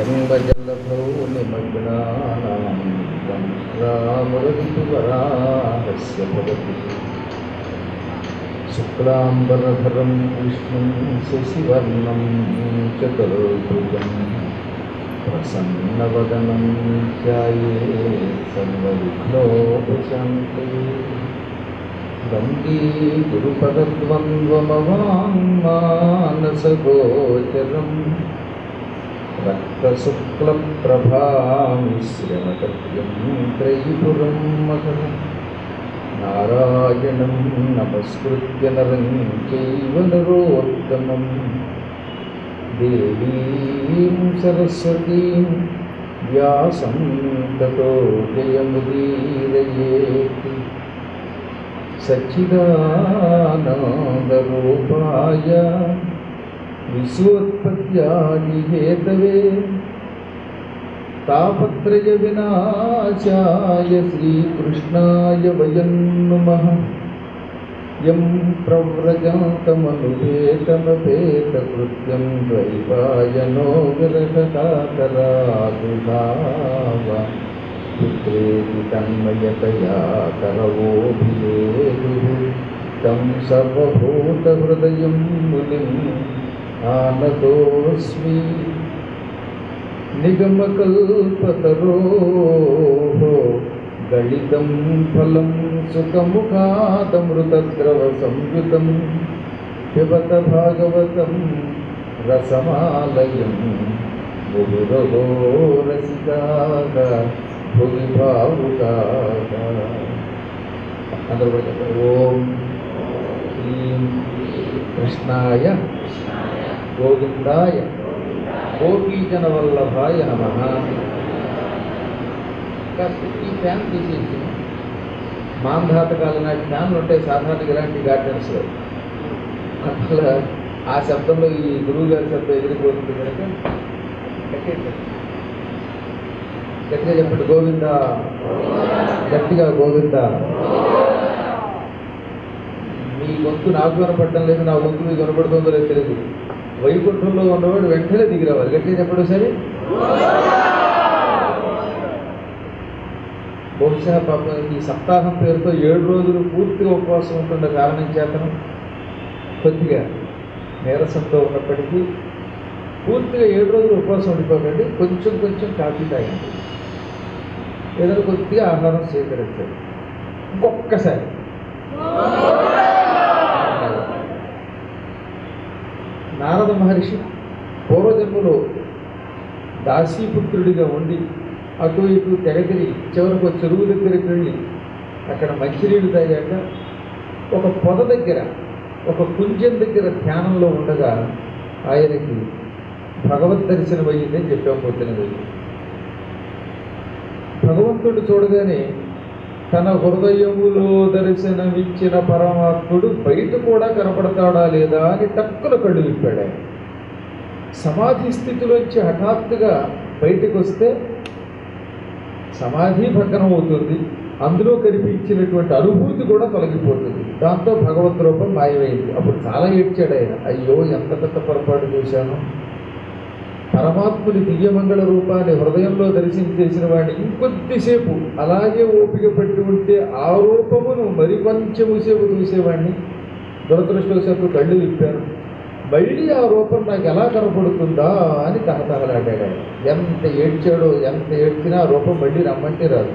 జన్మజలభౌ నిమగ్నానాం రామరవివరాహస్య భవతి శుక్లాంబరధరం విష్ణుం శశివర్ణం చతుర్భుజం ప్రసన్నవదనం ధ్యాయే సర్వవిఘ్నోపశాంతయే వందే గురుపదద్వంద్వమవాङ्मानसगोचरं रक्तशुक्लप्रभामिश्रमतर्क्यं त्रयिपुरं मकरं नारायणं नमस्कृत्य नरं चैव नरोत्तमं देवीं सरस्वतीं व्यासं ततो जयमुदीरयेत् सच्चिदानन्दरूपाय विश्वोत्पत्त्यादिहेतवे तापत्रयविनाशाय श्रीकृष्णाय वयं नुमः यं प्रव्रजन्तमनुपेतमपेतकृत्यं द्वैपायनो विरहकातरादुभाव पुत्रेति तन्मयतया करवोभिलेदुः तं सर्वभूतहृदयं मुनिम् आनतोऽस्मि निगमकल्पतरोः गलितं फलं सुखमुखादमृतद्रवसंयुतं पिबत भागवतं रसमालयं मुहुरहो रसिकाः భువి భావుకాక అందరూ కూడా చెప్పండి ఓం హ్రీం కృష్ణాయ గోవిందాయ గోపీజన వల్లభాయ నమ ఈ ఫ్యాన్ తీసేసి మాంధాతకాల నాటి ఫ్యాన్లు ఉంటాయి సాధారణంగా ఇలాంటి గార్డెన్స్లో అట్లా ఆ శబ్దంలో ఈ గురువు గారి శబ్దం ఎగిరిపోతుంది కనుక కట్టేయండి. గట్టిగా చెప్పండి గోవింద గట్టిగా గోవింద మీ గొంతు నాకు వినపడటం లేదు నా గొంతు మీకు వినపడుతుందో లేదు తెలియదు వైకుంఠంలో ఉన్నవాడు వెంటనే దిగి రావాలి గట్టిగా చెప్పండి సరే బహుశా పాపం ఈ సప్తాహం పేరుతో ఏడు రోజులు పూర్తిగా ఉపవాసం ఉంటున్న కారణం చేతను కొద్దిగా నీరసంతో ఉన్నప్పటికీ పూర్తిగా ఏడు రోజులు ఉపవాసం ఉండిపోకండి కొంచెం కొంచెం కాఫీ తాగండి ఏదైనా కొద్దిగా ఆహారం స్వీకరించండి ఇంకొక్కసారి నారద మహర్షి పూర్వజన్మలో దాసీపుత్రుడిగా ఉండి అటు ఇటు తెగతిరి చివరికి ఒక చెరువు దగ్గరికి వెళ్ళి అక్కడ మంచినీళ్ళు తాగాక ఒక పొద దగ్గర ఒక కుంజం దగ్గర ధ్యానంలో ఉండగా ఆయనకి భగవద్ దర్శనం అయ్యిందని చెప్పాం పొద్దున వెళ్ళి భగవంతుడు చూడగానే తన హృదయములో దర్శనమిచ్చిన పరమాత్ముడు బయట కూడా కనపడతాడా లేదా అని టక్కున కళ్ళు విప్పాడు ఆయన సమాధి స్థితిలోంచి హఠాత్తుగా బయటకు వస్తే సమాధి భగ్నం అవుతుంది అందులో కనిపించినటువంటి అనుభూతి కూడా తొలగిపోతుంది దాంతో భగవత్ రూపం మాయమైంది అప్పుడు చాలా ఏడ్చాడు ఆయన అయ్యో ఎంత పెద్ద పొరపాటు చేశాను పరమాత్ముని దివ్యమంగళ రూపాన్ని హృదయంలో దర్శించేసిన వాడిని ఇంకొద్దిసేపు అలాగే ఓపిక పెట్టి ఉంటే ఆ రూపమును మరి కొంచెము సేపు చూసేవాడిని దురదృష్టవశాత్తు కళ్ళు విప్పాను మళ్ళీ ఆ రూపం నాకు ఎలా కనపడుతుందా అని తహతహలాడాడు ఆయన ఎంత ఏడ్చాడో ఎంత ఏడ్చినా ఆ రూపం మళ్ళీ రమ్మంటే రాదు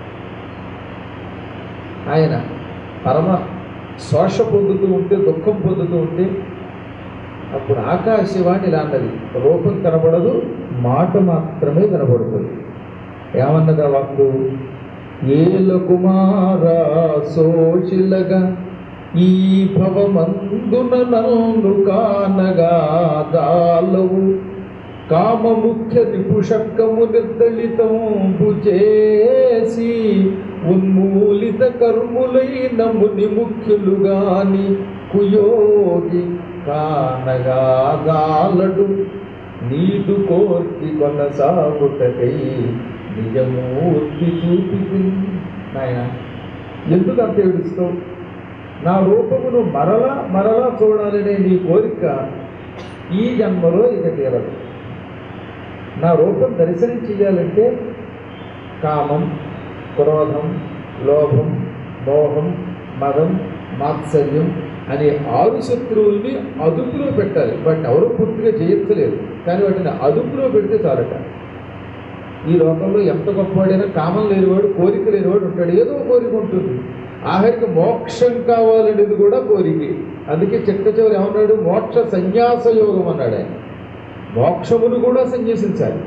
ఆయన పరమ శోష పొందుతూ ఉంటే దుఃఖం పొందుతూ ఉంటే అప్పుడు ఆకాశవాణి ఇలా అన్నది రూపం కనబడదు మాట మాత్రమే కనబడుతుంది ఏమన్నది ఆ వాక్కు ఏల కుమారా సోషిలగా ఈ భవమందున నన్ను కానగా దాలవు కామ ముఖ్య రిపుషక్కము నిర్దళితంబు చేసి ఉన్మూలిత కర్ములైన ముని ముఖ్యులు గాని కుయోగి కానగా దాలడు నీదు కోర్కి కొనసాగుటకై నిజమూర్తి చూపి నాయన ఎందుకు అంత ఏడుస్తావు నా రూపమును మరలా మరలా చూడాలనే నీ కోరిక ఈ జన్మలో ఇక తీరదు నా రూపం దర్శనం చేయాలంటే కామం క్రోధం లోభం మోహం మదం మాత్సర్యం అనే ఆరు శత్రువుల్ని అదుపులో పెట్టాలి వాటిని ఎవరు పూర్తిగా జయించలేరు కానీ వాటిని అదుపులో పెడితే చాలట ఈ లోకంలో ఎంత గొప్పవాడైనా కామం లేనివాడు కోరిక లేనివాడు ఉంటాడు ఏదో కోరిక ఉంటుంది ఆఖరికి మోక్షం కావాలనేది కూడా కోరిక అందుకే చిట్ట చివరి ఏమన్నాడు మోక్ష సన్యాస యోగం అన్నాడు ఆయన మోక్షమును కూడా సన్యసించాలి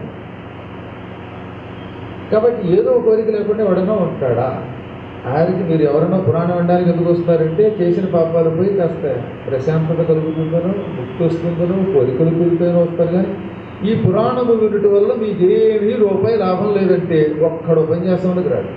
కాబట్టి ఏదో కోరిక లేకుండా ఎవడన్నా ఉంటాడా ఆయనకి మీరు ఎవరైనా పురాణం వినడానికి ఎందుకు వస్తారంటే చేసిన పాపాలు పోయి కాస్త ప్రశాంతత కలుగుతుందనో ముక్తి వస్తుందనో కోరికలు కోరికైనా వస్తారు కానీ ఈ పురాణము వినటం వల్ల మీకు ఏమీ రూపాయి లాభం లేదంటే ఒక్కడ ఉపన్యాసంలోకి రాడు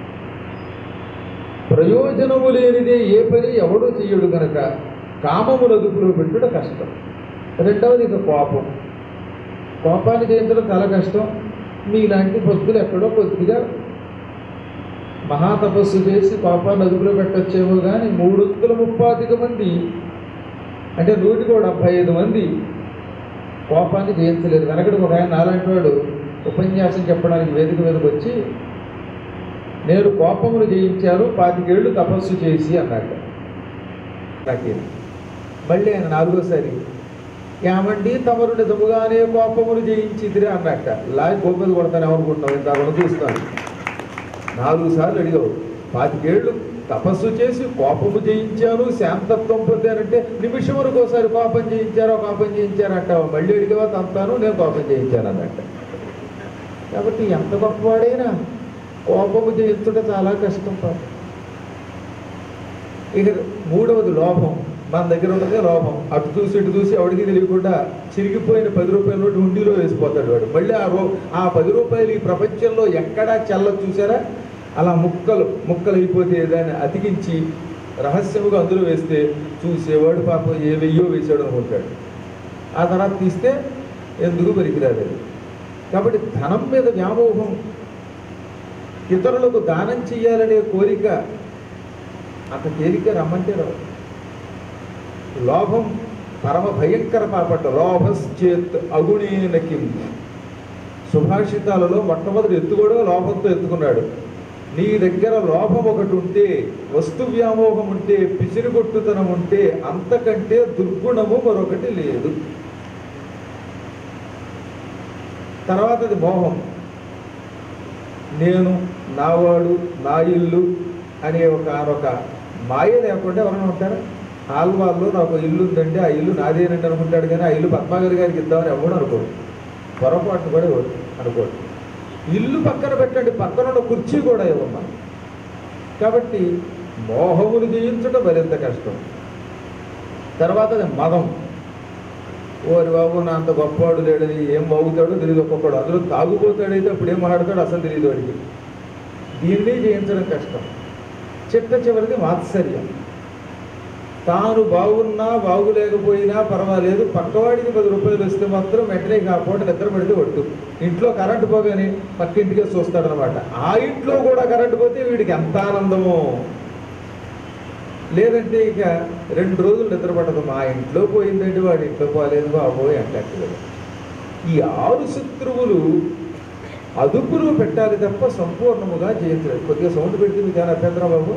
ప్రయోజనము లేనిదే ఏ పని ఎవడూ చెయ్యడు కనుక కామమును అదుపులో పెట్టుట కష్టం రెండవది ఇక కోపం కోపాన్ని జయించడం చాలా కష్టం మీలాంటి భక్తులు ఎక్కడో కొద్దిగా మహాతపస్సు చేసి కోపాన్ని అదుపులో పెట్టొచ్చేమో కానీ మూడొంతుల ముప్పాతిక మంది అంటే నూటికి కూడా డెబ్భై ఐదు మంది కోపాన్ని జయించలేదు వెనకటి ఒక ఆయన నాలాంటి వాడు ఉపన్యాసం చెప్పడానికి వేదిక మీదకి వచ్చి నేను కోపమును జయించాను పాతికేళ్ళు తపస్సు చేసి అన్నాడు నాకేం మళ్ళీ ఆయన నాలుగోసారి ఏమండి తమరు నిజముగానే కోపమును జయించిదిరే అన్నట్ట లాగి గోపది కొడతాను ఏమనుకుంటున్నావు ఇంత కూడా చూస్తాను నాలుగు సార్లు అడిగావు పాతికేళ్ళు తపస్సు చేసి కోపము జయించాను శాంతత్వం పొందానంటే నిమిషం వరకు ఒకసారి కోపం జయించారో కోపం జయించారు అంటావు మళ్ళీ అడిగావా తంతాను నేను కోపం జయించాను అన్నట్ట కాబట్టి ఎంత గొప్పవాడైనా కోపము జయించుట చాలా కష్టం పాపం ఇక మూడవది లోభం మన దగ్గర ఉన్నదే లోభం అటు చూసి ఇటు చూసి ఎవడికి తెలియకుండా చిరిగిపోయిన పది రూపాయల నోటి హుండీలో వేసిపోతాడు వాడు మళ్ళీ ఆ రూ ఆ పది రూపాయలు ఈ ప్రపంచంలో ఎక్కడా చల్ల చూసారా అలా ముక్కలు ముక్కలు అయిపోతే దాన్ని అతికించి రహస్యముగా అందులో వేస్తే చూసేవాడు పాపం ఏ వెయ్యో వేసాడు అనుకుంటాడు ఆ తర్వాత తీస్తే ఎందుకు పనికిరాదు అది. కాబట్టి ధనం మీద వ్యామోహం ఇతరులకు దానం చెయ్యాలనే కోరిక అంత తేలిక రమ్మంటే రావు లోభం పరమ భయంకర పాపట లోభశ్చేత్ అగుణేన కిం సుభాషితాలలో మొట్టమొదటి ఎత్తుకోవడం లోభంతో ఎత్తుకున్నాడు నీ దగ్గర లోభం ఒకటి ఉంటే వస్తు వ్యామోహం ఉంటే పిసిరిగొట్టుతనం ఉంటే అంతకంటే దుర్గుణము మరొకటి లేదు తర్వాతది మోహం నేను నావాడు నా ఇల్లు అనే ఒక ఒక మాయ లేకుండా ఎవరైనా ఉంటారా ఆల్వాల్లో నాకు ఇల్లు ఉందండి ఆ ఇల్లు నాదేనండి అనుకుంటాడు కానీ ఆ ఇల్లు పద్మాగర్ గారికి ఇద్దామని ఎవడు అనుకోడు పొరపాటు కూడా ఇవ్వడు అనుకోడు ఇల్లు పక్కన పెట్టండి పక్కన ఉన్న కుర్చీ కూడా ఇవ్వమ్మా కాబట్టి మోహమును జయించడం మరింత కష్టం తర్వాత అది మదం ఓరి బాబు నా అంత గొప్పవాడు లేడని ఏం బాగుతాడో తెలియదు ఒక్కొక్కడు అందులో తాగుపోతాడైతే అప్పుడు ఏం మాట్లాడతాడు అసలు తెలియదు వాడికి దీన్ని జయించడం కష్టం చిట్ట చివరిది మాత్సర్యం తాను బాగున్నా బాగులేకపోయినా పర్వాలేదు పక్కవాడికి పది రూపాయలు వస్తే మాత్రం వెంటనే ఇక ఆ పూట నిద్ర పెడితే ఒట్టు ఇంట్లో కరెంటు పోగానే పక్కింటికే చూస్తాడనమాట ఆ ఇంట్లో కూడా కరెంటు పోతే వీడికి ఎంత ఆనందమో లేదంటే ఇక రెండు రోజులు నిద్ర పట్టదు మా ఇంట్లో పోయిందంటే వాడి ఇంట్లో పోలేదు బాబోయ్ అంటే ఈ ఆరు శత్రువులు అదుపులో పెట్టాలి తప్ప సంపూర్ణముగా జయించలేదు కొద్దిగా సౌండ్ పెడితే మీకు ఏమైనా అభ్యంతరం బాబు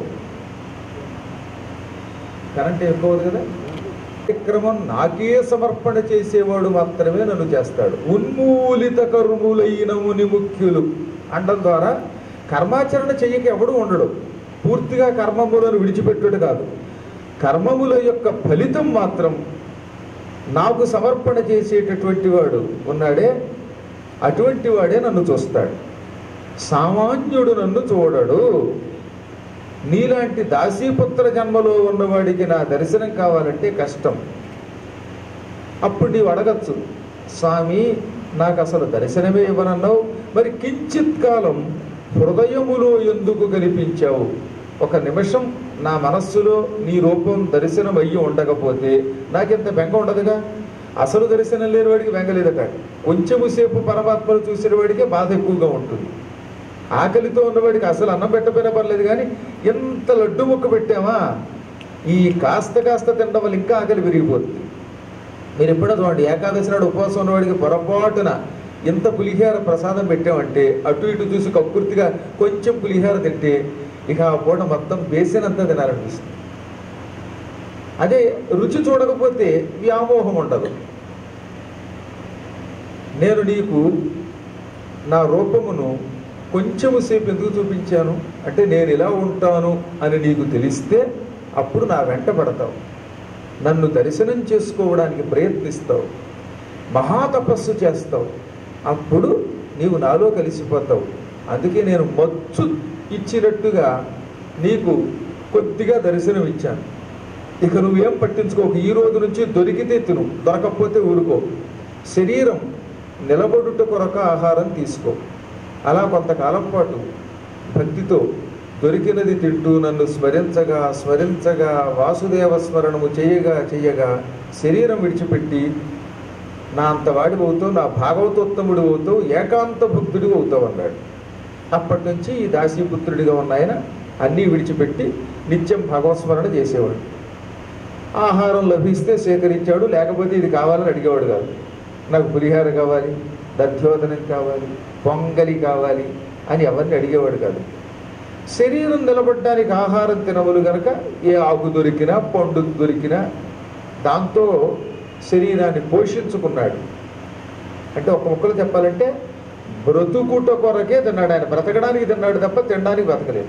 కరెంట్ ఎక్కువ అవుతుంది కదా కార్యక్రమం నాకే సమర్పణ చేసేవాడు మాత్రమే నన్ను చేస్తాడు ఉన్మూలిత కర్ములైన ముని ముఖ్యులు అండం ద్వారా కర్మాచరణ చెయ్యక ఎవడు ఉండడు పూర్తిగా కర్మములను విడిచిపెట్టుడు కాదు కర్మముల యొక్క ఫలితం మాత్రం నాకు సమర్పణ చేసేటటువంటి వాడు ఉన్నాడే అటువంటి వాడే నన్ను చూస్తాడు సామాన్యుడు నన్ను చూడడు నీలాంటి దాసీపుత్ర జన్మలో ఉన్నవాడికి నా దర్శనం కావాలంటే కష్టం అప్పుడు నీవు అడగచ్చు స్వామి నాకు అసలు దర్శనమే ఇవ్వనన్నావు మరి కించిత్ కాలం హృదయములో ఎందుకు కనిపించావు ఒక నిమిషం నా మనస్సులో నీ రూపం దర్శనం అయ్యి ఉండకపోతే నాకింత బెంగ ఉండదుగా అసలు దర్శనం లేని వాడికి బెంగ లేదట కొంచెము సేపు పరమాత్మను చూసిన వాడికే బాధ ఎక్కువగా ఉంటుంది ఆకలితో ఉన్నవాడికి అసలు అన్నం పెట్టపోయినా పర్లేదు కానీ ఎంత లడ్డు ముక్క పెట్టామా ఈ కాస్త కాస్త తినడం వల్ల ఇంకా ఆకలి పెరిగిపోతుంది మీరు ఎప్పుడో చూడండి ఏకాదశి నాడు ఉపవాసం ఉన్నవాడికి పొరపాటున ఇంత పులిహార ప్రసాదం పెట్టామంటే అటు ఇటు చూసి కక్కుర్తిగా కొంచెం పులిహార తింటే ఇక ఆ పూట మొత్తం బేసినంతా తినాలనిపిస్తుంది అదే రుచి చూడకపోతే వ్యామోహం ఉండదు నేను నీకు నా రూపమును కొంచెము సేపు ఎందుకు చూపించాను అంటే నేను ఇలా ఉంటాను అని నీకు తెలిస్తే అప్పుడు నా వెంట పడతావు నన్ను దర్శనం చేసుకోవడానికి ప్రయత్నిస్తావు మహాతపస్సు చేస్తావు అప్పుడు నీవు నాలో కలిసిపోతావు అందుకే నేను మచ్చు ఇచ్చినట్టుగా నీకు కొద్దిగా దర్శనం ఇచ్చాను ఇక నువ్వేం పట్టించుకోకు ఈ రోజు నుంచి దొరికితే తిను దొరకకపోతే ఊరుకో శరీరం నిలబడుట కొరక ఆహారం తీసుకో అలా కొంతకాలం పాటు భక్తితో దొరికినది తింటూ నన్ను స్మరించగా స్మరించగా వాసుదేవ స్మరణము చేయగా చేయగా శరీరం విడిచిపెట్టి నా అంత వాడి అవుతావు నా భాగవతోత్తముడు అవుతావు ఏకాంత భక్తుడిగా అవుతావు అన్నాడు అప్పటి నుంచి ఈ దాసీపుత్రుడిగా ఉన్న ఆయన అన్నీ విడిచిపెట్టి నిత్యం భగవత్స్మరణ చేసేవాడు ఆహారం లభిస్తే సేకరించాడు లేకపోతే ఇది కావాలని అడిగేవాడు కాదు నాకు పులిహార కావాలి దధ్యోదనం కావాలి పొంగలి కావాలి అని ఎవరిని అడిగేవాడు కాదు శరీరం నిలబడడానికి ఆహారం తినవలు గనక ఏ ఆకు దొరికినా పండు దొరికినా దాంతో శరీరాన్ని పోషించుకున్నాడు అంటే ఒక ముక్కలు చెప్పాలంటే బ్రతుకుట కొరకే తిన్నాడు ఆయన బ్రతకడానికి తిన్నాడు తప్ప తినడానికి బ్రతకలేదు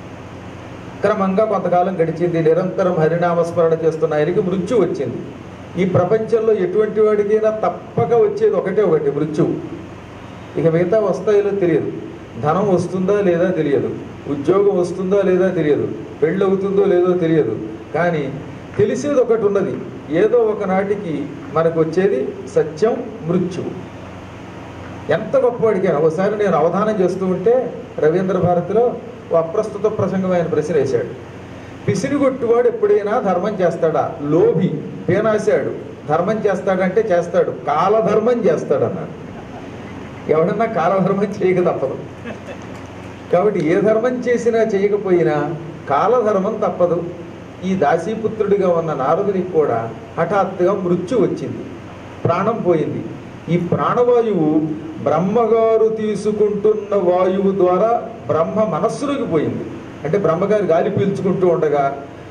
క్రమంగా కొంతకాలం గడిచింది నిరంతరం హరినామస్మరణ చేస్తున్న ఆయనకి మృత్యు వచ్చింది ఈ ప్రపంచంలో ఎటువంటి వాడికైనా తప్పక వచ్చేది ఒకటే ఒకటి మృత్యువు ఇక మిగతా వస్తాయిలో తెలియదు ధనం వస్తుందా లేదా తెలియదు ఉద్యోగం వస్తుందా లేదా తెలియదు పెళ్ళి అవుతుందో లేదో తెలియదు కానీ తెలిసేది ఒకటి ఉన్నది ఏదో ఒకనాటికి మనకు వచ్చేది సత్యం మృత్యువు ఎంత గొప్పవాడికైనా ఒకసారి నేను అవధానం చేస్తూ ఉంటే రవీంద్ర భారతిలో ఓ అప్రస్తుత ప్రసంగం ఆయన ప్రశ్న వేశాడు పిసిరిగొట్టువాడు ఎప్పుడైనా ధర్మం చేస్తాడా లోభి పేనాశాడు ధర్మం చేస్తాడంటే చేస్తాడు కాలధర్మం చేస్తాడు అన్నాడు ఎవడన్నా కాలధర్మం చేయక తప్పదు కాబట్టి ఏ ధర్మం చేసినా చేయకపోయినా కాలధర్మం తప్పదు ఈ దాసీపుత్రుడిగా ఉన్న నారదునికి కూడా హఠాత్తుగా మృత్యు వచ్చింది ప్రాణం పోయింది ఈ ప్రాణవాయువు బ్రహ్మగారు తీసుకుంటున్న వాయువు ద్వారా బ్రహ్మ మనస్సులోకి పోయింది అంటే బ్రహ్మగారు గాలి పీల్చుకుంటూ ఉండగా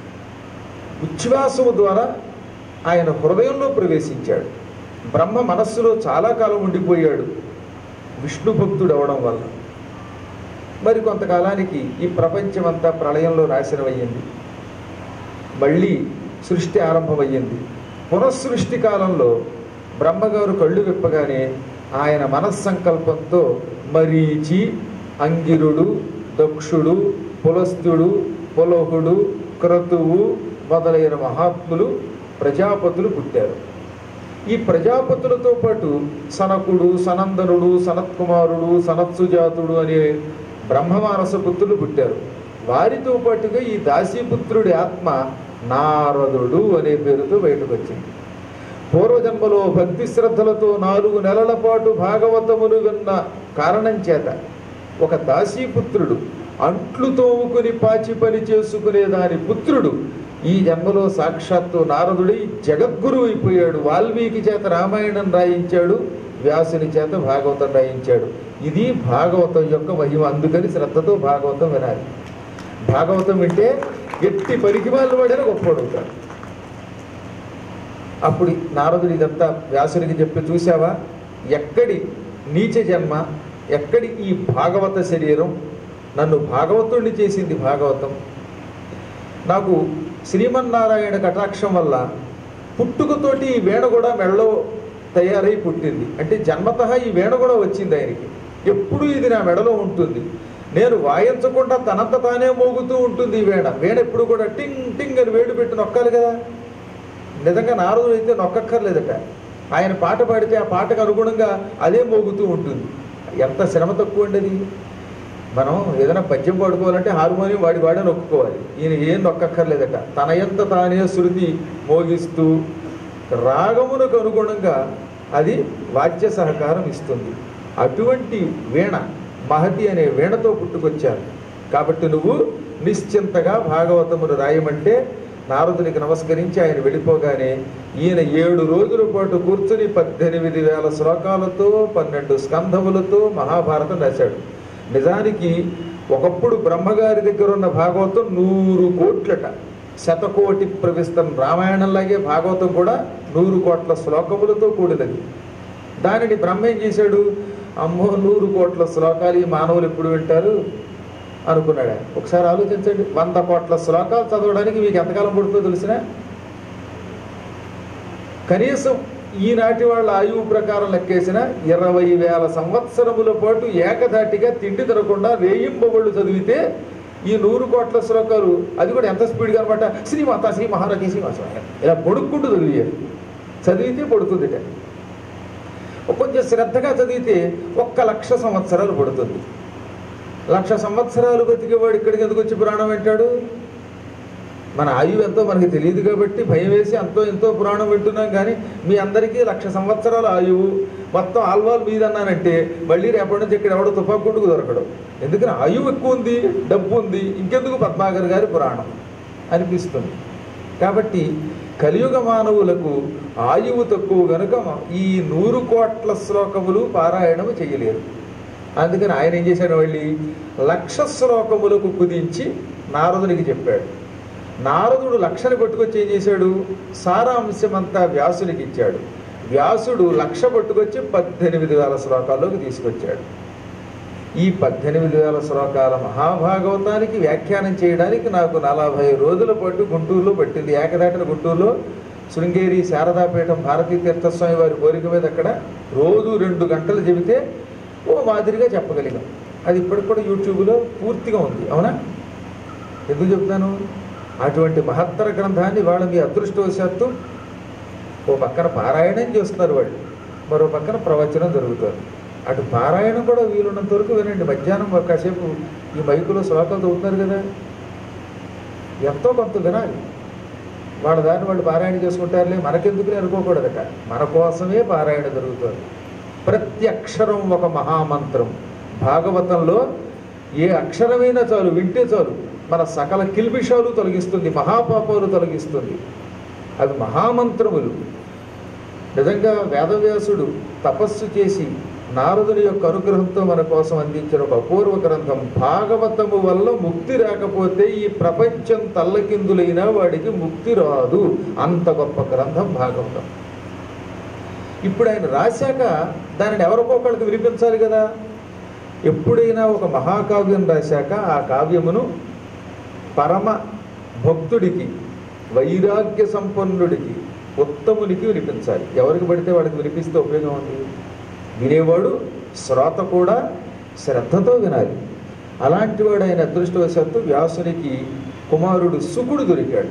ఉచ్ఛ్వాసము ద్వారా ఆయన హృదయంలో ప్రవేశించాడు బ్రహ్మ మనస్సులో చాలా కాలం ఉండిపోయాడు విష్ణు భక్తుడు అవడం వల్ల మరి కొంతకాలానికి ఈ ప్రపంచమంతా ప్రళయంలో నాశనమయ్యింది మళ్ళీ సృష్టి ఆరంభమయ్యింది పునఃసృష్టి కాలంలో బ్రహ్మగారు కళ్ళు విప్పగానే ఆయన మనస్సంకల్పంతో మరీచి అంగిరుడు దక్షుడు పులస్తుడు పులహుడు క్రతువు మొదలైన మహాత్ములు ప్రజాపతులు పుట్టారు ఈ ప్రజాపతులతో పాటు సనకుడు సనందనుడు సనత్కుమారుడు సనత్సుజాతుడు అనే బ్రహ్మమానస పుత్రులు పుట్టారు వారితో పాటుగా ఈ దాసీపుత్రుడి ఆత్మ నారదుడు అనే పేరుతో బయటకు వచ్చింది పూర్వజన్మలో భక్తి శ్రద్ధలతో నాలుగు నెలల పాటు భాగవతమును విన్న కారణం చేత ఒక దాసీపుత్రుడు అంట్లు తోముకుని పాచి పని చేసుకునే దాని పుత్రుడు ఈ జన్మలో సాక్షాత్తు నారదుడి జగద్గురు అయిపోయాడు వాల్మీకి చేత రామాయణం రాయించాడు వ్యాసుని చేత భాగవతం రాయించాడు ఇది భాగవతం యొక్క మహిమ అందుకని శ్రద్ధతో భాగవతం వినాలి భాగవతం వింటే ఎట్టి పరికిమాలు వాడిన గొప్పవాడవుతాడు అప్పుడు నారదుడు ఇదంతా వ్యాసునికి చెప్పి చూసావా ఎక్కడి నీచ జన్మ ఎక్కడి ఈ భాగవత శరీరం నన్ను భాగవతుడిని చేసింది భాగవతం నాకు శ్రీమన్నారాయణ కటాక్షం వల్ల పుట్టుకతోటి ఈ వేణ కూడా మెడలో తయారై పుట్టింది అంటే జన్మత ఈ వేణ కూడా వచ్చింది ఆయనకి ఎప్పుడు ఇది నా మెడలో ఉంటుంది నేను వాయించకుండా తనంత తానే మోగుతూ ఉంటుంది ఈ వేణ వేణ ఎప్పుడు కూడా టింగ్ టింగ్ అని వేడు పెట్టి నొక్కాలి కదా నిజంగా నారదుడు అయితే నొక్కక్కర్లేదట ఆయన పాట పాడితే ఆ పాటకు అనుగుణంగా అదే మోగుతూ ఉంటుంది ఎంత శ్రమ తక్కువ అండి అది మనం ఏదైనా పద్యం పాడుకోవాలంటే హార్మోనియం వాడి వాడే నొక్కుకోవాలి ఈయన ఏం నొక్కక్కర్లేదట తన ఎంత తానే శృతి మోగిస్తూ రాగమునకు అనుగుణంగా అది వాద్య సహకారం ఇస్తుంది అటువంటి వీణ మహతి అనే వీణతో పుట్టుకొచ్చాను కాబట్టి నువ్వు నిశ్చింతగా భాగవతమును రాయమంటే నారదునికి నమస్కరించి ఆయన వెళ్ళిపోగానే ఈయన ఏడు రోజుల పాటు కూర్చుని పద్దెనిమిది వేల శ్లోకాలతో పన్నెండు స్కంధములతో మహాభారతం రాశాడు నిజానికి ఒకప్పుడు బ్రహ్మగారి దగ్గర ఉన్న భాగవతం నూరు కోట్లట శతకోటి ప్రవిస్తం రామాయణంలాగే భాగవతం కూడా నూరు కోట్ల శ్లోకములతో కూడినది దానిని బ్రహ్మ ఏం చేశాడు అమ్మో నూరు కోట్ల శ్లోకాలు ఈ మానవులు ఎప్పుడు వింటారు అనుకున్నాడు ఆయన. ఒకసారి ఆలోచించండి వంద కోట్ల శ్లోకాలు చదవడానికి మీకు ఎంతకాలం పడుతుందో తెలిసిన కనీసం ఈనాటి వాళ్ళ ఆయువు ప్రకారం లెక్కేసిన ఇరవై వేల సంవత్సరముల పాటు ఏకధాటిగా తిండి తినకుండా వేయింపబళ్ళు చదివితే ఈ నూరు కోట్ల శ్లోకాలు అది కూడా ఎంత స్పీడ్గా అనమాట శ్రీమాత శ్రీ మహారాజీ శ్రీమాత ఇలా పొడుక్కుంటూ చదివారు చదివితే పడుతుందిట కొంచెం శ్రద్ధగా చదివితే ఒక్క లక్ష సంవత్సరాలు పడుతుంది లక్ష సంవత్సరాలు బతికేవాడు ఇక్కడికి ఎందుకు వచ్చి పురాణం వింటాడు మన ఆయువు ఎంతో మనకి తెలియదు కాబట్టి భయం వేసి అంతో ఎంతో పురాణం వింటున్నాం కానీ మీ అందరికీ లక్ష సంవత్సరాల ఆయువు మొత్తం ఆల్వాల్ మీదన్నానంటే మళ్ళీ రేపటి నుంచి ఇక్కడ ఎవడో తుపాకుండుకు దొరకడు ఎందుకని ఆయువు ఎక్కువ ఉంది డబ్బు ఉంది ఇంకెందుకు పద్మాగర్ గారి పురాణం అనిపిస్తుంది కాబట్టి కలియుగ మానవులకు ఆయువు తక్కువ గనుక ఈ నూరు కోట్ల శ్లోకములు పారాయణము చేయలేరు అందుకని ఆయన ఏం చేశాడు మళ్ళీ లక్ష శ్లోకములకు కుదించి నారదునికి చెప్పాడు నారదుడు లక్షని పట్టుకొచ్చి ఏం చేశాడు సారాంశమంతా వ్యాసునికి ఇచ్చాడు వ్యాసుడు లక్ష పట్టుకొచ్చి పద్దెనిమిది వేల శ్లోకాల్లోకి తీసుకొచ్చాడు ఈ పద్దెనిమిది వేల శ్లోకాల మహాభాగవతానికి వ్యాఖ్యానం చేయడానికి నాకు నలభై రోజుల పాటు గుంటూరులో పట్టింది ఏకదాటిన గుంటూరులో శృంగేరి శారదాపీఠం భారతీ తీర్థస్వామి వారి కోరిక మీద అక్కడ రోజు రెండు గంటలు చెబితే ఓ మాదిరిగా చెప్పగలిగాం అది ఇప్పటికి కూడా యూట్యూబ్లో పూర్తిగా ఉంది అవునా ఎందుకు చెప్తాను అటువంటి మహత్తర గ్రంథాన్ని వాళ్ళ మీ అదృష్టవశాత్తు ఓ పక్కన పారాయణం చేస్తున్నారు వాళ్ళు మరో పక్కన ప్రవచనం జరుగుతుంది అటు పారాయణం కూడా వీలున్నంత వరకు వినండి మధ్యాహ్నం ఒక కాసేపు ఈ మైకులో శ్లోకాలు చదువుతున్నారు కదా ఎంతో కొంత వినాలి వాళ్ళ దాన్ని వాళ్ళు పారాయణ చేసుకుంటారులే మనకెందుకులే అనుకోకూడదట మన కోసమే పారాయణ జరుగుతుంది ప్రతి అక్షరం ఒక మహామంత్రం భాగవతంలో ఏ అక్షరమైనా చాలు వింటే చాలు మన సకల కిల్బిషాలు తొలగిస్తుంది మహాపాపాలు తొలగిస్తుంది అవి మహామంత్రములు నిజంగా వేదవ్యాసుడు తపస్సు చేసి నారదుని యొక్క అనుగ్రహంతో మన కోసం అందించిన ఒక అపూర్వ గ్రంథం భాగవతము వల్ల ముక్తి రాకపోతే ఈ ప్రపంచం తల్లకిందులైనా వాడికి ముక్తి రాదు అంత గొప్ప గ్రంథం భాగవతం ఇప్పుడు ఆయన రాశాక దానిని ఎవరికొకళ్ళకి వినిపించాలి కదా ఎప్పుడైనా ఒక మహాకావ్యం రాశాక ఆ కావ్యమును పరమ భక్తుడికి వైరాగ్య సంపన్నుడికి ఉత్తమునికి వినిపించాలి ఎవరికి పడితే వాడికి వినిపిస్తే ఉపయోగం ఉంది వినేవాడు శ్రోత కూడా శ్రద్ధతో వినాలి అలాంటి వాడు ఆయన అదృష్టవశాత్తు వ్యాసునికి కుమారుడు సుకుడు దొరికాడు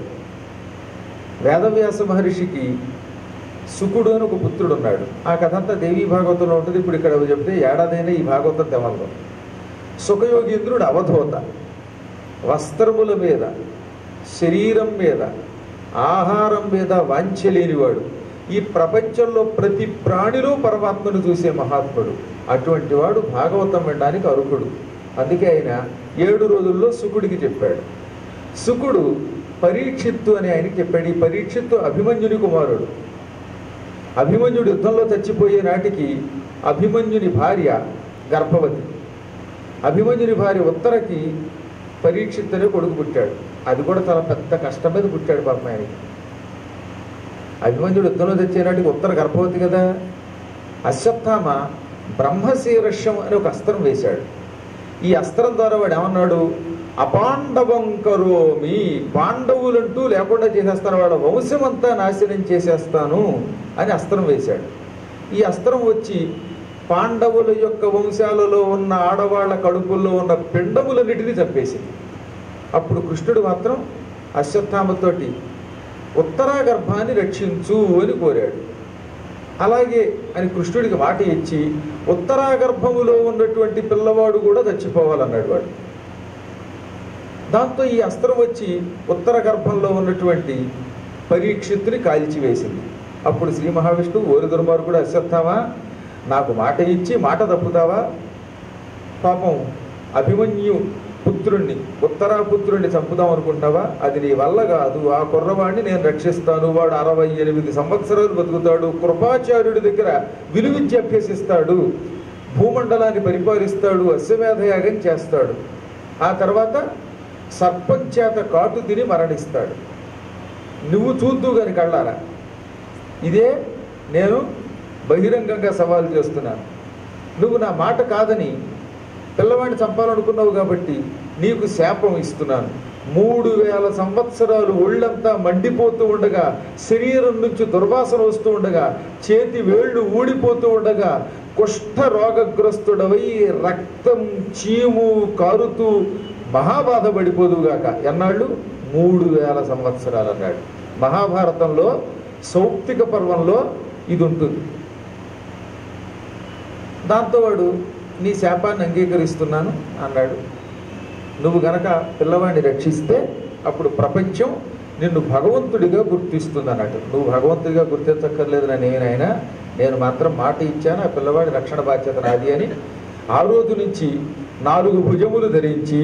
వేదవ్యాస మహర్షికి సుకుడు అని ఒక పుత్రుడు ఉన్నాడు ఆ కథ అంతా దేవీ భాగవతంలో ఉంటుంది ఇప్పుడు ఇక్కడ చెప్తే ఏడాదైనా ఈ భాగవతం తెవల్లో సుఖయోగీంద్రుడు అవధూత వస్త్రముల మీద శరీరం మీద ఆహారం మీద వాంఛ లేనివాడు ఈ ప్రపంచంలో ప్రతి ప్రాణిలో పరమాత్మను చూసే మహాత్ముడు అటువంటి వాడు భాగవతం వినడానికి అర్హుడు అందుకే ఆయన ఏడు రోజుల్లో సుకుడికి చెప్పాడు సుకుడు పరీక్షిత్తు అని ఆయనకి చెప్పాడు ఈ పరీక్షిత్తు అభిమన్యుని కుమారుడు అభిమన్యుడు యుద్ధంలో చచ్చిపోయే నాటికి అభిమన్యుని భార్య గర్భవతి అభిమన్యుని భార్య ఉత్తరకి పరీక్షిత్ అనే కొడుకు పుట్టాడు అది కూడా చాలా పెద్ద కష్టం మీద పుట్టాడు పాపం ఆయనకి అభిమన్యుడు యుద్ధంలో తెచ్చే నాటికి ఉత్తర గర్భవతి కదా అశ్వత్థామ బ్రహ్మశీర్షం అని ఒక అస్త్రం వేశాడు ఈ అస్త్రం ద్వారా వాడు ఏమన్నాడు అపాండవం కరోమి పాండవులంటూ లేకుండా చేసేస్తాను వాళ్ళ వంశమంతా నాశనం చేసేస్తాను అని అస్త్రం వేశాడు ఈ అస్త్రం వచ్చి పాండవుల యొక్క వంశాలలో ఉన్న ఆడవాళ్ళ కడుపుల్లో ఉన్న పిండములన్నిటినీ చంపేసింది అప్పుడు కృష్ణుడు మాత్రం అశ్వత్థామతోటి ఉత్తరా గర్భాన్ని రక్షించు అని కోరాడు అలాగే అని కృష్ణుడికి మాట ఇచ్చి ఉత్తరా గర్భములో ఉన్నటువంటి పిల్లవాడు కూడా చచ్చిపోవాలన్నాడు వాడు దాంతో ఈ అస్త్రం వచ్చి ఉత్తర గర్భంలో ఉన్నటువంటి పరీక్షిత్తుని కాల్చివేసింది అప్పుడు శ్రీ మహావిష్ణువు ఓరి దుర్మార్గుడు అశ్వత్థామా నాకు మాట ఇచ్చి మాట తప్పుతావా పాపం అభిమన్యు పుత్రుణ్ణి ఉత్తరాపుత్రుణ్ణి చంపుదాం అనుకుంటావా అది నీ వల్ల కాదు ఆ కుర్రవాడిని నేను రక్షిస్తాను వాడు అరవై ఎనిమిది సంవత్సరాలు బతుకుతాడు కృపాచార్యుడి దగ్గర విలువించి అభ్యసిస్తాడు భూమండలాన్ని పరిపాలిస్తాడు అశ్వమేధయాగం చేస్తాడు ఆ తర్వాత సర్పం చేత కాటు తిని మరణిస్తాడు నువ్వు చూద్దు గాని కళ్ళారా ఇదే నేను బహిరంగంగా సవాల్ చేస్తున్నాను నువ్వు నా మాట కాదని పిల్లవాడిని చంపాలనుకున్నావు కాబట్టి నీకు శాపం ఇస్తున్నాను మూడు వేల సంవత్సరాలు ఒళ్ళంతా మండిపోతూ ఉండగా శరీరం నుంచి దుర్వాసన వస్తూ ఉండగా చేతి వేళ్ళు ఊడిపోతూ ఉండగా కుష్ఠ రోగగ్రస్తుడవై రక్తం చీము కారుతూ మహాబాధ పడిపోదుగాక ఎన్నాళ్ళు మూడు వేల సంవత్సరాలు అన్నాడు మహాభారతంలో సౌప్తిక పర్వంలో ఇది ఉంటుంది దాంతో వాడు నీ శాపాన్ని అంగీకరిస్తున్నాను అన్నాడు నువ్వు గనక పిల్లవాడిని రక్షిస్తే అప్పుడు ప్రపంచం నిన్ను భగవంతుడిగా గుర్తిస్తుంది అన్నట్టు నువ్వు భగవంతుడిగా గుర్తించక్కర్లేదు నా నేనైనా నేను మాత్రం మాట ఇచ్చాను ఆ పిల్లవాడి రక్షణ బాధ్యత నాది అని ఆ రోజు నుంచి నాలుగు భుజములు ధరించి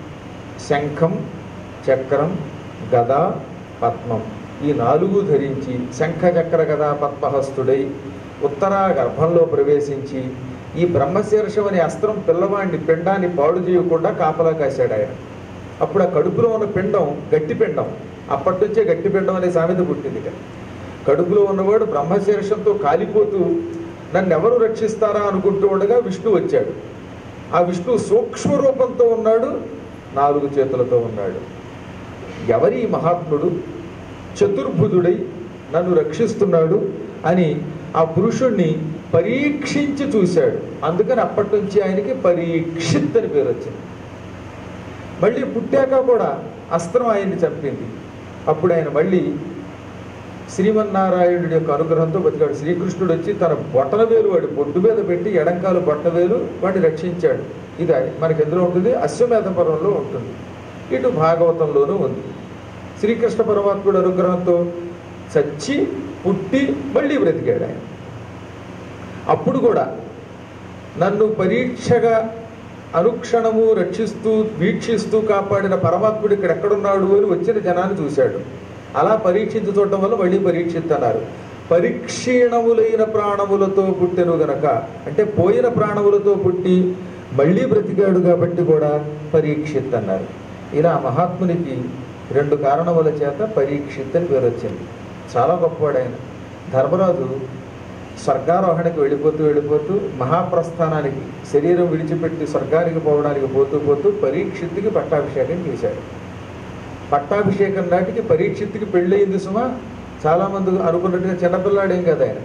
శంఖం చక్రం గద పద్మం ఈ నాలుగు ధరించి శంఖ చక్ర గదా పద్మహస్తుడై ఉత్తరా గర్భంలో ప్రవేశించి ఈ బ్రహ్మశీర్షం అనే అస్త్రం పిల్లవాడిని పిండాన్ని పాడు చేయకుండా కాపలా కాశాడు ఆయన అప్పుడు ఆ కడుపులో ఉన్న పిండం గట్టి పిండం అప్పటి నుంచే గట్టి పిండం అనే సామెత పుట్టింది ఇక కడుపులో ఉన్నవాడు బ్రహ్మశీర్షంతో కాలిపోతూ నన్ను ఎవరు రక్షిస్తారా అనుకుంటూ ఉండగా విష్ణు వచ్చాడు ఆ విష్ణు సూక్ష్మ రూపంతో ఉన్నాడు నాలుగు చేతులతో ఉన్నాడు ఎవరి ఈ మహాత్ముడు చతుర్భుజుడై నన్ను రక్షిస్తున్నాడు అని ఆ పురుషుణ్ణి పరీక్షించి చూశాడు అందుకని అప్పటి నుంచి ఆయనకి పరీక్షిత్ అని పేరు వచ్చింది మళ్ళీ పుట్టాక కూడా అస్త్రం ఆయన్ని చంపింది అప్పుడు ఆయన మళ్ళీ శ్రీమన్నారాయణుడి యొక్క అనుగ్రహంతో బతికాడు శ్రీకృష్ణుడు వచ్చి తన బొట్టన వేలు వాడి బొడ్డు మీద పెట్టి ఎడంకాలు బొట్టన వేలు వాడిని రక్షించాడు ఇది మనకి ఎందులో ఉంటుంది అశ్వమేధ పర్వంలో ఉంటుంది ఇటు భాగవతంలోనూ ఉంది శ్రీకృష్ణ పరమాత్ముడు అనుగ్రహంతో చచ్చి పుట్టి మళ్ళీ బ్రతికాడు ఆయన అప్పుడు కూడా నన్ను పరీక్షగా అనుక్షణము రక్షిస్తూ వీక్షిస్తూ కాపాడిన పరమాత్ముడు ఇక్కడ ఎక్కడున్నాడు అని వచ్చిన జనాన్ని చూశాడు అలా పరీక్షించి చూడటం వల్ల మళ్ళీ పరీక్షిస్తున్నారు పరీక్షీణములైన ప్రాణములతో పుట్టెను గనక అంటే పోయిన ప్రాణములతో పుట్టి మళ్ళీ బ్రతికాడు కాబట్టి కూడా పరీక్షిత్ అన్నారు ఇలా మహాత్మునికి రెండు కారణముల చేత పరీక్షిత్ అని పేరు వచ్చింది చాలా గొప్పవాడు ఆయన ధర్మరాజు స్వర్గారోహణకి వెళ్ళిపోతూ వెళ్ళిపోతూ మహాప్రస్థానానికి శరీరం విడిచిపెట్టి స్వర్గానికి పోవడానికి పోతూ పోతూ పరీక్షిత్తుకి పట్టాభిషేకం చేశాడు పట్టాభిషేకం నాటికి పరీక్షిత్తుకి పెళ్ళయింది సుమా చాలామంది అనుకున్నట్టుగా చిన్నపిల్లాడేం కదా ఆయన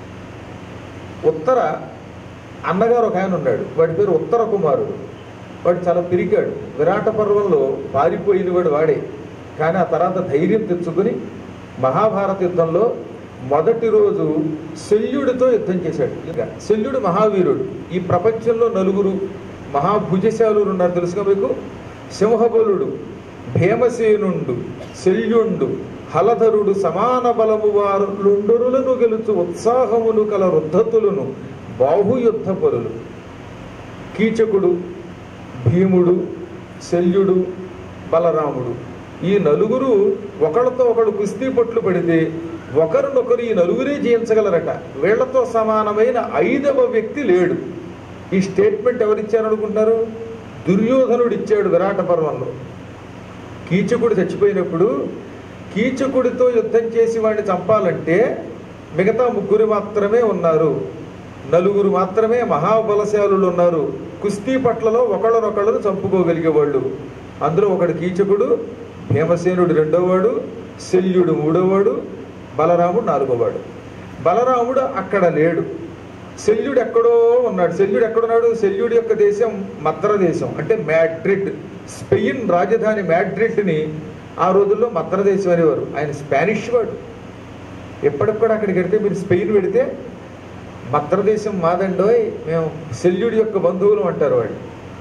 ఉత్తర అన్నగారు ఒక ఆయన ఉన్నాడు వాడి పేరు ఉత్తర కుమారుడు వాడు చాలా పిరికాడు విరాట పర్వంలో పారిపోయిన వాడు వాడే కానీ ఆ తర్వాత ధైర్యం తెచ్చుకుని మహాభారత యుద్ధంలో మొదటి రోజు శల్యుడితో యుద్ధం చేశాడు ఇంకా శల్యుడు మహావీరుడు ఈ ప్రపంచంలో నలుగురు మహాభుజశాలురు ఉన్నారు తెలుసుగా మీకు సింహబలుడు భీమసేనుండు శల్యుండు హలధరుడు సమాన బలము వారులుండరులను గెలుచు ఉత్సాహములు కల రుద్ధతులను బాహుయుద్ధ పరులు కీచకుడు భీముడు శల్యుడు బలరాముడు ఈ నలుగురు ఒకళ్ళతో ఒకడు కుస్తీ పట్లు పడితే ఒకరినొకరు ఈ నలుగురే జయించగలరట వీళ్లతో సమానమైన ఐదవ వ్యక్తి లేడు ఈ స్టేట్మెంట్ ఎవరిచ్చారనుకుంటారు దుర్యోధనుడు ఇచ్చాడు విరాట పర్వంలో కీచకుడు చచ్చిపోయినప్పుడు కీచకుడితో యుద్ధం చేసి వాడిని చంపాలంటే మిగతా ముగ్గురు మాత్రమే ఉన్నారు నలుగురు మాత్రమే మహాబలశాలులు ఉన్నారు కుస్తీ పట్లలో ఒకళ్ళనొకళ్ళను చంపుకోగలిగే వాళ్ళు అందులో ఒకడు కీచకుడు భీమసేనుడు రెండోవాడు శల్యుడు మూడోవాడు బలరాముడు నాలుగోవాడు బలరాముడు అక్కడ లేడు శల్యుడు ఎక్కడో ఉన్నాడు శల్యుడు ఎక్కడున్నాడు శల్యుడి యొక్క దేశం మద్ర దేశం అంటే మ్యాడ్రిడ్ స్పెయిన్ రాజధాని మ్యాడ్రిడ్ని ఆ రోజుల్లో మద్ర దేశం అనేవారు ఆయన స్పానిష్ వాడు ఎప్పటికి కూడా అక్కడికి వెడితే మీరు స్పెయిన్ పెడితే మద్రదేశం మాదండోయ్ మేము శల్యుడి యొక్క బంధువులు అంటారు వాడు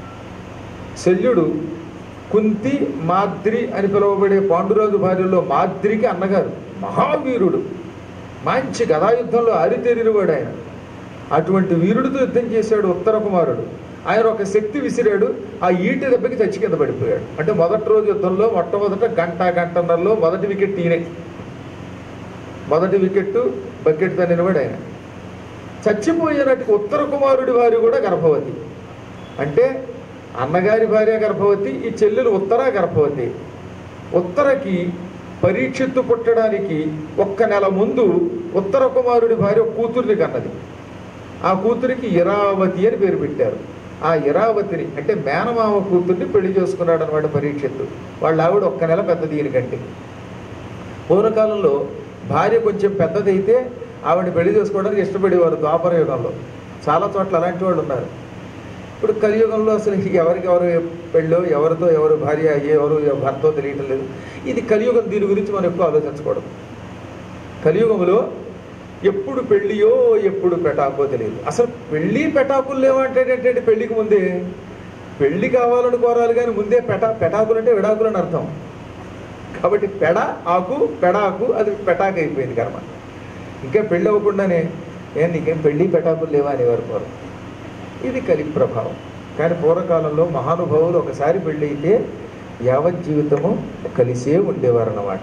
శల్యుడు కుంతి మాద్రి అని పిలువబడే పాండురాజు భార్యలో మాద్రికి అన్నగారు మహావీరుడు మంచి గదాయుద్ధంలో ఆరితేరినవాడు ఆయన అటువంటి వీరుడితో యుద్ధం చేశాడు ఉత్తర కుమారుడు ఆయన ఒక శక్తి విసిరాడు ఆ ఈటి దెబ్బకి చచ్చి కింద పడిపోయాడు అంటే మొదటి రోజు యుద్ధంలో మొట్టమొదట గంట గంటన్నరలో మొదటి వికెట్ ఈయనే మొదటి వికెట్ బకెట్ తనినవాడు ఆయన చచ్చిపోయినట్టు ఉత్తర కుమారుడి వారి కూడా గర్భవతి అంటే అన్నగారి భార్య గర్భవతి ఈ చెల్లెలు ఉత్తర గర్భవతి ఉత్తరకి పరీక్షిత్తు పుట్టడానికి ఒక్క నెల ముందు ఉత్తర కుమారుడి భార్య ఒక కూతుర్ని కన్నది ఆ కూతురికి ఇరావతి అని పేరు పెట్టారు ఆ ఇరావతిని అంటే మేనమామ కూతుర్ని పెళ్లి చేసుకున్నాడు అనమాట పరీక్షిత్తు వాళ్ళ ఆవిడ ఒక్క నెల పెద్ద దీనికంటే పూర్వకాలంలో భార్య కొంచెం పెద్దదైతే ఆవిడ పెళ్లి చేసుకోవడానికి ఇష్టపడేవారు ద్వాపర యుగంలో చాలా చోట్ల అలాంటి వాళ్ళు ఉన్నారు ఇప్పుడు కలియుగంలో అసలు ఎవరికి ఎవరు పెళ్ళో ఎవరితో ఎవరు భార్య అయ్యే ఎవరు భర్తో తెలియటం లేదు ఇది కలియుగం దీని గురించి మనం ఎక్కువ ఆలోచించకూడదు కలియుగంలో ఎప్పుడు పెళ్ళియో ఎప్పుడు పెటాకో తెలియదు అసలు పెళ్ళి పెటాకులు లేవంటే పెళ్లికి ముందే పెళ్లి కావాలని కోరాలి కానీ ముందే పెటా పెటాకులు అంటే విడాకులు అని అర్థం కాబట్టి పెడ ఆకు పెడాకు అది పెటాకు అయిపోయింది కర్మ ఇంకా పెళ్ళి అవ్వకుండానే ఏం నీకేం పెళ్ళి పెటాకులు లేవా అనేవారు పూర్వం ఇది కలి ప్రభావం కానీ పూర్వకాలంలో మహానుభావులు ఒకసారి పెళ్ళి అయితే యావత్ జీవితము కలిసే ఉండేవారు అన్నమాట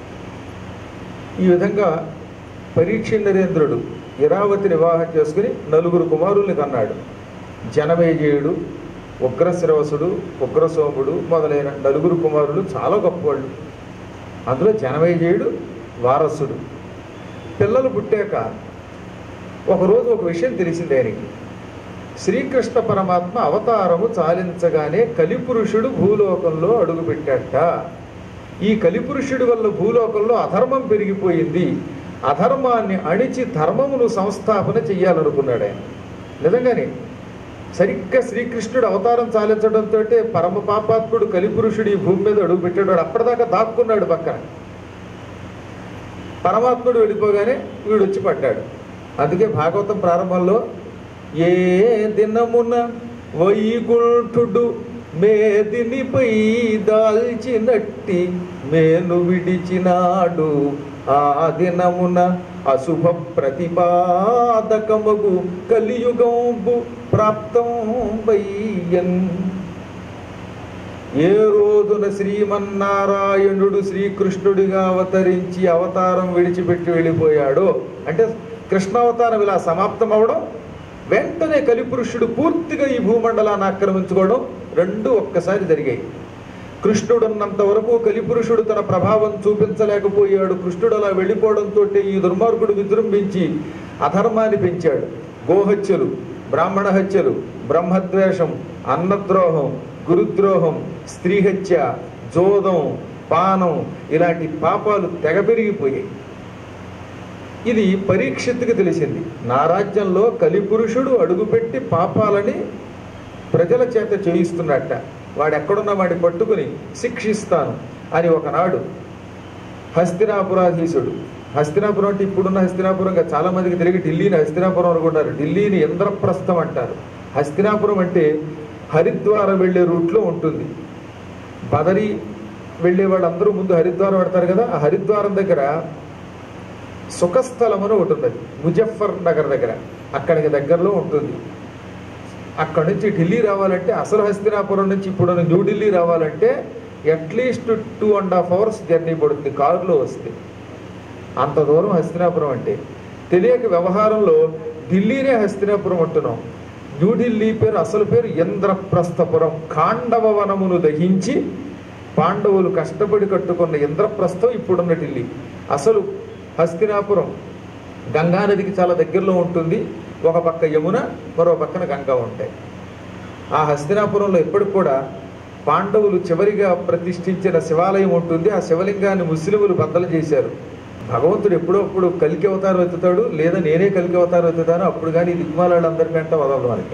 ఈ విధంగా పరీక్ష నరేంద్రుడు ఇరావతిని వివాహం చేసుకుని నలుగురు కుమారుల్ని కన్నాడు జనమేజయుడు ఉగ్రశ్రవసుడు ఉగ్రసోముడు మొదలైన నలుగురు కుమారులు చాలా గొప్పవాళ్ళు అందులో జనమేజయుడు వారసుడు పిల్లలు పుట్టాక ఒకరోజు ఒక విషయం తెలిసింది ఆయనకి శ్రీకృష్ణ పరమాత్మ అవతారము చాలించగానే కలిపురుషుడు భూలోకంలో అడుగుపెట్టాట ఈ కలిపురుషుడి వల్ల భూలోకంలో అధర్మం పెరిగిపోయింది అధర్మాన్ని అణిచి ధర్మమును సంస్థాపన చెయ్యాలనుకున్నాడు ఆయన నిజంగానే సరిగ్గా శ్రీకృష్ణుడు అవతారం చాలించడంతో పరమ పాపాత్ముడు కలిపురుషుడు ఈ భూమి మీద అడుగు పెట్టాడు వాడు అప్పటిదాకా దాక్కున్నాడు పక్కన పరమాత్ముడు వెళ్ళిపోగానే వీడు వచ్చి పడ్డాడు అందుకే భాగవతం ప్రారంభంలో ఏ దినమున వైకుంఠుడు మేదినిపై దాల్చినట్టి మేను విడిచినాడు ఆ దినమున అశుభ ప్రతిపాదకమగు కలియుగంబు ప్రాప్తం వయ్యన్ ఏ రోజున శ్రీమన్నారాయణుడు శ్రీకృష్ణుడిగా అవతరించి అవతారం విడిచిపెట్టి వెళ్ళిపోయాడో అంటే కృష్ణావతారం ఇలా సమాప్తం అవడం వెంటనే కలిపురుషుడు పూర్తిగా ఈ భూమండలాన్ని ఆక్రమించుకోవడం రెండు ఒక్కసారి జరిగాయి కృష్ణుడున్నంత వరకు కలిపురుషుడు తన ప్రభావం చూపించలేకపోయాడు కృష్ణుడు అలా వెళ్ళిపోవడంతో ఈ దుర్మార్గుడు విజృంభించి అధర్మాన్ని పెంచాడు గోహత్యలు బ్రాహ్మణ హత్యలు బ్రహ్మద్వేషం అన్నద్రోహం గురుద్రోహం స్త్రీహత్య జోదం పానం ఇలాంటి పాపాలు తెగ పెరిగిపోయాయి ఇది పరీక్షిత్తుకి తెలిసింది నా రాజ్యంలో కలిపురుషుడు అడుగుపెట్టి పాపాలని ప్రజల చేత చేయిస్తున్నట్ట వాడు ఎక్కడున్నా వాడిని పట్టుకుని శిక్షిస్తాను అని ఒకనాడు హస్తినాపురాధీశుడు హస్తినాపురం అంటే ఇప్పుడున్న హస్తినాపురంగా చాలా మందికి తిరిగి ఢిల్లీని హస్తినాపురం అనుకుంటారు ఢిల్లీని ఇంద్రప్రస్థం అంటారు హస్తినాపురం అంటే హరిద్వారం వెళ్ళే రూట్లో ఉంటుంది బదరి వెళ్ళే వాళ్ళందరూ ముందు హరిద్వారం పెడతారు కదా ఆ హరిద్వారం దగ్గర సుఖస్థలం అని ఒకటి ఉన్నది ముజఫర్ నగర్ దగ్గర అక్కడికి దగ్గరలో ఉంటుంది అక్కడ నుంచి ఢిల్లీ రావాలంటే అసలు హస్తినాపురం నుంచి ఇప్పుడు న్యూఢిల్లీ రావాలంటే at least two and half hours journey పడుతుంది కారులో వస్తే అంత దూరం హస్తినాపురం అంటే తెలియక వ్యవహారంలో ఢిల్లీనే హస్తినాపురం అంటున్నాం న్యూఢిల్లీ పేరు అసలు పేరు ఇంద్రప్రస్థపురం ఖాండవ వనమును దహించి పాండవులు కష్టపడి కట్టుకున్న ఇంద్రప్రస్థం ఇప్పుడున్న ఢిల్లీ అసలు హస్తినాపురం గంగానదికి చాలా దగ్గరలో ఉంటుంది ఒక పక్క యమున మరో పక్కన గంగా ఉంటాయి ఆ హస్తినాపురంలో ఎప్పటికి కూడా పాండవులు చివరిగా ప్రతిష్ఠించిన శివాలయం ఉంటుంది ఆ శివలింగాన్ని ముస్లిములు బద్దలు చేశారు భగవంతుడు ఎప్పుడప్పుడు కలికి అవతారం ఎత్తుతాడు లేదా నేనే కలికి అవతారం ఎత్తుతాను అప్పుడు కానీ దిగ్మాలందరికంటే వదలదు మనకి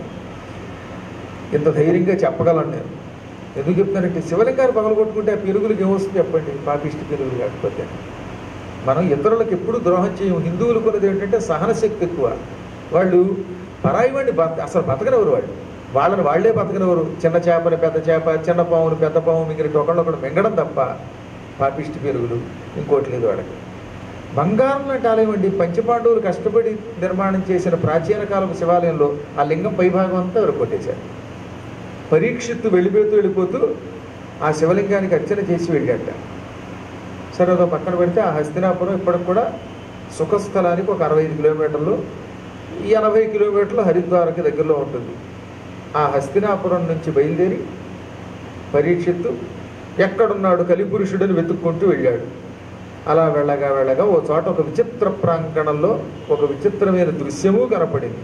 ఇంత ధైర్యంగా చెప్పగలను నేను ఎందుకు చెప్తానంటే శివలింగాన్ని పగలగొట్టుకుంటే ఆ పెరుగులకు ఏమొస్తుంది చెప్పండి పాపిష్టి పెరుగులు కాకపోతే మనం ఇతరులకు ఎప్పుడు ద్రోహం చేయం హిందువులు కొన్నది ఏంటంటే సహనశక్తి ఎక్కువ వాళ్ళు పరాయి వాడిని బత అసలు బతకనెవరు వాళ్ళు వాళ్ళని వాళ్ళే బతకనెవరు చిన్న చేపని పెద్ద చేప చిన్న పాముని పెద్ద పాము మిగిలిన ఒకళ్ళొకడు మింగడం తప్ప పాపిష్టి పెరుగులు ఇంకోటి లేదు వాళ్ళకి బంగారం లాంటి ఆలయం అండి పంచపాండవులు కష్టపడి నిర్మాణం చేసిన ప్రాచీన కాలపు శివాలయంలో ఆ లింగం పైభాగం అంతా ఎవరు కొట్టేశారు పరీక్షిత్తు వెళ్ళిపోతూ వెళ్ళిపోతూ ఆ శివలింగానికి అర్చన చేసి వెళ్ళాట సరే అదో పక్కన పెడితే ఆ హస్తినాపురం ఇప్పటికి కూడా సుఖస్థలానికి ఒక అరవై ఐదు కిలోమీటర్లు ఎనభై కిలోమీటర్లు హరిద్వార్కి దగ్గరలో ఉంటుంది ఆ హస్తినాపురం నుంచి బయలుదేరి పరీక్షిత్తు ఎక్కడున్నాడు కలిపురుషుడిని వెతుక్కుంటూ వెళ్ళాడు అలా వెళ్ళగా వెళ్ళగా ఓ చోట ఒక విచిత్ర ప్రాంగణంలో ఒక విచిత్రమైన దృశ్యము కనపడింది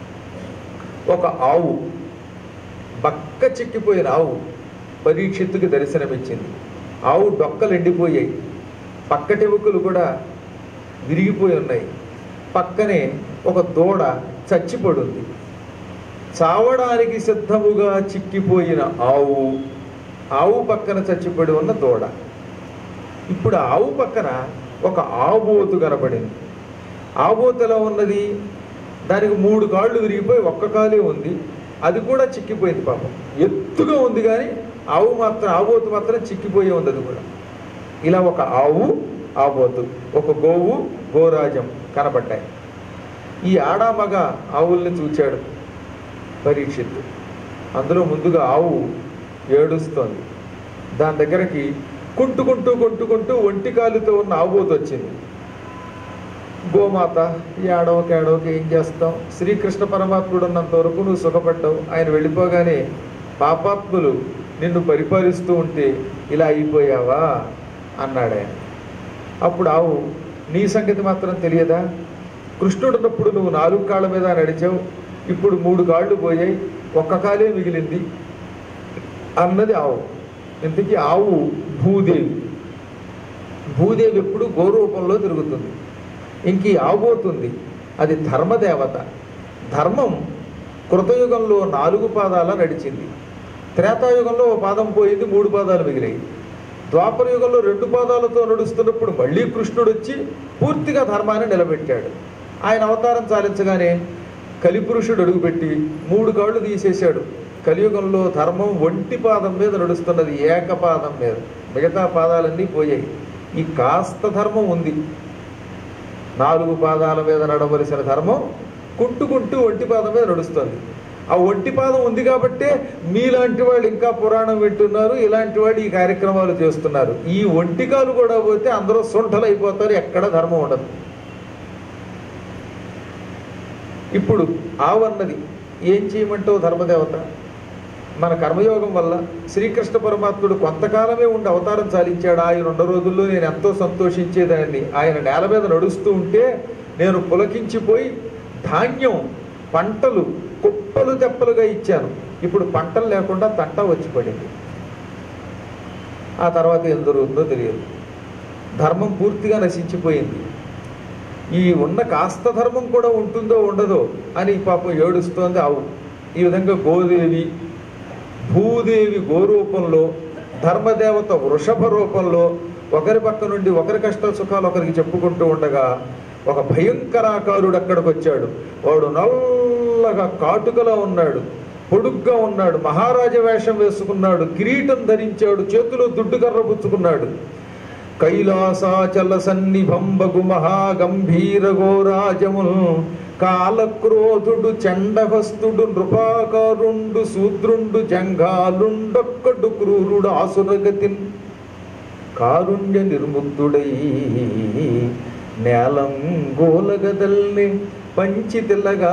ఒక ఆవు బక్క చిక్కిపోయిన ఆవు పరీక్షిత్తుకి దర్శనమిచ్చింది ఆవు డొక్కలు ఎండిపోయాయి పక్కటెముకలు కూడా విరిగిపోయి ఉన్నాయి పక్కనే ఒక దూడ చచ్చిపడుంది చావడానికి సిద్ధముగా చిక్కిపోయిన ఆవు ఆవు పక్కన చచ్చిపడి ఉన్న దూడ ఇప్పుడు ఆవు పక్కన ఒక ఆబోతు కనపడింది ఆబోతు ఎలా ఉన్నది దానికి మూడు కాళ్ళు విరిగిపోయి ఒక్క కాలే ఉంది అది కూడా చిక్కిపోయింది పాపం ఎత్తుగా ఉంది కానీ ఆవు మాత్రం ఆబోతు మాత్రం చిక్కిపోయి ఉంది అది కూడా ఇలా ఒక ఆవు ఆబోతు ఒక గోవు గోరాజం కనబడ్డాయి ఈ ఆడ మగ ఆవుల్ని చూచాడు పరీక్షిత్తు అందులో ముందుగా ఆవు ఏడుస్తోంది దాని దగ్గరకి కుంటుకుంటూ కొట్టుకుంటూ ఒంటి కాలుతో ఉన్న ఆవుబోతు వచ్చింది గోమాత ఈ ఆడవకి ఆడవకి ఏం చేస్తాం శ్రీకృష్ణ పరమాత్ముడు ఉన్నంత వరకు నువ్వు సుఖపడ్డావు ఆయన వెళ్ళిపోగానే పాపాత్ములు నిన్ను పరిపాలిస్తూ ఉంటే ఇలా అయిపోయావా అన్నాడు ఆయన అప్పుడు ఆవు నీ సంగతి మాత్రం తెలియదా కృష్ణుడు ఉన్నప్పుడు నువ్వు నాలుగు కాళ్ళ మీద నడిచావు ఇప్పుడు మూడు కాళ్ళు పోయాయి ఒక్క కాలే మిగిలింది అన్నది ఆవు ఇంతకీ ఆవు భూదేవి భూదేవి ఎప్పుడు గోరూపంలో తిరుగుతుంది ఇంక ఈ ఆవుపోతుంది అది ధర్మదేవత ధర్మం కృతయుగంలో నాలుగు పాదాల నడిచింది త్రేతాయుగంలో ఓ పాదం పోయింది మూడు పాదాలు మిగిలాయి ద్వాపర యుగంలో రెండు పాదాలతో నడుస్తున్నప్పుడు మళ్ళీ కృష్ణుడు వచ్చి పూర్తిగా ధర్మాన్ని నిలబెట్టాడు ఆయన అవతారం చాలించగానే కలిపురుషుడు అడుగుపెట్టి మూడు కాళ్ళు తీసేశాడు కలియుగంలో ధర్మం ఒంటి పాదం మీద నడుస్తున్నది ఏకపాదం మీద మిగతా పాదాలన్నీ పోయాయి ఈ కాస్త ధర్మం ఉంది నాలుగు పాదాల మీద నడవలసిన ధర్మం కుంటుకుంటూ ఒంటి పాదం మీద నడుస్తుంది ఆ ఒంటి పాదం ఉంది కాబట్టే మీలాంటి వాళ్ళు ఇంకా పురాణం వింటున్నారు ఇలాంటి వాళ్ళు ఈ కార్యక్రమాలు చేస్తున్నారు ఈ ఒంటికాలు కూడా పోతే అందరూ సొంటలు అయిపోతారు ఎక్కడ ధర్మం ఉండదు ఇప్పుడు ఆవన్నది ఏం చేయమంటావు ధర్మదేవత మన కర్మయోగం వల్ల శ్రీకృష్ణ పరమాత్ముడు కొంతకాలమే ఉండి అవతారం చాలించాడు ఆయన రెండు రోజుల్లో నేను ఎంతో సంతోషించేదాన్ని ఆయన నేల మీద నడుస్తూ ఉంటే నేను పులకించిపోయి ధాన్యం పంటలు కుప్పలు తెప్పలుగా ఇచ్చాను ఇప్పుడు పంటలు లేకుండా తంట వచ్చి పడింది ఆ తర్వాత ఏం జరుగుతుందో తెలియదు ధర్మం పూర్తిగా నశించిపోయింది ఈ ఉన్న కాస్త ధర్మం కూడా ఉంటుందో ఉండదో అని పాపం ఏడుస్తోంది ఆవు ఈ విధంగా గోదేవి భూదేవి గోరూపంలో ధర్మదేవత వృషభ రూపంలో ఒకరి పక్క నుండి ఒకరి కష్ట సుఖాలు ఒకరికి చెప్పుకుంటూ ఉండగా ఒక భయంకరాకారుడు అక్కడికి వచ్చాడు వాడు నల్లగా కాటుకలో ఉన్నాడు పొడుగ్గా ఉన్నాడు మహారాజ వేషం వేసుకున్నాడు కిరీటం ధరించాడు చేతిలో దుడ్డు కర్ర పుచ్చుకున్నాడు కైలాసాచల సన్నిభంబగు మహాగంభీర గోరాజమును కాలక్రోధుడు చండహస్తుడు నృపాకారుండు శూద్రుండు జంఘాలుండొక్కడు క్రూరుడు ఆసురగతిన్ కారుణ్య నిర్ముక్తుడై నేలం గోలగదల్ని పంచి తెల్లగా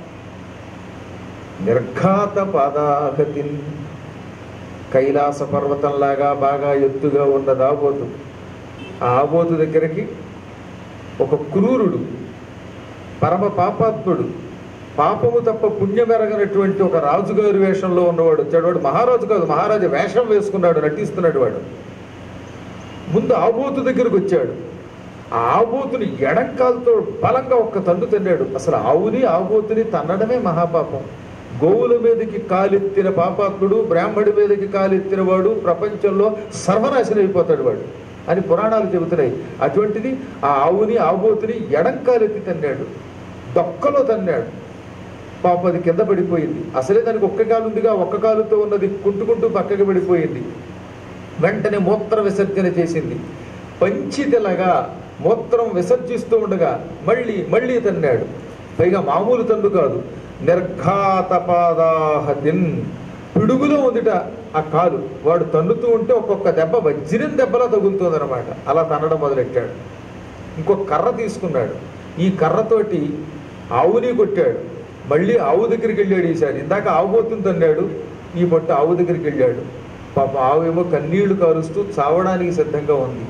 నిర్ఘాత పాదాగతిన్ కైలాస పర్వతంలాగా బాగా ఎత్తుగా ఉన్న దాబోతు ఆ ఆబోతు దగ్గరికి ఒక క్రూరుడు పరమ పాపాత్ముడు పాపము తప్ప పుణ్యమెరగనటువంటి ఒక రాజుగారి వేషంలో ఉన్నవాడు వచ్చాడు వాడు మహారాజు కాదు మహారాజు వేషం వేసుకున్నాడు నటిస్తున్నాడు వాడు ముందు ఆబోతు దగ్గరకు వచ్చాడు ఆ ఆబోతుని ఎడంకాలతో బలంగా ఒక్క తన్ను తిన్నాడు అసలు ఆవుని ఆబోతుని తన్నడమే మహాపాపం గోవుల మీదకి కాలెత్తిన పాపాత్ముడు బ్రాహ్మడి మీదకి కాలెత్తిన వాడు ప్రపంచంలో సర్వనాశనం అయిపోతాడు వాడు అని పురాణాలు చెబుతున్నాయి అటువంటిది ఆ ఆవుని ఆబోతుని ఎడంకాలెత్తి తన్నాడు దొక్కలో తన్నాడు పాపం అది కింద పడిపోయింది అసలే దానికి ఒక్క కాలు ఉందిగా ఒక్క కాలుతో ఉన్నది కుంటుకుంటూ పక్కకి పడిపోయింది వెంటనే మూత్ర విసర్జన చేసింది పంచితెలగా మూత్రం విసర్జిస్తూ ఉండగా మళ్ళీ మళ్ళీ తన్నాడు పైగా మామూలు తన్ను కాదు నిర్ఘాతపాదాహతిన్ పిడుగులో ఉందిట ఆ కాలు వాడు తన్నుతూ ఉంటే ఒక్కొక్క దెబ్బ వజ్రం దెబ్బలా తగులుతుంది అనమాట అలా తన్నడం మొదలెట్టాడు ఇంకొక కర్ర తీసుకున్నాడు ఈ కర్రతోటి ఆవుని కొట్టాడు మళ్ళీ ఆవు దగ్గరికి వెళ్ళాడు ఈసారి ఇందాక ఆవు పోతుంది తన్నాడు ఈ పొట్ట ఆవు దగ్గరికి వెళ్ళాడు పాప ఆవు ఏమో కన్నీళ్లు కారుస్తూ చావడానికి సిద్ధంగా ఉంది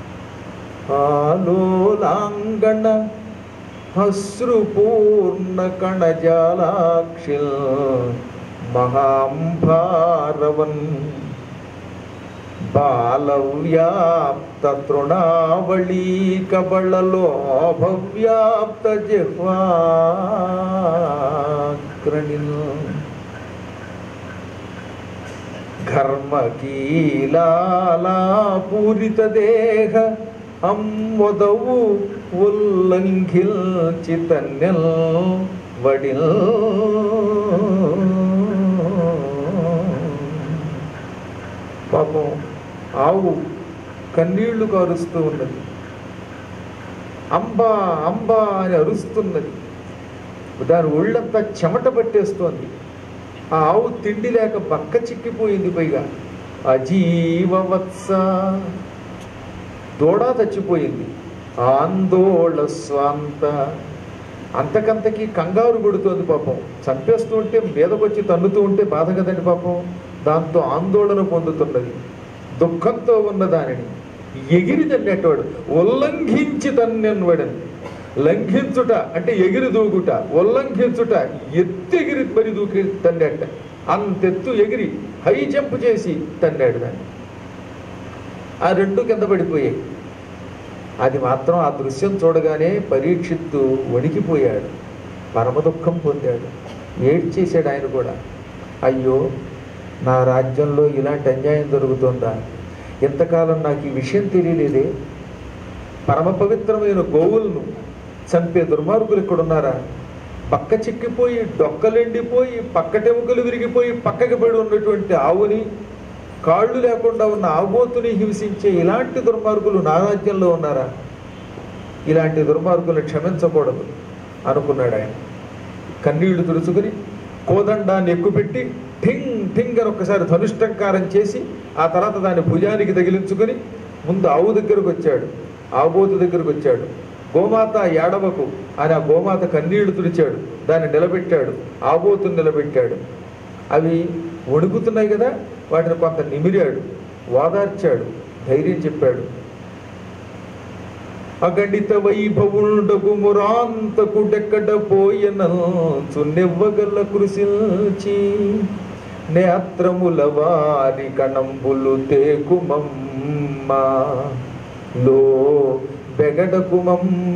ఆలోలాంగణ అశ్రుపూర్ణ కణజాలాక్షిల్ మహాంభారవన్ బాలవ్యాప్త తృణావళీ కబళలోభవ్యాప్త జిహ్వాగ్రణిల్ ఘర్మకీలాలా పూరిత దేహ అమ్మొదవు ఉల్లంఘిల్చి తన్నెల్ వడిల్ పాపం ఆవు కన్నీళ్లు కారుస్తూ ఉన్నది అంబా అంబా అని అరుస్తున్నది దాని ఒళ్ళంతా చెమట పట్టేస్తోంది ఆ ఆవు తిండి లేక బక్క చిక్కిపోయింది పైగా అజీవవత్స దూడ చచ్చిపోయింది ఆందోళ స్వాంత అంతకంతకి కంగారు పడుతోంది పాపం చంపేస్తూ ఉంటే మీదకొచ్చి తన్నుతూ ఉంటే బాధ కదండి పాపం దాంతో ఆందోళన పొందుతున్నది దుఃఖంతో ఉన్న దానిని ఎగిరి తన్నేటవాడు ఉల్లంఘించి తన్నెన్వడని లంఘించుట అంటే ఎగిరి దూకుట ఉల్లంఘించుట ఎత్తెగిరి మరి దూకి తన్నెట్ట అంతెత్తు ఎగిరి హై జంప్ చేసి తన్నాడు దాన్ని ఆ రెండు కింద పడిపోయాయి అది మాత్రం ఆ దృశ్యం చూడగానే పరీక్షిత్తు వణికిపోయాడు పరమ దుఃఖం పొందాడు ఏడ్చేశాడు ఆయన కూడా అయ్యో నా రాజ్యంలో ఇలాంటి అన్యాయం జరుగుతుందా ఎంతకాలం నాకు ఈ విషయం తెలియలేదే పరమ పవిత్రమైన గోవులను చంపే దుర్మార్గులు ఇక్కడ ఉన్నారా పక్క చిక్కిపోయి డొక్కలెండిపోయి పక్కటెముకలు విరిగిపోయి పక్కకి పడి ఉన్నటువంటి ఆవుని కాళ్ళు లేకుండా ఉన్న ఆబోతుని హింసించే ఇలాంటి దుర్మార్గులు నా రాజ్యంలో ఉన్నారా ఇలాంటి దుర్మార్గులను క్షమించకూడదు అనుకున్నాడు ఆయన కన్నీళ్లు తుడుచుకుని కోదండాన్ని ఎక్కుపెట్టి ఠింగ్ ఠింగ్ అని ఒక్కసారి ధనుష్టంకారం చేసి ఆ తర్వాత దాన్ని భుజానికి తగిలించుకుని ముందు ఆవు దగ్గరకు వచ్చాడు ఆబోతు దగ్గరకు వచ్చాడు గోమాత ఏడవకు అని ఆ గోమాత కన్నీళ్లు తుడిచాడు దాన్ని నిలబెట్టాడు ఆబోతుని నిలబెట్టాడు అవి వణుకుతున్నాయి కదా వాటిని కొంత నిమిరాడు ఓదార్చాడు ధైర్యం చెప్పాడు అగణిత వైభవుండగు మురాంతకుడెక్కడ పోయన చున్నెవ్వగల కృషించి నేత్రముల వారి కణంబులు తేకుమమ్మ లో బెగడకుమమ్మ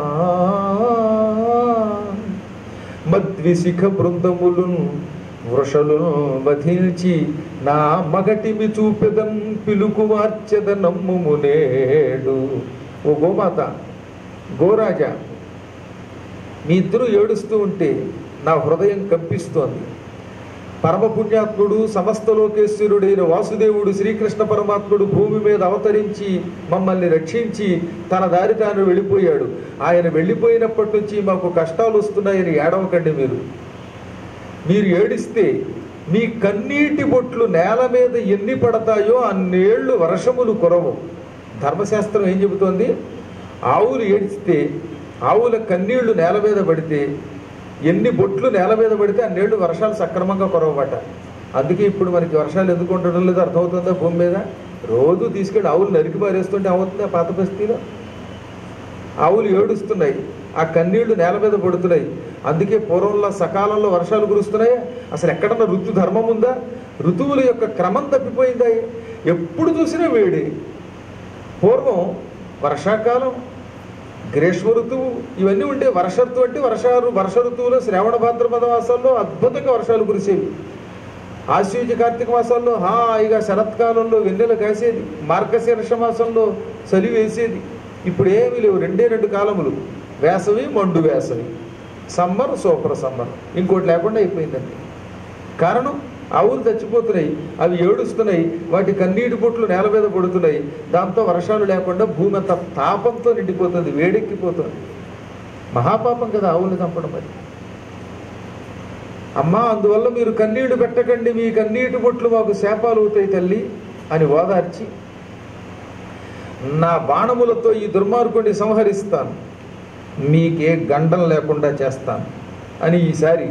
మద్విశిఖ బృందములున్ వృషలు వధించి నా మగటిమి చూపెదం పిలుకు మార్చెద నమ్ముము నేడు ఓ గోమాత గోరాజా మీ ఇద్దరు ఏడుస్తూ ఉంటే నా హృదయం కంపిస్తోంది పరమపుణ్యాత్ముడు సమస్త లోకేశ్వరుడైన వాసుదేవుడు శ్రీకృష్ణ పరమాత్ముడు భూమి మీద అవతరించి మమ్మల్ని రక్షించి తన దారి తాను వెళ్ళిపోయాడు ఆయన వెళ్ళిపోయినప్పటి నుంచి మాకు కష్టాలు వస్తున్నాయని ఏడవకండి మీరు మీరు ఏడిస్తే మీ కన్నీటి బొట్లు నేల మీద ఎన్ని పడతాయో అన్నేళ్లు వర్షములు కురవు ధర్మశాస్త్రం ఏం చెబుతోంది ఆవులు ఏడిస్తే ఆవుల కన్నీళ్లు నేల మీద పడితే ఎన్ని బొట్లు నేల మీద పడితే అన్నేళ్లు వర్షాలు సక్రమంగా కురవబట అందుకే ఇప్పుడు మనకి వర్షాలు ఎందుకు ఉండడం లేదు అర్థమవుతుందా భూమి మీద రోజు తీసుకెళ్ళి ఆవులు నరికి పారేస్తుంటే అవుతుందా పాత బస్తీలో ఆవులు ఏడుస్తున్నాయి ఆ కన్నీళ్లు నేల మీద పడుతున్నాయి అందుకే పూర్వంలో సకాలంలో వర్షాలు కురుస్తున్నాయి అసలు ఎక్కడన్నా ఋతు ధర్మం ఉందా ఋతువుల యొక్క క్రమం తప్పిపోయిందా ఎప్పుడు చూసినా వేడి పూర్వం వర్షాకాలం గ్రీష్మ ఋతువు ఇవన్నీ ఉంటే వర్ష ఋతువు అంటే వర్షాలు వర్ష ఋతువులో శ్రావణ భాద్రపద మాసాల్లో అద్భుతంగా వర్షాలు కురిసేవి ఆశ్వీజ కార్తీక మాసాల్లో హాయిగా శరత్కాలంలో వెన్నెల కాసేది మార్గశీర్ష మాసంలో చలి వేసేది ఇప్పుడు ఏమీ లేవు రెండే రెండు కాలములు వేసవి మండు వేసవి సమ్మర్ సూపర్ సమ్మర్ ఇంకోటి లేకుండా అయిపోయిందండి కారణం ఆవులు చచ్చిపోతున్నాయి అవి ఏడుస్తున్నాయి వాటి కన్నీటి బొట్లు నేల మీద పడుతున్నాయి దాంతో వర్షాలు లేకుండా భూమి అంతా తాపంతో నిండిపోతుంది వేడెక్కిపోతుంది మహాపాపం కదా ఆవులు చంపడం మరి అమ్మా అందువల్ల మీరు కన్నీళ్లు పెట్టకండి మీ కన్నీటి బొట్లు మాకు శాపాలు అవుతాయి తల్లి అని ఓదార్చి నా బాణములతో ఈ దుర్మార్గుడిని సంహరిస్తాను మీకే గండం లేకుండా చేస్తాను అని ఈసారి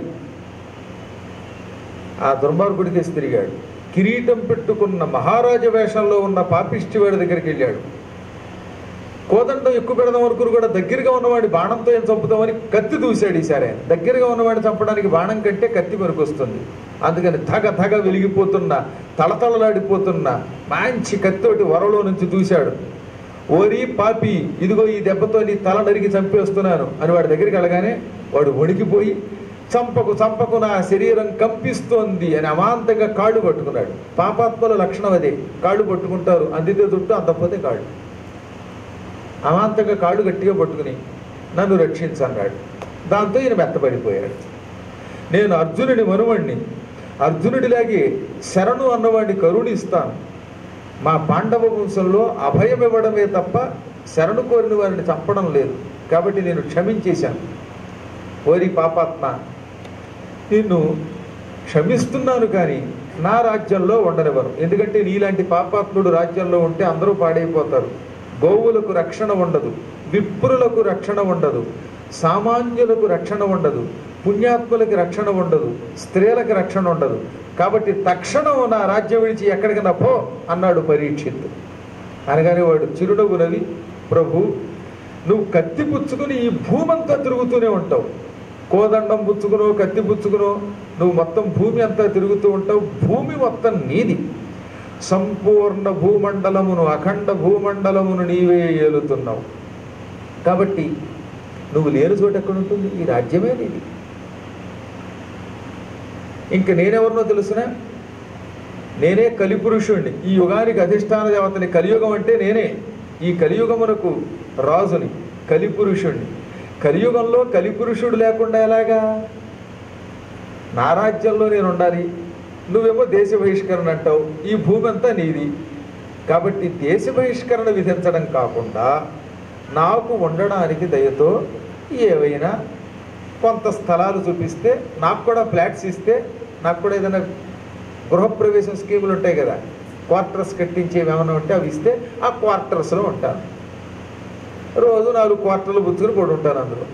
ఆ దుర్మార్గుడికి తిరిగాడు కిరీటం పెట్టుకున్న మహారాజ వేషంలో ఉన్న పాపిష్టి వాడి దగ్గరికి వెళ్ళాడు కోదండం ఎక్కువ పెడదాం అనుకుని కూడా దగ్గరగా ఉన్నవాడి బాణంతో ఏం చంపుతామని కత్తి దూశాడు ఈసారి ఆయన దగ్గరగా ఉన్నవాడిని చంపడానికి బాణం కంటే కత్తి వస్తుంది అందుకని ధగ ధగ వెలిగిపోతున్న తళతళలాడిపోతున్న మంచి కత్తితోటి వరలో నుంచి దూశాడు ఓరి పాపి ఇదిగో ఈ దెబ్బతో నీ తల నరికి చంపేస్తున్నాను అని వాడి దగ్గరికి వెళ్ళగానే వాడు వణికిపోయి చంపకు చంపకు నా శరీరం కంపిస్తోంది అని అమాంతంగా కాళ్ళు పట్టుకున్నాడు పాపాత్మల లక్షణం అదే కాళ్ళు పట్టుకుంటారు అందితే దుట్టు అందకపోతే కాళ్ళు అమాంతంగా కాళ్ళు గట్టిగా పట్టుకుని నన్ను రక్షించన్నాడు దాంతో ఈయన మెత్తబడిపోయాడు నేను అర్జునుడి మనువణ్ణి అర్జునుడిలాగే శరణు అన్నవాడిని కరుణిస్తాను మా పాండవ వంశంలో అభయం ఇవ్వడమే తప్ప శరణు కోరిన వారిని చంపడం లేదు కాబట్టి నేను క్షమించేశాను ఓరి పాపాత్మ నిన్ను క్షమిస్తున్నాను కానీ నా రాజ్యంలో ఉండనివ్వను ఎందుకంటే నీలాంటి పాపాత్ముడు రాజ్యంలో ఉంటే అందరూ పాడైపోతారు గోవులకు రక్షణ ఉండదు విప్రులకు రక్షణ ఉండదు సామాన్యులకు రక్షణ ఉండదు పుణ్యాత్ములకి రక్షణ ఉండదు స్త్రీలకు రక్షణ ఉండదు కాబట్టి తక్షణం నా రాజ్యం విడిచి ఎక్కడికైనా పో అన్నాడు పరీక్షిత్ అనగానే వాడు చిరునవ్వు నవ్వి ప్రభు నువ్వు కత్తి పుచ్చుకుని ఈ భూమంతా తిరుగుతూనే ఉంటావు కోదండం పుచ్చుకునో కత్తి పుచ్చుకునో నువ్వు మొత్తం భూమి అంతా తిరుగుతూ ఉంటావు భూమి మొత్తం నీది సంపూర్ణ భూమండలమును అఖండ భూమండలమును నీవే ఏలుతున్నావు కాబట్టి నువ్వు లేని చోట ఎక్కడ ఉంటుంది ఈ రాజ్యమే నీది ఇంక నేనెవరినో తెలుసునా నేనే కలిపురుషుణ్ణి ఈ యుగానికి అధిష్టాన దేవతని కలియుగం అంటే నేనే ఈ కలియుగమునకు రాజుని కలిపురుషుణ్ణి కలియుగంలో కలిపురుషుడు లేకుండా ఎలాగా నా రాజ్యంలో నేను ఉండాలి నువ్వేమో దేశ బహిష్కరణ అంటావు ఈ భూమి అంతా నీది కాబట్టి దేశ బహిష్కరణ విధించడం కాకుండా నాకు ఉండడానికి దయతో ఏవైనా కొంత స్థలాలు చూపిస్తే నాకు కూడా ఫ్లాట్స్ ఇస్తే నాకు కూడా ఏదైనా గృహప్రవేశం స్కీములు ఉంటాయి కదా క్వార్టర్స్ కట్టించేవి ఏమైనా ఉంటే అవి ఇస్తే ఆ క్వార్టర్స్లో ఉంటాను రోజు నాలుగు క్వార్టర్లు బుచ్చుకుని పడి ఉంటాను అందులో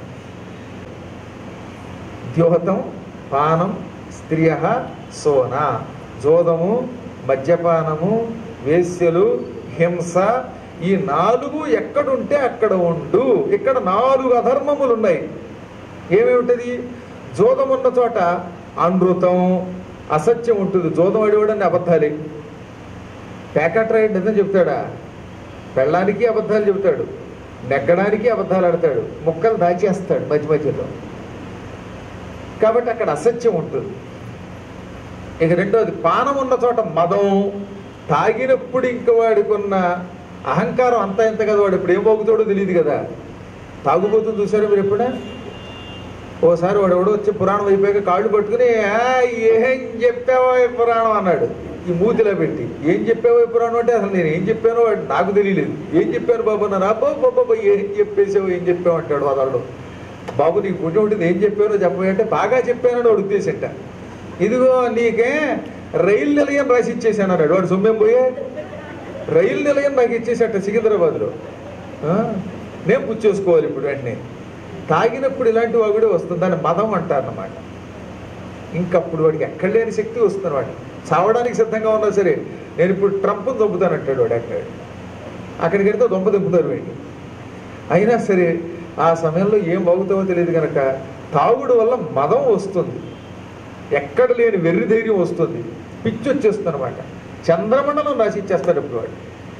ద్యోహతం పానం స్త్రియ సోన జోదము మద్యపానము వేశ్యలు హింస ఈ నాలుగు ఎక్కడుంటే అక్కడ ఉండు ఇక్కడ నాలుగు అధర్మములు ఉన్నాయి ఏమేమిటది జోదం ఉన్న చోట అనృతం అసత్యం ఉంటుంది జోదం అడివాడని అబద్ధాలే ప్యాకెట్ రైడ్ నిజం చెప్తాడా పెళ్ళానికి అబద్ధాలు చెబుతాడు నెగ్గడానికి అబద్ధాలు ఆడతాడు ముక్కలు దాచేస్తాడు మధ్య మధ్యలో కాబట్టి అక్కడ అసత్యం ఉంటుంది ఇక రెండోది పానం ఉన్న చోట మదం తాగినప్పుడు ఇంక వాడికి ఉన్న అహంకారం అంతా ఇంత కదా వాడు ఇప్పుడు ఏం పోగుతాడో తెలియదు కదా తాగుబోతుంది చూసారా మీరు ఎప్పుడా ఓసారి వాడు ఎవడో వచ్చి పురాణం అయిపోయాక కాళ్ళు పట్టుకుని "ఆ, ఏం చెప్పావో ఈ పురాణం అన్నాడు ఈ మూతిలో పెట్టి ఏం చెప్పావో ఈ పురాణం అంటే అసలు నేను ఏం చెప్పానో వాడు నాకు తెలియలేదు ఏం చెప్పాను బాబు అన్నాను అబ్బో బాబా ఏం చెప్పేసావు ఏం చెప్పావు అంటాడు వదలడు బాబు నీకు పుణ్యం ఉంటుంది ఏం చెప్పానో చెప్పమంటే బాగా చెప్పానని వాడు ఉద్దేశంట ఇదిగో నీకే రైలు నిలయం రాసి ఇచ్చేసాను అన్నాడు వాడు సొమ్మేం పోయే రైలు నిలయం నాకు ఇచ్చేసట సికింద్రాబాద్లో ఆ, నేను పుచ్చేసుకోవాలి ఇప్పుడు వెంటనే తాగినప్పుడు ఇలాంటి వాగుడే వస్తుంది దాన్ని మదం అంటారన్నమాట ఇంకప్పుడు వాడికి ఎక్కడ లేని శక్తి వస్తుంది వాడు చావడానికి సిద్ధంగా ఉన్నా సరే నేను ఇప్పుడు ట్రంప్ దొబ్బుతానంటాడు వాడు అంటాడు అక్కడికి వెళ్తే దొంప దింపుతారు వీడిని అయినా సరే ఆ సమయంలో ఏం బాగుతావో తెలియదు కనుక తాగుడు వల్ల మదం వస్తుంది ఎక్కడ లేని వెర్రి ధైర్యం వస్తుంది పిచ్చి వచ్చేస్తుంది అనమాట చంద్రమండలం రాసి ఇచ్చేస్తాడు ఇప్పుడు వాడు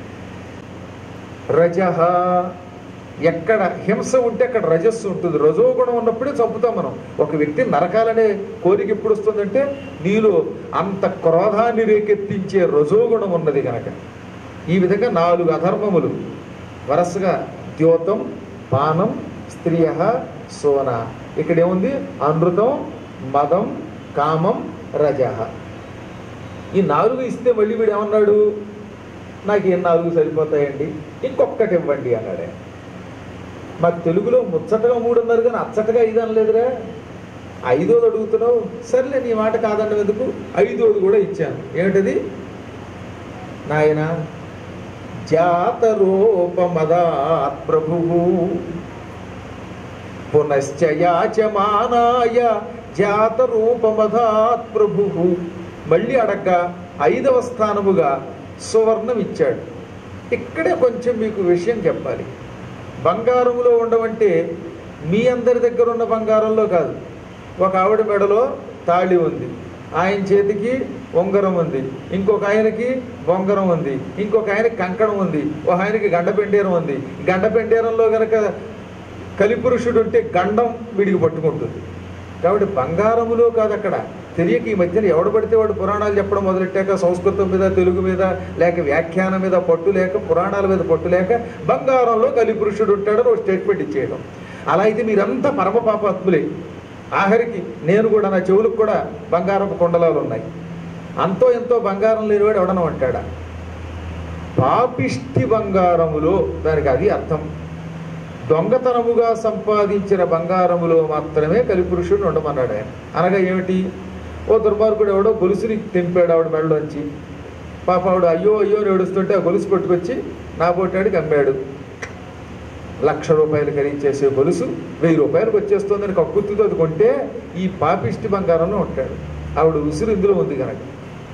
రజహ ఎక్కడ హింస ఉంటే అక్కడ రజస్సు ఉంటుంది రజోగుణం ఉన్నప్పుడే చంపుతాం మనం ఒక వ్యక్తి నరకాలనే కోరిక ఎప్పుడు వస్తుందంటే నీలో అంత క్రోధాన్ని రేకెత్తించే రజోగుణం ఉన్నది కనుక ఈ విధంగా నాలుగు అధర్మములు వరసగా ద్యోతం పానం స్త్రియ సోన ఇక్కడ ఏముంది అనృతం మదం కామం రజ ఈ నాలుగు ఇస్తే మళ్ళీ వీడు ఏమన్నాడు నాకు ఏం నాలుగు సరిపోతాయండి ఇంకొక్కటి ఇవ్వండి అన్నాడే మాకు తెలుగులో ముచ్చటగా మూడు అన్నారు కానీ అచ్చటగా ఐదు అనలేదురా ఐదోది అడుగుతున్నావు సర్లే నీ మాట కాదండి ఎందుకు ఐదోది కూడా ఇచ్చాను ఏమిటది నాయన జాతరూపమదాత్ ప్రభువు పునశ్చయాచమానాయ జాతరూపమధాత్ ప్రభువు మళ్ళీ అడగ్గా ఐదవ స్థానముగా సువర్ణం ఇచ్చాడు ఇక్కడే కొంచెం మీకు విషయం చెప్పాలి బంగారములో ఉండమంటే మీ అందరి దగ్గర ఉన్న బంగారంలో కాదు ఒక ఆవిడ మెడలో తాళి ఉంది ఆయన చేతికి ఉంగరం ఉంది ఇంకొక ఆయనకి బొంగరం ఉంది ఇంకొక ఆయనకి కంకణం ఉంది ఒక ఆయనకి గండ పెండేరం ఉంది గండ పెండేరంలో గనక కలిపురుషుడు ఉంటే గండం వీడికి పట్టుకుంటుంది కాబట్టి బంగారములో కాదు అక్కడ తెలియక ఈ మధ్యన ఎవడు పడితే వాడు పురాణాలు చెప్పడం మొదలెట్టాక సంస్కృతం మీద తెలుగు మీద లేక వ్యాఖ్యానం మీద పట్టు లేక పురాణాల మీద పట్టు లేక బంగారంలో కలిపురుషుడు ఉంటాడని ఒక స్టేట్మెంట్ ఇచ్చేయడం అలా అయితే మీరంతా పరమ పాపాత్ములే ఆఖరికి నేను కూడా నా చెవులకు కూడా బంగారపు కొండలాలు ఉన్నాయి అంతో ఎంతో బంగారం లేనివాడు ఎవడన అంటాడా పాపిష్టి బంగారములో దానికి అది అర్థం దొంగతనముగా సంపాదించిన బంగారములో మాత్రమే కలిపురుషుడు ఉండమన్నాడు ఆయన అనగా ఏమిటి ఓ దుర్మార్గుడు ఎవడో గొలుసుని తెంపాడు ఆవిడ మెడలోంచి పాప ఆవిడ అయ్యో అయ్యో అని ఏడుస్తుంటే ఆ గొలుసు పట్టుకొచ్చి నా పోటాడికి అమ్మాడు లక్ష రూపాయలు ఖరీచేసే గొలుసు వెయ్యి రూపాయలకు వచ్చేస్తుందని కక్కుర్తితో అది కొంటే ఈ పాపిష్టి బంగారంలో ఉంటాడు ఆవిడ ఉసిరు ఇందులో ఉంది కనుక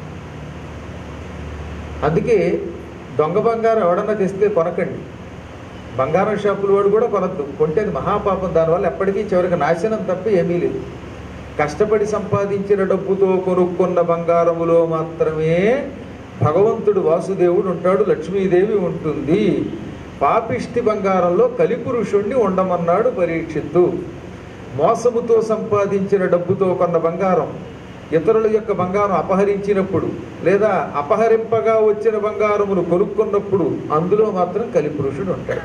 అందుకే దొంగ బంగారం ఎవడన్నా తెస్తే కొనకండి బంగారం షాపుల వాడు కూడా కొనద్దు కొంటే అది మహాపాపం దానివల్ల ఎప్పటికీ చివరికి నాశనం తప్ప ఏమీ లేదు కష్టపడి సంపాదించిన డబ్బుతో కొనుక్కున్న బంగారములో మాత్రమే భగవంతుడు వాసుదేవుడు ఉంటాడు లక్ష్మీదేవి ఉంటుంది పాపిష్టి బంగారంలో కలిపురుషుణ్ణి ఉండమన్నాడు పరీక్షిత్తు మోసముతో సంపాదించిన డబ్బుతో కొన్న బంగారం ఇతరుల యొక్క బంగారం అపహరించినప్పుడు లేదా అపహరింపగా వచ్చిన బంగారమును కొనుక్కున్నప్పుడు అందులో మాత్రం కలిపురుషుడు ఉంటాడు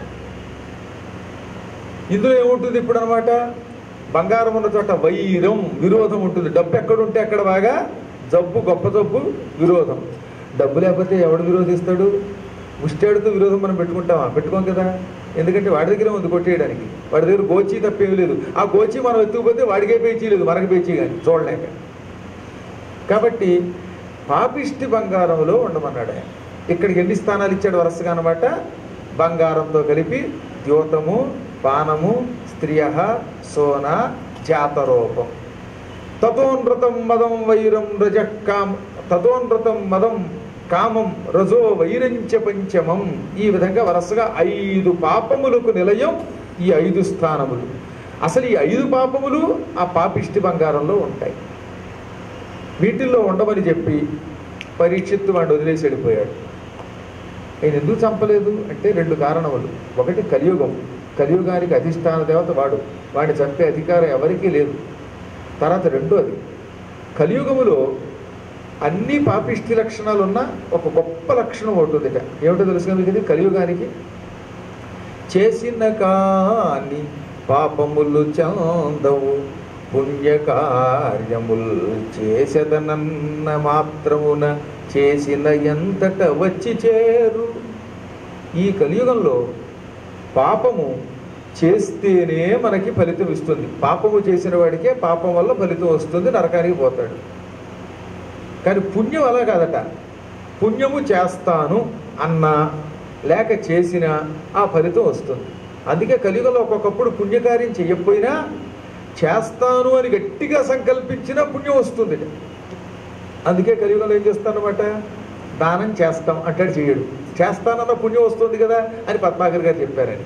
ఇందులో ఏముంటుంది ఇప్పుడు అనమాట బంగారం ఉన్న చోట వైరం విరోధం ఉంటుంది డబ్బు ఎక్కడుంటే అక్కడ బాగా జబ్బు గొప్ప జబ్బు విరోధం డబ్బు లేకపోతే ఎవడు విరోధిస్తాడు ముష్టాడుతో విరోధం మనం పెట్టుకుంటామా పెట్టుకోం కదా ఎందుకంటే వాడి దగ్గర ఉంది కొట్టేయడానికి వాడి దగ్గర గోచి తప్పేమీ లేదు ఆ గోచి మనం ఎత్తుకుపోతే వాడికే పేచీ లేదు మనకి పేచీ కానీ చూడలేక కాబట్టి పాపిష్టి బంగారంలో ఉండమన్నాడు ఆయన ఇక్కడికి ఎన్ని స్థానాలు ఇచ్చాడు వరుసగా అనమాట బంగారంతో కలిపి ద్యోతము పానము స్త్రియ సోన జాతరూపం తతోనృతం మదం వైరం రజ కామ తతోనృతం మదం కామం రజో వైరంచ పంచమం ఈ విధంగా వరుసగా ఐదు పాపములకు నిలయం ఈ ఐదు స్థానములు అసలు ఈ ఐదు పాపములు ఆ పాపిష్టి బంగారంలో ఉంటాయి వీటిల్లో ఉండమని చెప్పి పరీక్షిత్తు వాడిని వదిలేసి వెళ్ళిపోయాడు ఆయన ఎందుకు చంపలేదు అంటే రెండు కారణములు ఒకటి కలియుగం కలియుగానికి అధిష్టాన దేవత వాడు వాడిని చంపే అధికారం ఎవరికీ లేదు తర్వాత రెండోది కలియుగములో అన్ని పాపిష్టి లక్షణాలు ఉన్న ఒక గొప్ప లక్షణం ఉంటుంది ఏమిటో తెలుసు మీకు ఇది కలియుగానికి చేసిన కాని పాపములు చందవు పుణ్యకార్యముల్ చేసదనన్న మాత్రమున చేసిన ఎంతట వచ్చి చేరు ఈ కలియుగంలో పాపము చేస్తేనే మనకి ఫలితం ఇస్తుంది పాపము చేసిన వాడికే పాపం వల్ల ఫలితం వస్తుంది నరకానికి పోతాడు కానీ పుణ్యం అలా కాదట పుణ్యము చేస్తాను అన్నా లేక చేసిన ఆ ఫలితం వస్తుంది అందుకే కలియుగంలో ఒక్కొక్కప్పుడు పుణ్యకార్యం చేయకపోయినా చేస్తాను అని గట్టిగా సంకల్పించినా పుణ్యం వస్తుంది అందుకే కలియుగంలో ఏం చేస్తానమాట దానం చేస్తాం అంటాడు చేయడు చేస్తానన్న పుణ్యం వస్తుంది కదా అని పద్మాకర్ గారు చెప్పారని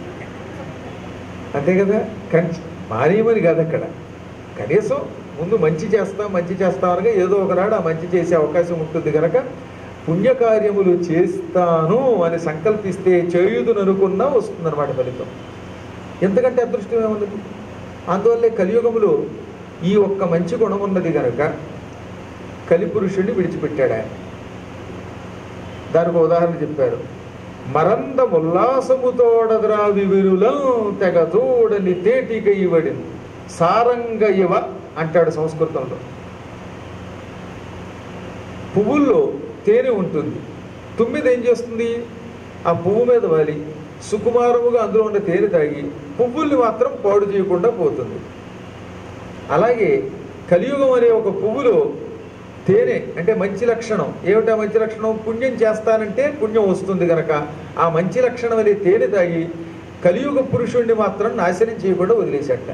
అంతే కదా కానీ మానేయమని కాదు అక్కడ కనీసం ముందు మంచి చేస్తాం మంచి చేస్తాం అనగా ఏదో ఒకనాడు ఆ మంచి చేసే అవకాశం ఉంటుంది కనుక పుణ్యకార్యములు చేస్తాను అని సంకల్పిస్తే చేయుదును అనుకున్నా వస్తుందన్నమాట ఫలితం ఎంతకంటే అదృష్టం ఏమున్నది అందువల్లే కలియుగములో ఈ ఒక్క మంచి గుణం ఉన్నది కనుక కలిపురుషుణ్ణి విడిచిపెట్టాడు ఆయన దానికి ఒక ఉదాహరణ చెప్పారు మరంద ఉల్లాసముతోడద్రావి విరులం తెగ చూడని తేటిక ఇవడిన్ సారంగ ఇవ అంటాడు సంస్కృతంలో పువ్వుల్లో తేనె ఉంటుంది తుమ్మిది ఏం చేస్తుంది ఆ పువ్వు మీద వాలి సుకుమారముగా అందులో ఉన్న తేనె తాగి పువ్వుల్ని మాత్రం పాడు చేయకుండా పోతుంది అలాగే కలియుగం అనే ఒక పువ్వులో తేనె అంటే మంచి లక్షణం ఏమిటా మంచి లక్షణం పుణ్యం చేస్తానంటే పుణ్యం వస్తుంది గనక ఆ మంచి లక్షణం అనే తేనె తాగి కలియుగ పురుషుణ్ణి మాత్రం నాశనం చేయకుండా వదిలేసేట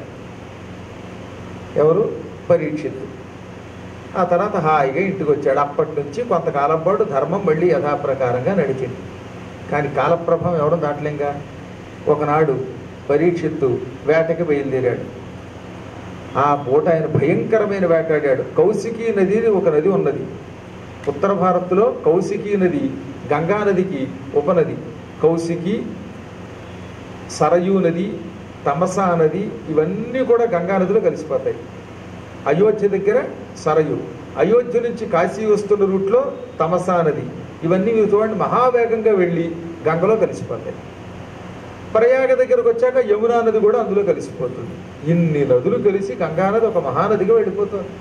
ఎవరు పరీక్షిత్తు ఆ తర్వాత హాయిగా ఇంటికి వచ్చాడు అప్పటి నుంచి కొంతకాలం పాటు ధర్మం మళ్ళీ యథాప్రకారంగా నడిచింది కానీ కాలప్రభావం ఎవరు దాటలేంగా ఒకనాడు పరీక్షిత్తు వేటకి బయలుదేరాడు ఆ పూట ఆయన భయంకరమైన వేటాడాడు కౌశికీ నది అని ఒక నది ఉన్నది ఉత్తర భారత్లో కౌశికీ నది గంగా నదికి ఉపనది కౌశికి సరయూ నది తమసా నది ఇవన్నీ కూడా గంగా నదిలో కలిసిపోతాయి అయోధ్య దగ్గర సరయు అయోధ్య నుంచి కాశీ వస్తున్న రూట్లో తమసా నది ఇవన్నీ మీరు చూడండి మహావేగంగా వెళ్ళి గంగలో కలిసిపోతాయి ప్రయాగ దగ్గరకు వచ్చాక యమునా నది కూడా అందులో కలిసిపోతుంది ఇన్ని నదులు కలిసి గంగా నది ఒక మహానదిగా వెళ్ళిపోతుంది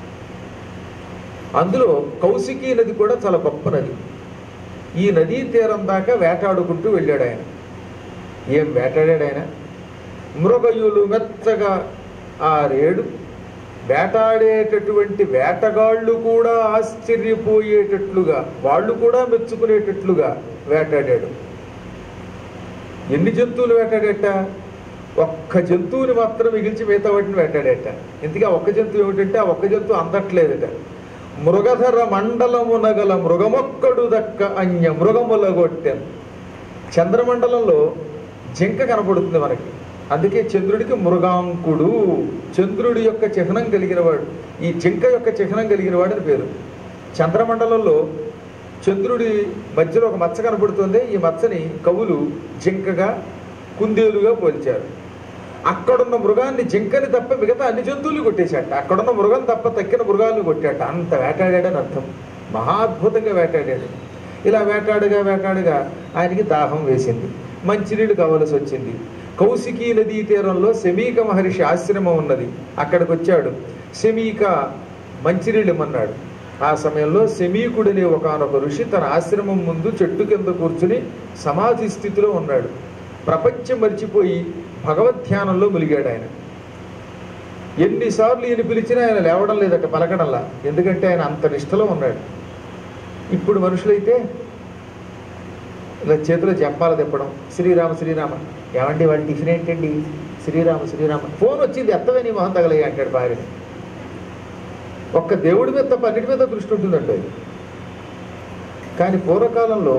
అందులో కౌశికీ నది కూడా చాలా గొప్ప నది ఈ నదీ తీరం దాకా వేటాడుకుంటూ వెళ్ళాడు ఆయన ఏం వేటాడాడు ఆయన మృగయులు మెత్తగా ఆ రేడు వేటాడేటటువంటి వేటగాళ్ళు కూడా ఆశ్చర్యపోయేటట్లుగా వాళ్ళు కూడా మెచ్చుకునేటట్లుగా వేటాడాడు ఎన్ని జంతువులు వేటాడేట ఒక్క జంతువుని మాత్రం మిగిల్చి మిగతా వాటిని వేటాడేట ఇంతకీ ఆ ఒక్క జంతువు ఏమిటంటే ఆ ఒక్క జంతువు అందట్లేదట మృగధర మండలమునగల మృగమొక్కడు దక్క అన్య మృగములగొట్టెను చంద్రమండలంలో జింక కనపడుతుంది మనకి అందుకే చంద్రుడికి మృగాంకుడు చంద్రుడి యొక్క చిహ్నం కలిగిన వాడు ఈ జింక యొక్క చిహ్నం కలిగిన వాడు అని పేరు చంద్రమండలంలో చంద్రుడి మధ్యలో ఒక మచ్చ కనపడుతుంది ఈ మచ్చని కవులు జింకగా కుందేలుగా పోల్చారు అక్కడున్న మృగాన్ని జింకని తప్ప మిగతా అన్ని జంతువులు కొట్టేశాట అక్కడున్న మృగం తప్ప తక్కిన మృగాలను కొట్టాట అంత వేటాడాడని అర్థం మహాద్భుతంగా వేటాడాడు ఇలా వేటాడుగా వేటాడుగా ఆయనకి దాహం వేసింది మంచినీళ్ళు కావలసి వచ్చింది కౌశికీ నదీ తీరంలో శమీక మహర్షి ఆశ్రమం ఉన్నది అక్కడికి వచ్చాడు శమీక మంచినీళ్ళు ఇమ్మన్నాడు ఆ సమయంలో శమీకుడనే ఒకనొక ఋషి తన ఆశ్రమం ముందు చెట్టు కింద కూర్చుని సమాధి స్థితిలో ఉన్నాడు ప్రపంచం మర్చిపోయి భగవద్ధ్యానంలో ములిగాడు ఆయన ఎన్నిసార్లు ఈయన పిలిచినా ఆయన లేవడం లేదట పలకడంలా ఎందుకంటే ఆయన అంత నిష్టలో ఉన్నాడు ఇప్పుడు మనుషులైతే ఇలా చేతిలో జంపాల తిప్పడం శ్రీరామ శ్రీరామ ఏమండి వాళ్ళ టిఫిన్ ఏంటండి శ్రీరామ శ్రీరామ ఫోన్ వచ్చింది ఎత్తవే నీ మొహం తగలయ్య అంటాడు భార్యని ఒక్క దేవుడి మీద తప్ప అన్నిటి మీద దృష్టి ఉంటుందండి అది కానీ పూర్వకాలంలో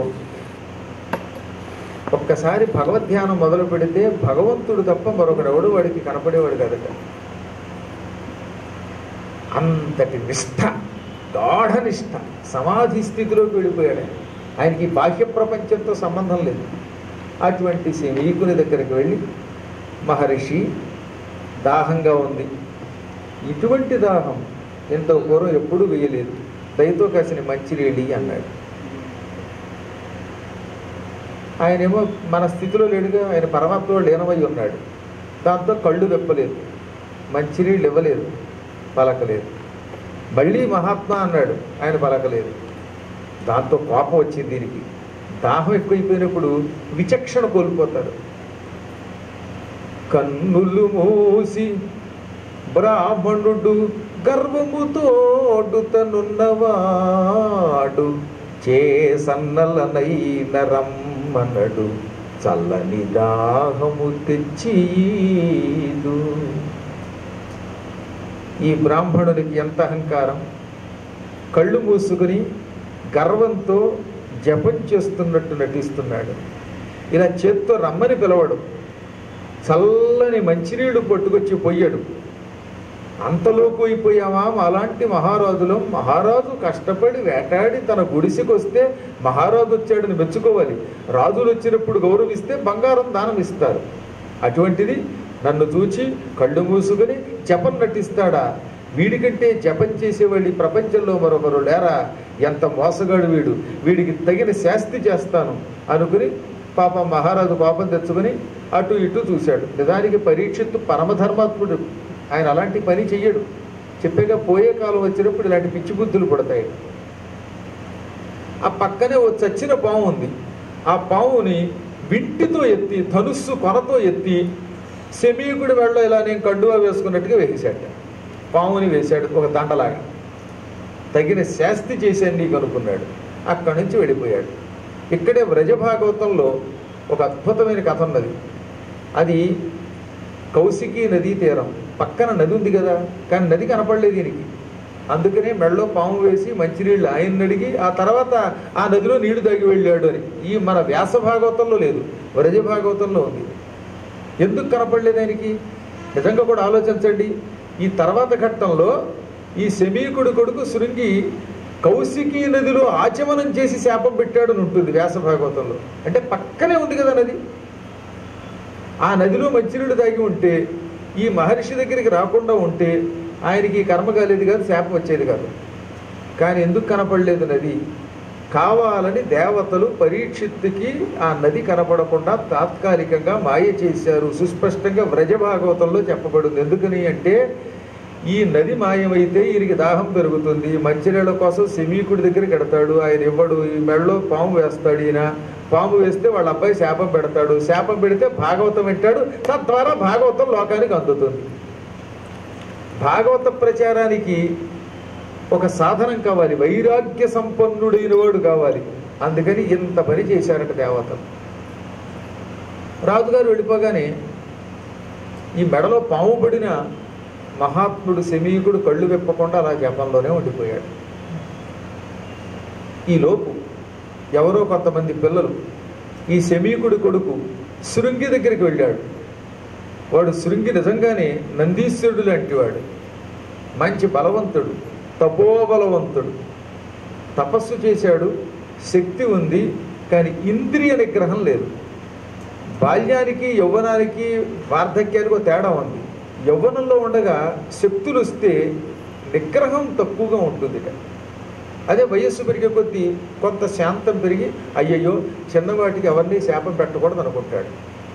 ఒక్కసారి భగవద్ధ్యానం మొదలు పెడితే భగవంతుడు తప్ప మరొకడెవడు వాడికి కనపడేవాడు కదట అంతటి నిష్ఠ గాఢ నిష్ఠ సమాధి స్థితిలోకి వెళ్ళిపోయాడు ఆయన. ఆయనకి బాహ్య ప్రపంచంతో సంబంధం లేదు అటువంటి శమీకుని దగ్గరికి వెళ్ళి మహర్షి దాహంగా ఉంది ఇటువంటి దాహం ఇంత పూర్వం ఎప్పుడూ వేయలేదు దయతో కాసిన మంచినీళ్ళి అన్నాడు ఆయనేమో మన స్థితిలో లేడుగా ఆయన పరమాత్మలో లీనమై ఉన్నాడు దాంతో కళ్ళు వెప్పలేదు మంచినీళ్ళు ఇవ్వలేదు పలకలేదు మళ్ళీ మహాత్మా అన్నాడు ఆయన పలకలేదు దాంతో కోపం వచ్చింది దీనికి దాహం ఎక్కువైపోయినప్పుడు విచక్షణ కోల్పోతారు కన్నులు మూసి బ్రాహ్మణుడు గర్వముతోడుతనున్నవాడు చేసన్నలనైన రమ్మనడు చల్లని దాహము తెచ్చిదు ఈ బ్రాహ్మణునికి ఎంత అహంకారం కళ్ళు మూసుకుని గర్వంతో జపం చేస్తున్నట్టు నటిస్తున్నాడు ఇలా చేత్తో రమ్మని పిలవడు చల్లని మంచినీళ్ళు పట్టుకొచ్చి పొయ్యడు అంతలోకి అయిపోయామా అలాంటి మహారాజులో మహారాజు కష్టపడి వేటాడి తన గుడిసెకి వస్తే మహారాజు వచ్చాడని మెచ్చుకోవాలి రాజులు వచ్చినప్పుడు గౌరవిస్తే బంగారం దానం ఇస్తారు అటువంటిది నన్ను చూచి కళ్ళు మూసుకుని జపం నటిస్తాడా వీడికంటే జపం చేసేవాళ్ళు ఈ ప్రపంచంలో మరొకరు లేరా ఎంత మోసగాడు వీడు వీడికి తగిన శాస్తి చేస్తాను అనుకుని పాపం మహారాజు కోపం తెచ్చుకుని అటు ఇటు చూశాడు నిజానికి పరీక్షిత్తు పరమధర్మాత్ముడు ఆయన అలాంటి పని చెయ్యడు చెప్పేగా పోయే కాలం వచ్చినప్పుడు ఇలాంటి పిచ్చి బుద్ధులు పుడతాయి ఆ పక్కనే ఓ చచ్చిన పాము ఉంది ఆ పాముని వింటితో ఎత్తి ధనుస్సు కొనతో ఎత్తి శమీకుడి వెళ్ళ ఇలా నేను కండువా వేసుకున్నట్టుగా వేసేశాడు పాముని వేశాడు ఒక దండలాగా తగిన శాస్తి చేశాను నీకు అనుకున్నాడు అక్కడి నుంచి వెళ్ళిపోయాడు ఇక్కడే వ్రజభాగవతంలో ఒక అద్భుతమైన కథ ఉన్నది అది కౌశికీ నదీ తీరం పక్కన నది ఉంది కదా కానీ నది కనపడలేదు దీనికి అందుకనే మెడలో పాము వేసి మంచినీళ్ళు ఆయన అడిగి ఆ తర్వాత ఆ నదిలో నీళ్లు తాగి వెళ్ళాడు అని ఈ మన వ్యాస భాగవతంలో లేదు వ్రజ భాగవతంలో ఉంది ఎందుకు కనపడలేదు ఆయనకి నిజంగా కూడా ఆలోచించండి ఈ తర్వాత ఘట్టంలో ఈ శమీకుడు కొడుకు శృంగి కౌశికీ నదిలో ఆచమనం చేసి శాపం పెట్టాడు అని ఉంటుంది వ్యాస భాగవతంలో అంటే పక్కనే ఉంది కదా నది ఆ నదిలో మంచినీళ్ళు తాగి ఉంటే ఈ మహర్షి దగ్గరికి రాకుండా ఉంటే ఆయనకి ఈ కర్మ కాలేదు కాదు శాపం వచ్చేది కాదు కానీ ఎందుకు కనపడలేదు నది కావాలని దేవతలు పరీక్షిత్తుకి ఆ నది కనపడకుండా తాత్కాలికంగా మాయ చేశారు సుస్పష్టంగా వ్రజ భాగవతంలో చెప్పబడింది ఎందుకని అంటే ఈ నది మాయమైతే ఈయనకి దాహం పెరుగుతుంది మంచినీళ్ళ కోసం శమీకుడి దగ్గరికి ఎడతాడు ఆయన ఇవ్వడు ఈ మెడలో పాము వేస్తాడు ఈయన పాము వేస్తే వాళ్ళ అబ్బాయి శాపం పెడతాడు శాపం పెడితే భాగవతం వింటాడు తద్వారా భాగవతం లోకానికి అందుతుంది భాగవత ప్రచారానికి ఒక సాధనం కావాలి వైరాగ్య సంపన్నుడైన వాడు కావాలి అందుకని ఇంత పని చేశారట దేవతలు రాజుగారు వెళ్ళిపోగానే ఈ మెడలో పాము పడిన మహాత్ముడు శమీకుడు కళ్ళు విప్పకుండా అలా జపంలోనే ఉండిపోయాడు ఈలోపు ఎవరో కొంతమంది పిల్లలు ఈ శమీకుడి కొడుకు శృంగి దగ్గరికి వెళ్ళాడు వాడు శృంగి నిజంగానే నందీశ్వరుడు లాంటి వాడు మంచి బలవంతుడు తపోబలవంతుడు తపస్సు చేశాడు శక్తి ఉంది కానీ ఇంద్రియ నిగ్రహం లేదు బాల్యానికి యవ్వనానికి వార్ధక్యానికి ఒక తేడా ఉంది యవ్వనంలో ఉండగా శక్తులు వస్తే నిగ్రహం తక్కువగా ఉంటుంది ఇక. అదే వయస్సు పెరిగే కొద్దీ కొంత శాంతం పెరిగి అయ్యయ్యో చిన్నవాటికి ఎవరిని శాపం పెట్టకూడదు అనుకుంటాడు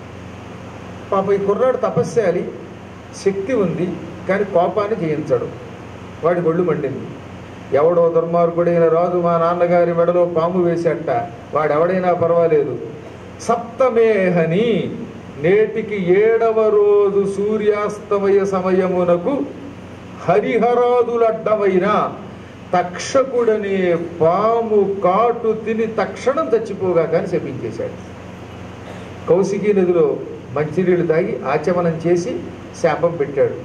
పాప ఈ కుర్రాడు తపస్యాలి శక్తి ఉంది కానీ కోపాన్ని జయించడు వాడి ఒళ్ళు మండింది ఎవడో దుర్మార్గుడైన రాజు మా నాన్నగారి మెడలో పాము వేసేట వాడెవడైనా పర్వాలేదు సప్తమేహని నేటికి ఏడవ రోజు సూర్యాస్తమయ సమయమునకు హరిహరాదులడ్డమైన తక్షకుడనే పాము కాటు తిని తక్షణం చచ్చిపోగా కానీ శపించేశాడు కౌశికీ నదిలో మంచినీళ్ళు తాగి ఆచమనం చేసి శాపం పెట్టాడు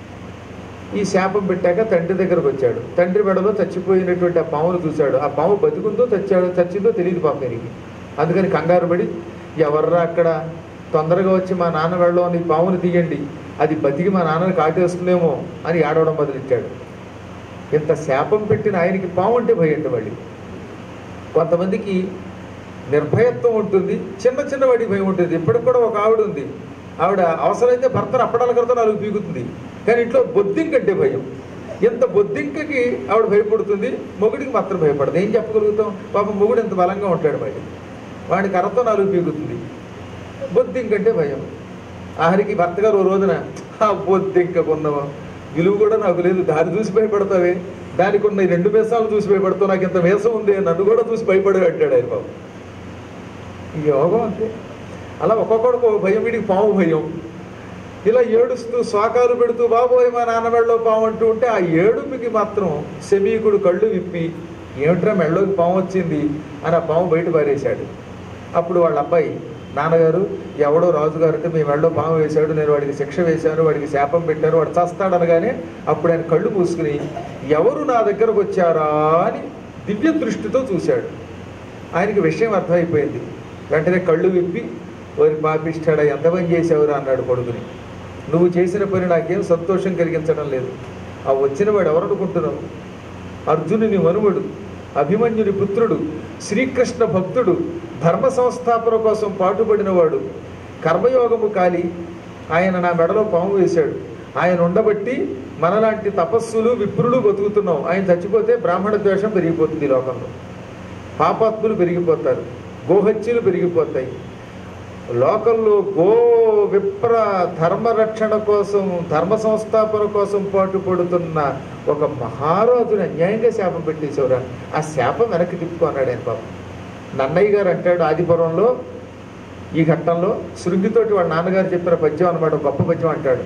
ఈ శాపం పెట్టాక తండ్రి దగ్గరకు వచ్చాడు తండ్రి మెడలో చచ్చిపోయినటువంటి ఆ పామును చూశాడు ఆ పాము బతికుందో చచ్చాడో చచ్చిందో తెలియదు పాప పెరిగి అందుకని కంగారు పడి ఎవర్రా అక్కడ తొందరగా వచ్చి మా నాన్న మెడలో ఈ పామును తీయండి అది బతికి మా నాన్నని కాటేస్తుందేమో అని ఏడవడం మొదలెట్టాడు ఇంత శాపం పెట్టిన ఆయనకి పాము అంటే భయం మళ్ళీ కొంతమందికి నిర్భయత్వం ఉంటుంది చిన్న చిన్న వాడి భయం ఉంటుంది ఇప్పటికి కూడా ఒక ఆవిడ ఉంది ఆవిడ అవసరమైతే భర్తను అప్పడాల కడతా నాలుగు పీకుతుంది కానీ ఇంట్లో బొద్దింకంటే భయం ఎంత బొద్దింకకి ఆవిడ భయపడుతుంది మొగుడికి మాత్రం భయపడదు ఏం చెప్పగలుగుతాం పాపం మొగుడు ఎంత బలంగా ఉంటాడు మరి వాడి కర్రతో నాలుగు పీకుతుంది బొద్దింకంటే భయం ఆఖరికి భర్త గారు ఓ రోజున ఆ బొద్దింకకున్నవా విలువ కూడా నాకు లేదు దాన్ని చూసి భయపడతావే దానికి ఉన్న ఈ రెండు మేసాలు చూసి భయపడతావు నాకు ఇంత మేసం ఉంది నన్ను కూడా చూసి భయపడే అంటాడు ఆయన బాబు ఈ యోగం అంతే అలా ఒక్కొక్కడికి ఒక భయం వీడికి పాము భయం ఇలా ఏడుస్తూ శోకాలు పెడుతూ బాబోయ్ మా నాన్న మెడలో పాము అంటూ ఉంటే ఆ ఏడుపుకి మాత్రం శమీకుడు కళ్ళు విప్పి ఏమిట్రా మెడలోకి పాము వచ్చింది అని ఆ పాము బయట పారేశాడు అప్పుడు వాళ్ళ అబ్బాయి నాన్నగారు ఎవడో రాజుగారు అంటే మీ మెడలో పాము వేశాడు నేను వాడికి శిక్ష వేశాను వాడికి శాపం పెట్టాను వాడు చస్తాడనగానే అప్పుడు ఆయన కళ్ళు మూసుకుని ఎవరు నా దగ్గరకు వచ్చారా అని దివ్య దృష్టితో చూశాడు ఆయనకి విషయం అర్థమైపోయింది వెంటనే కళ్ళు విప్పి ఓరి పాపిష్టాడా ఎంత పని చేసావురా అన్నాడు కొడుకుని నువ్వు చేసిన పని నాకేం సంతోషం కలిగించడం లేదు ఆ వచ్చిన వాడు ఎవరు అనుకుంటున్నావు అర్జునుని మనుమడు అభిమన్యుని పుత్రుడు శ్రీకృష్ణ భక్తుడు ధర్మ సంస్థాపన కోసం పాటుపడినవాడు కర్మయోగము కాలి ఆయన నా మెడలో పాము వేశాడు ఆయన ఉండబట్టి మనలాంటి తపస్సులు విప్రులు బతుకుతున్నాం ఆయన చచ్చిపోతే బ్రాహ్మణ ద్వేషం పెరిగిపోతుంది ఈ లోకంలో పాపాత్ములు పెరిగిపోతారు గోహత్యలు పెరిగిపోతాయి లోకంలో గో విప్ర ధర్మరక్షణ కోసం ధర్మ సంస్థాపన కోసం పాటు పడుతున్న ఒక మహారాజుని అన్యాయంగా శాపం పెట్టేసేవరా ఆ శాపం వెనక్కి తిప్పుకున్నాడు ఆయన పాపం నన్నయ్య గారు అంటాడు ఆదిపురంలో ఈ ఘట్టంలో శృంగితోటి వాళ్ళ నాన్నగారు చెప్పిన పద్యం అనమాట గొప్ప పద్యం అంటాడు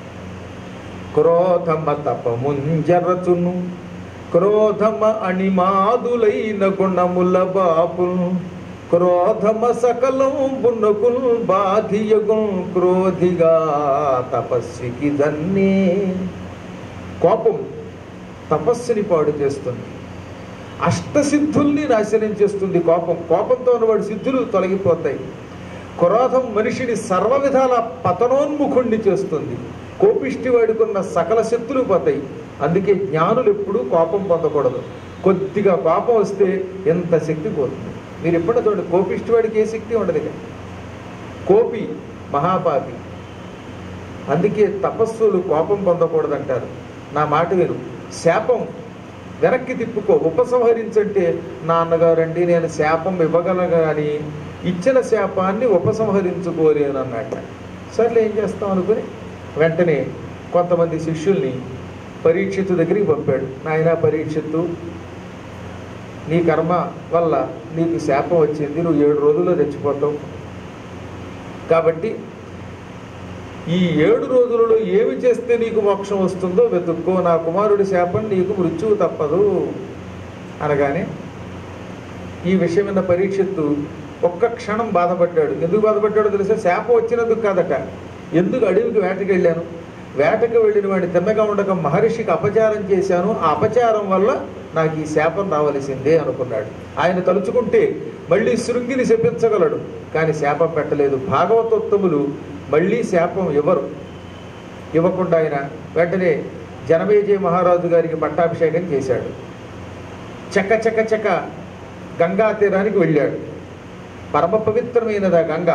క్రోధమ తపముంజరచును క్రోధమ అణిమాదులైన గుణముల బాపును క్రోధమ సకలం బున్నకుల్ బాధియగుం క్రోధిగా తపస్వికి దన్నే కోపం తపస్సుని పాడు చేస్తుంది అష్టసిద్ధుల్ని నాశనం చేస్తుంది కోపం కోపంతో ఉన్నవాడి సిద్ధులు తొలగిపోతాయి క్రోధం మనిషిని సర్వ విధాల పతనోన్ముఖుణ్ణి చేస్తుంది కోపిష్టి వాడుకున్న సకల శక్తులు పోతాయి అందుకే జ్ఞానులు ఎప్పుడూ కోపం పొందకూడదు కొద్దిగా కోపం వస్తే ఎంత శక్తి పోతుంది మీరు ఎప్పుడో చూడండి కోపిష్టి వాడికి ఏ శక్తి ఉండదు ఇక కోపి మహాపాపి అందుకే తపస్సులు కోపం పొందకూడదంటారు నా మాట విను శాపం వెనక్కి తిప్పుకో ఉపసంహరించంటే నాన్నగారండి నేను శాపం ఇవ్వగలను కానీ ఇచ్చిన శాపాన్ని ఉపసంహరించుకోలేను అన్నట్ట సర్లే ఏం చేస్తాం అనుకుని వెంటనే కొంతమంది శిష్యుల్ని పరీక్షిత్తు దగ్గరికి పంపాడు నాయన పరీక్షిత్తు నీ కర్మ వల్ల నీకు శాపం వచ్చింది నువ్వు ఏడు రోజుల్లో చచ్చిపోతావు కాబట్టి ఈ ఏడు రోజులలో ఏమి చేస్తే నీకు మోక్షం వస్తుందో వెతుక్కో నా కుమారుడి శాపం నీకు మృత్యువు తప్పదు అనగానే ఈ విషయం విన్న పరీక్షిత్తు ఒక్క క్షణం బాధపడ్డాడు ఎందుకు బాధపడ్డాడో తెలుసా శాపం వచ్చినందుకు కాదట ఎందుకు అడవికి వేటకి వెళ్ళాను వేటకు వెళ్ళిన వాడిని తిన్నగా ఉండక మహర్షికి అపచారం చేశాను ఆ అపచారం వల్ల నాకు ఈ శాపం రావలసిందే అనుకున్నాడు ఆయన తలుచుకుంటే మళ్ళీ శృంగిని శపించగలడు కానీ శాపం పెట్టలేదు భాగవతోత్తములు మళ్ళీ శాపం ఇవ్వరు ఇవ్వకుండా ఆయన వెంటనే జనమేజయ మహారాజు గారికి పట్టాభిషేకం చేశాడు చక్క చక్క చక్క గంగా తీరానికి వెళ్ళాడు పరమ పవిత్రమైనదా గంగ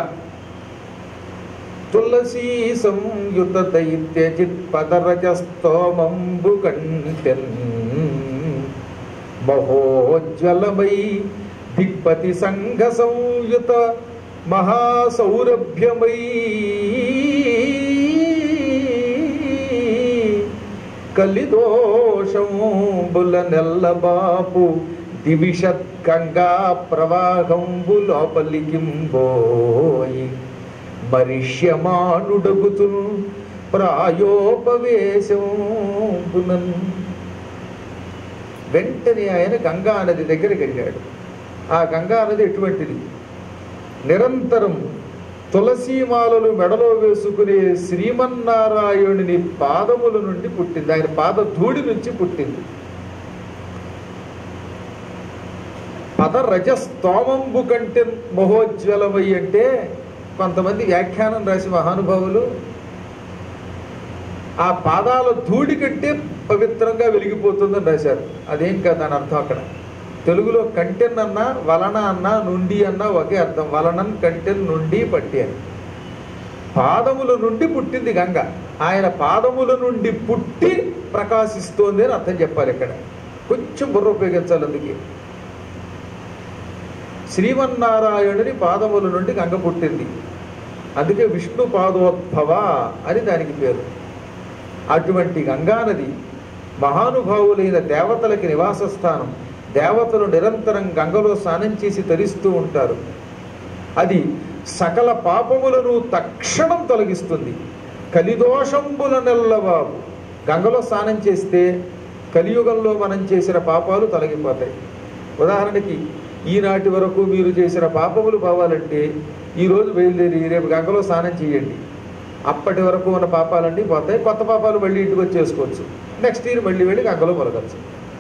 తులసీ సంయుత దైత్య చిత్పదరజస్తోమంబు కంటెన్ మహోజ్వలమై దిక్పతి సంఘ సంయుత మహాసౌరభ్యమై కలిదోషంబుల నెల్లబాపు దివిషత్ గంగా ప్రవాహంబు లోపలికింబోయి మరిష్యమానుడగుతును ప్రాయోపవేశం పునన్ వెంటనే ఆయన గంగా నది దగ్గరికి వెళ్ళాడు ఆ గంగా నది ఎటువంటిది నిరంతరం తులసీమాలలు మెడలో వేసుకునే శ్రీమన్నారాయణుని పాదముల నుండి పుట్టింది ఆయన పాద ధూళి నుంచి పుట్టింది పద రజస్తోమంబు కంటే మహోజ్వలమై అంటే కొంతమంది వ్యాఖ్యానం రాసి మహానుభావులు ఆ పాదాల ధూళి కంటే పవిత్రంగా వెలిగిపోతుందని రాశారు అదేం కాదు దాని అర్థం అక్కడ తెలుగులో కంటెన్ అన్నా వలన అన్నా నుండి అన్నా ఒకే అర్థం వలనన్ కంటెన్ నుండి పట్టి అని పాదముల నుండి పుట్టింది గంగ ఆయన పాదముల నుండి పుట్టి ప్రకాశిస్తోంది అని అర్థం చెప్పాలి ఇక్కడ కొంచెం బుర్ర ఉపయోగించాలి అందుకే శ్రీమన్నారాయణుని పాదముల నుండి గంగ పుట్టింది అందుకే విష్ణు పాదోద్భవ అని దానికి పేరు అటువంటి గంగానది మహానుభావులైన దేవతలకి నివాస స్థానం దేవతలు నిరంతరం గంగలో స్నానం చేసి తరిస్తూ ఉంటారు అది సకల పాపములను తక్షణం తొలగిస్తుంది కలిదోషంబుల నెల్లబాబు గంగలో స్నానం చేస్తే కలియుగంలో మనం చేసిన పాపాలు తొలగిపోతాయి ఉదాహరణకి ఈనాటి వరకు మీరు చేసిన పాపములు పోవాలంటే ఈరోజు బయలుదేరి రేపు గంగలో స్నానం చేయండి అప్పటి వరకు ఉన్న పాపాలన్నీ పోతాయి కొత్త పాపాలు మళ్ళీ ఇంటికి వచ్చి చేసుకోవచ్చు నెక్స్ట్ ఇయర్ మళ్ళీ వెళ్ళి గంగలో మొలగచ్చు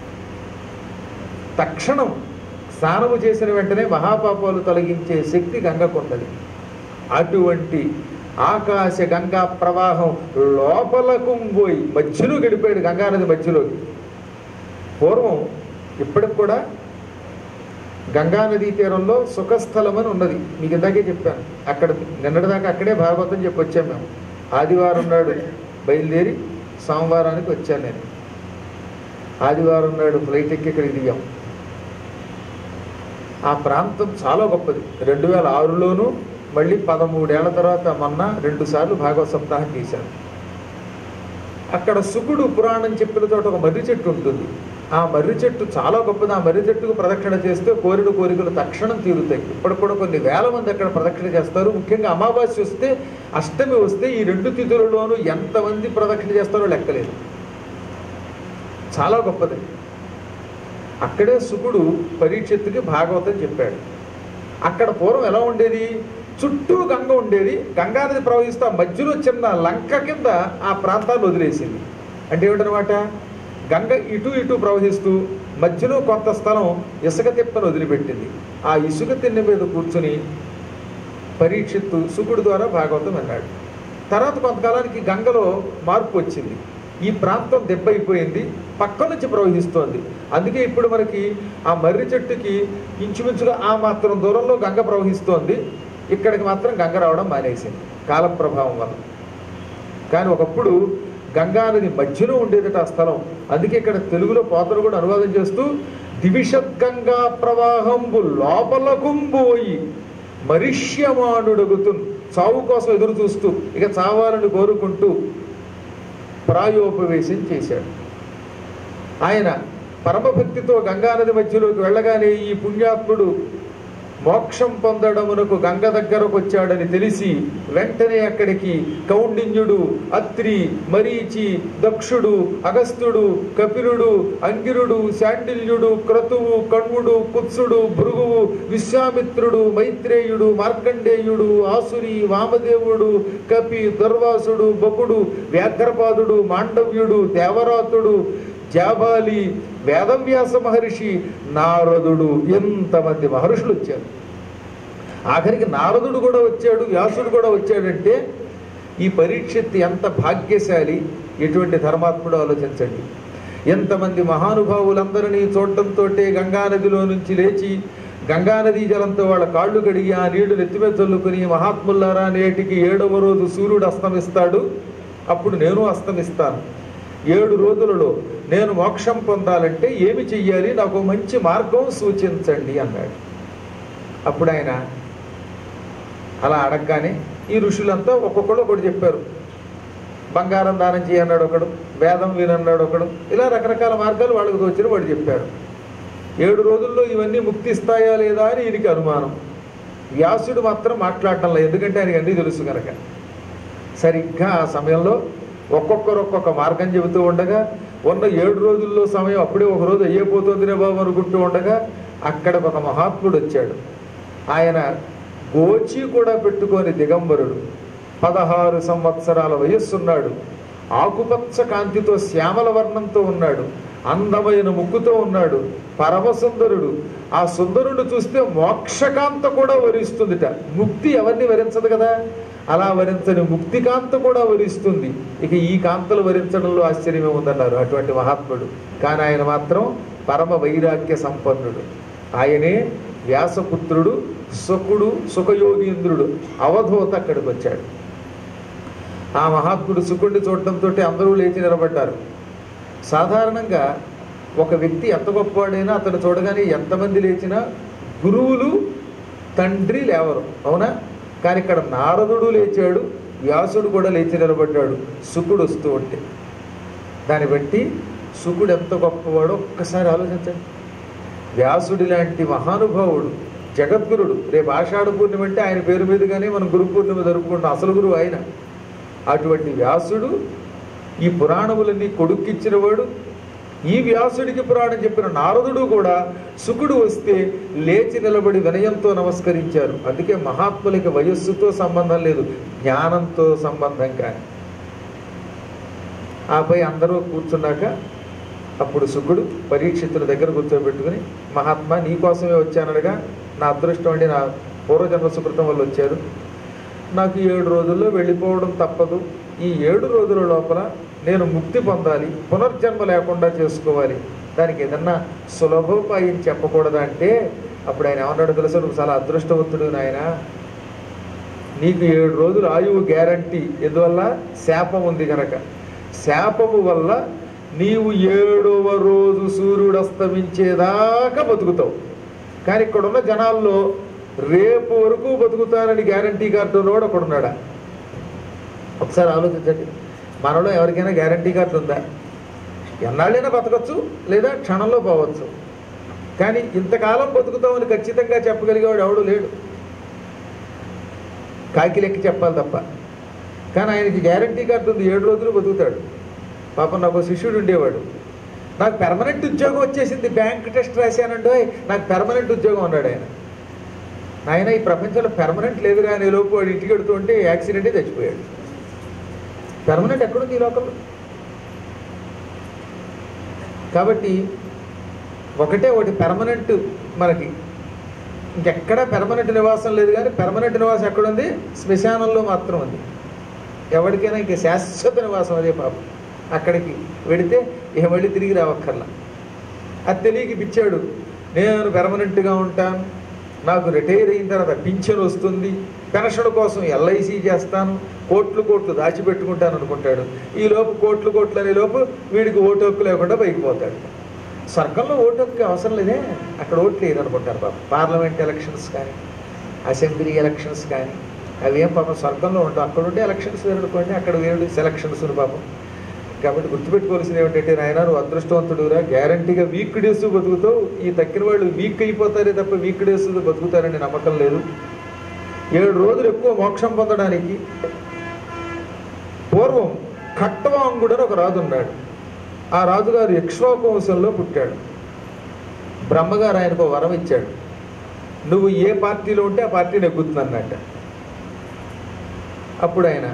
తక్షణం స్నానము చేసిన వెంటనే మహాపాపాలు తొలగించే శక్తి గంగకున్నది అటువంటి ఆకాశ గంగా ప్రవాహం లోపలకు పోయి మధ్యలో గడిపాడు గంగానది మధ్యలోకి పూర్వం ఇప్పటికి కూడా గంగానదీ తీరంలో సుఖస్థలం అని ఉన్నది మీకు ఇందాకే చెప్పాను అక్కడ నిన్నటిదాకా అక్కడే భాగవతం చెప్పి వచ్చాం మేము ఆదివారం నాడు బయలుదేరి సోమవారానికి వచ్చాను నేను ఆదివారం నాడు ఫ్లైట్ ఎక్కి ఇక్కడికి దిగాం ఆ ప్రాంతం చాలా గొప్పది రెండు వేల ఆరులోను మళ్ళీ పదమూడేళ్ల తర్వాత మొన్న రెండు సార్లు భాగవత సప్తాహం చేశాను అక్కడ సుకుడు పురాణం చెప్పిన చోట ఒక మర్రి చెట్టు ఉంటుంది ఆ మర్రి చెట్టు చాలా గొప్పది ఆ మర్రి చెట్టుకు ప్రదక్షిణ చేస్తే కోరిన కోరికలు తక్షణం తీరుతాయి ఇప్పటికి కూడా కొన్ని వేల మంది అక్కడ ప్రదక్షిణ చేస్తారు ముఖ్యంగా అమావాస్య వస్తే అష్టమి వస్తే ఈ రెండు తిథులలోనూ ఎంతమంది ప్రదక్షిణ చేస్తారో లెక్కలేదు చాలా గొప్పది అక్కడే సుకుడు పరీక్షత్తుకి భాగవతం చెప్పాడు అక్కడ పూర్వం ఎలా ఉండేది చుట్టూ గంగ ఉండేది గంగా నది ప్రవహిస్తూ ఆ మధ్యలో చిన్న లంక కింద ఆ ప్రాంతాన్ని వదిలేసింది అంటే ఏమిటనమాట గంగ ఇటు ఇటు ప్రవహిస్తూ మధ్యలో కొంత స్థలం ఇసుక తిప్పను వదిలిపెట్టింది ఆ ఇసుక తిన్నె మీద కూర్చుని పరీక్షిత్తు సుకుడు ద్వారా భాగవతం అన్నాడు తర్వాత కొంతకాలానికి గంగలో మార్పు వచ్చింది ఈ ప్రాంతం దెబ్బైపోయింది పక్క నుంచి ప్రవహిస్తోంది అందుకే ఇప్పుడు మనకి ఆ మర్రి చెట్టుకి ఇంచుమించుగా ఆ మాత్రం దూరంలో గంగ ప్రవహిస్తోంది ఇక్కడికి మాత్రం గంగ రావడం మానేసింది కాల ప్రభావం వల్ల కానీ ఒకప్పుడు గంగా నది మధ్యలో ఉండేదట ఆ స్థలం అందుకే ఇక్కడ తెలుగులో పోతలు కూడా అనువాదం చేస్తూ దివిషత్ గంగా ప్రవాహంబు లోపలకుంబోయి మరిష్యమానుడగుతు చావు కోసం ఎదురు చూస్తూ ఇక చావాలని కోరుకుంటూ ప్రాయోపవేశం చేశాడు ఆయన పరమభక్తితో గంగానది మధ్యలోకి వెళ్ళగానే ఈ పుణ్యాత్ముడు మోక్షం పొందడమునకు గంగ దగ్గరకు వచ్చాడని తెలిసి వెంటనే అక్కడికి కౌండిన్యుడు అత్రి మరీచి దక్షుడు అగస్త్యుడు కపిలుడు అంగిరుడు శాండిల్యుడు క్రతువు కణ్వుడు కుత్సుడు భృగువు విశ్వామిత్రుడు మైత్రేయుడు మార్కండేయుడు ఆసురి వామదేవుడు కపి దుర్వాసుడు బకుడు వ్యాఘ్రపాదుడు మాండవ్యుడు దేవరాతుడు జాబాలి వేదవ్యాస మహర్షి నారదుడు ఎంతమంది మహర్షులు వచ్చారు ఆఖరికి నారదుడు కూడా వచ్చాడు వ్యాసుడు కూడా వచ్చాడంటే ఈ పరీక్షిత్ ఎంత భాగ్యశాలి ఎటువంటి ధర్మాత్ముడు ఆలోచించండి ఎంతమంది మహానుభావులందరినీ చూడటంతో గంగానదిలో నుంచి లేచి గంగానదీ జలంతో వాళ్ళ కాళ్ళు కడిగి ఆ నీళ్లు నెత్తిమీద చల్లుకుని మహాత్ములారా నేటికి ఏడవ రోజు సూర్యుడు అస్తమిస్తాడు అప్పుడు నేను అస్తమిస్తాను ఏడు రోజులలో నేను మోక్షం పొందాలంటే ఏమి చెయ్యాలి నాకు మంచి మార్గం సూచించండి అన్నాడు అప్పుడు ఆయన అలా అడగగానే ఈ ఋషులంతా ఒక్కొక్కడు ఒకటి చెప్పారు బంగారం దానం చేయన్నాడు ఒకడు వేదం వినన్నాడు ఒకడు ఇలా రకరకాల మార్గాలు వాళ్ళకి తోచిన వాడు చెప్పారు ఏడు రోజుల్లో ఇవన్నీ ముక్తి ఇస్తాయా లేదా అని ఈయనకి అనుమానం వ్యాసుడు మాత్రం మాట్లాడటం లేదు ఎందుకంటే ఆయనకి అన్నీ తెలుసు కనుక సరిగ్గా ఆ సమయంలో ఒక్కొక్కరు ఒక్కొక్క మార్గం చెబుతూ ఉండగా ఉన్న ఏడు రోజుల్లో సమయం అప్పుడే ఒక రోజు అయ్యిపోతుందిరే బాబు అనుకుంటూ ఉండగా అక్కడికి ఒక మహాత్ముడు వచ్చాడు ఆయన గోచి కూడా పెట్టుకొని దిగంబరుడు పదహారు సంవత్సరాల వయస్సున్నాడు ఆకుపచ్చ కాంతితో శ్యామల వర్ణంతో ఉన్నాడు అందమైన ముక్కుతో ఉన్నాడు పరమసుందరుడు ఆ సుందరుడు చూస్తే మోక్షకాంత కూడా వరిస్తుందిట ముక్తి ఎవరిని వరించదు కదా అలా వరించని ముక్తికాంత కూడా వరిస్తుంది ఇక ఈ కాంతలు వరించడంలో ఆశ్చర్యమే ఉందన్నారు అటువంటి మహాత్ముడు కానీ ఆయన మాత్రం పరమ వైరాగ్య సంపన్నుడు ఆయనే వ్యాసపుత్రుడు సుకుడు సుఖయోగీంద్రుడు అవధూత అక్కడికి వచ్చాడు ఆ మహాత్ముడు సుకుడిని చూడటంతో అందరూ లేచి నిలబడ్డారు సాధారణంగా ఒక వ్యక్తి ఎంత గొప్పవాడైనా అతను చూడగానే ఎంతమంది లేచినా గురువులు తండ్రి లేవరు అవునా కానీ ఇక్కడ నారదుడు లేచాడు వ్యాసుడు కూడా లేచి నిలబడ్డాడు సుకుడు వస్తూ ఉంటే దాన్ని బట్టి సుకుడు ఎంత గొప్పవాడో ఒక్కసారి ఆలోచించండి వ్యాసుడి లాంటి మహానుభావుడు జగద్గురుడు రేపు ఆషాఢ పూర్ణిమ అంటే ఆయన పేరు మీదుగానే మనం గురు పూర్ణిమ జరుపుకుంటాం అసలు గురువు ఆయన అటువంటి వ్యాసుడు ఈ పురాణములన్నీ కొడుక్కిచ్చినవాడు ఈ వ్యాసుడికి పురాణం చెప్పిన నారదుడు కూడా సుకుడు వస్తే లేచి నిలబడి వినయంతో నమస్కరించారు అందుకే మహాత్ములకి వయస్సుతో సంబంధం లేదు జ్ఞానంతో సంబంధం కానీ ఆపై అందరూ కూర్చున్నాక అప్పుడు శుకుడు పరీక్షితుల దగ్గర కూర్చోబెట్టుకుని మహాత్మా నీకోసమే వచ్చానడగా నా అదృష్టం అండి నా పూర్వజన్మ సుకృతం వల్ల వచ్చారు నాకు ఈ ఏడు రోజుల్లో వెళ్ళిపోవడం తప్పదు ఈ ఏడు రోజుల లోపల నేను ముక్తి పొందాలి పునర్జన్మ లేకుండా చేసుకోవాలి దానికి ఏదన్నా సులభోపాయం చెప్పకూడదా అంటే అప్పుడు ఆయన ఏమన్నాడు తెలుసు నువ్వు చాలా అదృష్టవంతుడు నాయన నీకు ఏడు రోజులు ఆయువు గ్యారంటీ ఎందువల్ల శాపం ఉంది కనుక శాపము వల్ల నీవు ఏడవ రోజు సూర్యుడు అస్తమించేదాకా బతుకుతావు కానీ ఇక్కడున్న జనాల్లో రేపు వరకు బతుకుతారని గ్యారంటీ కార్డు కూడా ఒకడున్నాడా ఒకసారి ఆలోచించండి మనలో ఎవరికైనా గ్యారంటీ కార్డు ఉందా ఎన్నాళ్ళైనా బతకచ్చు లేదా క్షణంలో పోవచ్చు కానీ ఇంతకాలం బతుకుతామని ఖచ్చితంగా చెప్పగలిగేవాడు ఎవడు లేడు కాకి లెక్క చెప్పాలి తప్ప కానీ ఆయనకి గ్యారంటీ కార్డు ఉంది ఏడు రోజులు బతుకుతాడు పాపం నాకు ఒక శిష్యుడు ఉండేవాడు నాకు పెర్మనెంట్ ఉద్యోగం వచ్చేసింది బ్యాంక్ టెస్ట్ రాశానంటే నాకు పెర్మనెంట్ ఉద్యోగం అన్నాడు ఆయన ఆయన ఈ ప్రపంచంలో పెర్మనెంట్ లేదురా అనే లోపు వాడు ఇంటికి వెడుతూ ఉంటే యాక్సిడెంటే చచ్చిపోయాడు పెర్మనెంట్ ఎక్కడుంది ఈ లోకంలో కాబట్టి ఒకటే ఒకటి పెర్మనెంట్ మనకి ఇంకెక్కడా పెర్మనెంట్ నివాసం లేదు కానీ పెర్మనెంట్ నివాసం ఎక్కడుంది శ్మశానంలో మాత్రం ఉంది ఎవరికైనా ఇంక శాశ్వత నివాసం అదే పాపం అక్కడికి వెడితే ఇక మళ్ళీ తిరిగి రావక్కర్లా అది తెలియకి పిచ్చాడు నేను పెర్మనెంట్గా ఉంటాను నాకు రిటైర్ అయిన తర్వాత పింఛన్ వస్తుంది పెన్షన్ కోసం ఎల్ఐసి చేస్తాను కోట్లు కోట్లు దాచిపెట్టుకుంటాను అనుకుంటాడు ఈ లోపు కోట్లు కోట్లు అనే లోపు వీడికి ఓటు హక్కు లేకుండా పైకి పోతాడు స్వర్గంలో ఓటు హక్కు అవసరం లేదే అక్కడ ఓట్లు లేదు అనుకుంటారు పాపం పార్లమెంట్ ఎలక్షన్స్ కానీ అసెంబ్లీ ఎలక్షన్స్ కానీ అవి ఏం పాపం స్వర్గంలో ఉండవు అక్కడ ఉండే ఎలక్షన్స్ వేరు అనుకోండి అక్కడ వేరు సెలక్షన్స్ పాపం కాబట్టి గుర్తుపెట్టుకోవాల్సింది ఏమిటంటే నాయన నువ్వు అదృష్టవంతుడురా గ్యారంటీగా వీక్ డేస్ బతుకుతావు ఈ తక్కిన వాళ్ళు వీక్ అయిపోతారే తప్ప వీక్ డేస్ బతుకుతారని నమ్మకం లేదు ఏడు రోజులు ఎక్కువ మోక్షం పొందడానికి పూర్వం ఖట్టవాంగుడు అని ఒక రాజు ఉన్నాడు ఆ రాజుగారు యక్ష్వాకు వంశంలో పుట్టాడు బ్రహ్మగారు ఆయనకు ఒక వరం ఇచ్చాడు నువ్వు ఏ పార్టీలో ఉంటే ఆ పార్టీ నెగ్గుతుందన్నట్ట అప్పుడు ఆయన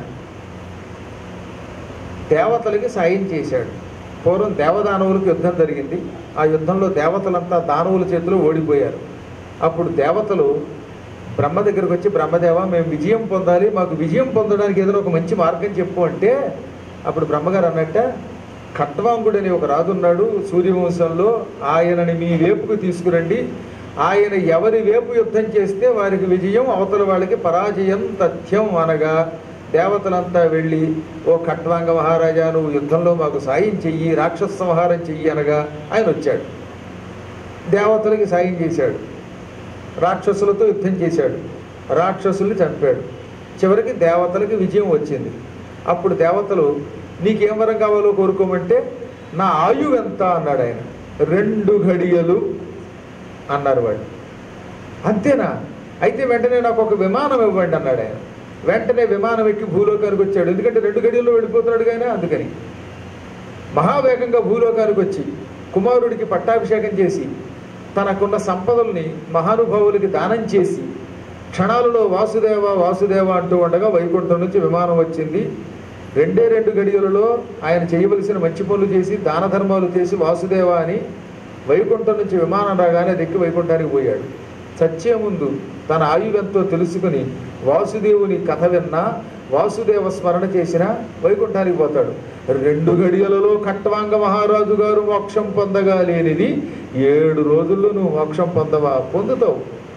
దేవతలకి సాయం చేశాడు పూర్వం దేవదానవులకు యుద్ధం జరిగింది ఆ యుద్ధంలో దేవతలంతా దానవుల చేతిలో ఓడిపోయారు అప్పుడు దేవతలు బ్రహ్మ దగ్గరకు వచ్చి బ్రహ్మదేవ మేము విజయం పొందాలి మాకు విజయం పొందడానికి ఏదైనా ఒక మంచి మార్గం చెప్పు అంటే అప్పుడు బ్రహ్మగారు అన్నట్ట ఖట్వాంగుడు అనే ఒక రాజు ఉన్నాడు సూర్యవంశంలో ఆయనని మీ వేపుకు తీసుకురండి ఆయన ఎవరి వేపు యుద్ధం చేస్తే వారికి విజయం అవతల వాళ్ళకి పరాజయం తథ్యం అనగా దేవతలంతా వెళ్ళి ఓ ఖట్వాంగ మహారాజా నువ్వు యుద్ధంలో మాకు సాయం చెయ్యి రాక్షస సంహారం చెయ్యి అనగా ఆయన వచ్చాడు దేవతలకి సాయం చేశాడు రాక్షసులతో యుద్ధం చేశాడు రాక్షసుల్ని చంపాడు చివరికి దేవతలకి విజయం వచ్చింది అప్పుడు దేవతలు నీకేం వరం కావాలో కోరుకోమంటే నా ఆయువు ఎంత అన్నాడు ఆయన రెండు ఘడియలు అన్నారు వాడు అంతేనా అయితే వెంటనే నాకు ఒక విమానం ఇవ్వండి అన్నాడు ఆయన వెంటనే విమానం ఎక్కి భూలోకానికి వచ్చాడు ఎందుకంటే రెండు గడియల్లో వెళ్ళిపోతున్నాడు ఆయన అందుకని మహావేగంగా భూలోకానికి వచ్చి కుమారుడికి పట్టాభిషేకం చేసి తనకున్న సంపదల్ని మహానుభావులకి దానం చేసి క్షణాలలో వాసుదేవ వాసుదేవ అంటూ ఉండగా వైకుంఠం నుంచి విమానం వచ్చింది రెండే రెండు గడియలలో ఆయన చేయవలసిన మంచి పనులు చేసి దాన ధర్మాలు చేసి వాసుదేవ అని వైకుంఠం నుంచి విమానం రాగానే దిక్కి వైకుంఠానికి పోయాడు చచ్చే ముందు తన ఆయువెంతో తెలుసుకుని వాసుదేవుని కథ విన్నా వాసుదేవ స్మరణ చేసిన వైకుంఠానికి పోతాడు రెండు గడియలలో ఖట్వాంగ మహారాజు గారు మోక్షం పొందగా లేనిది ఏడు రోజుల్లో నువ్వు మోక్షం పొందవా పొందుతావు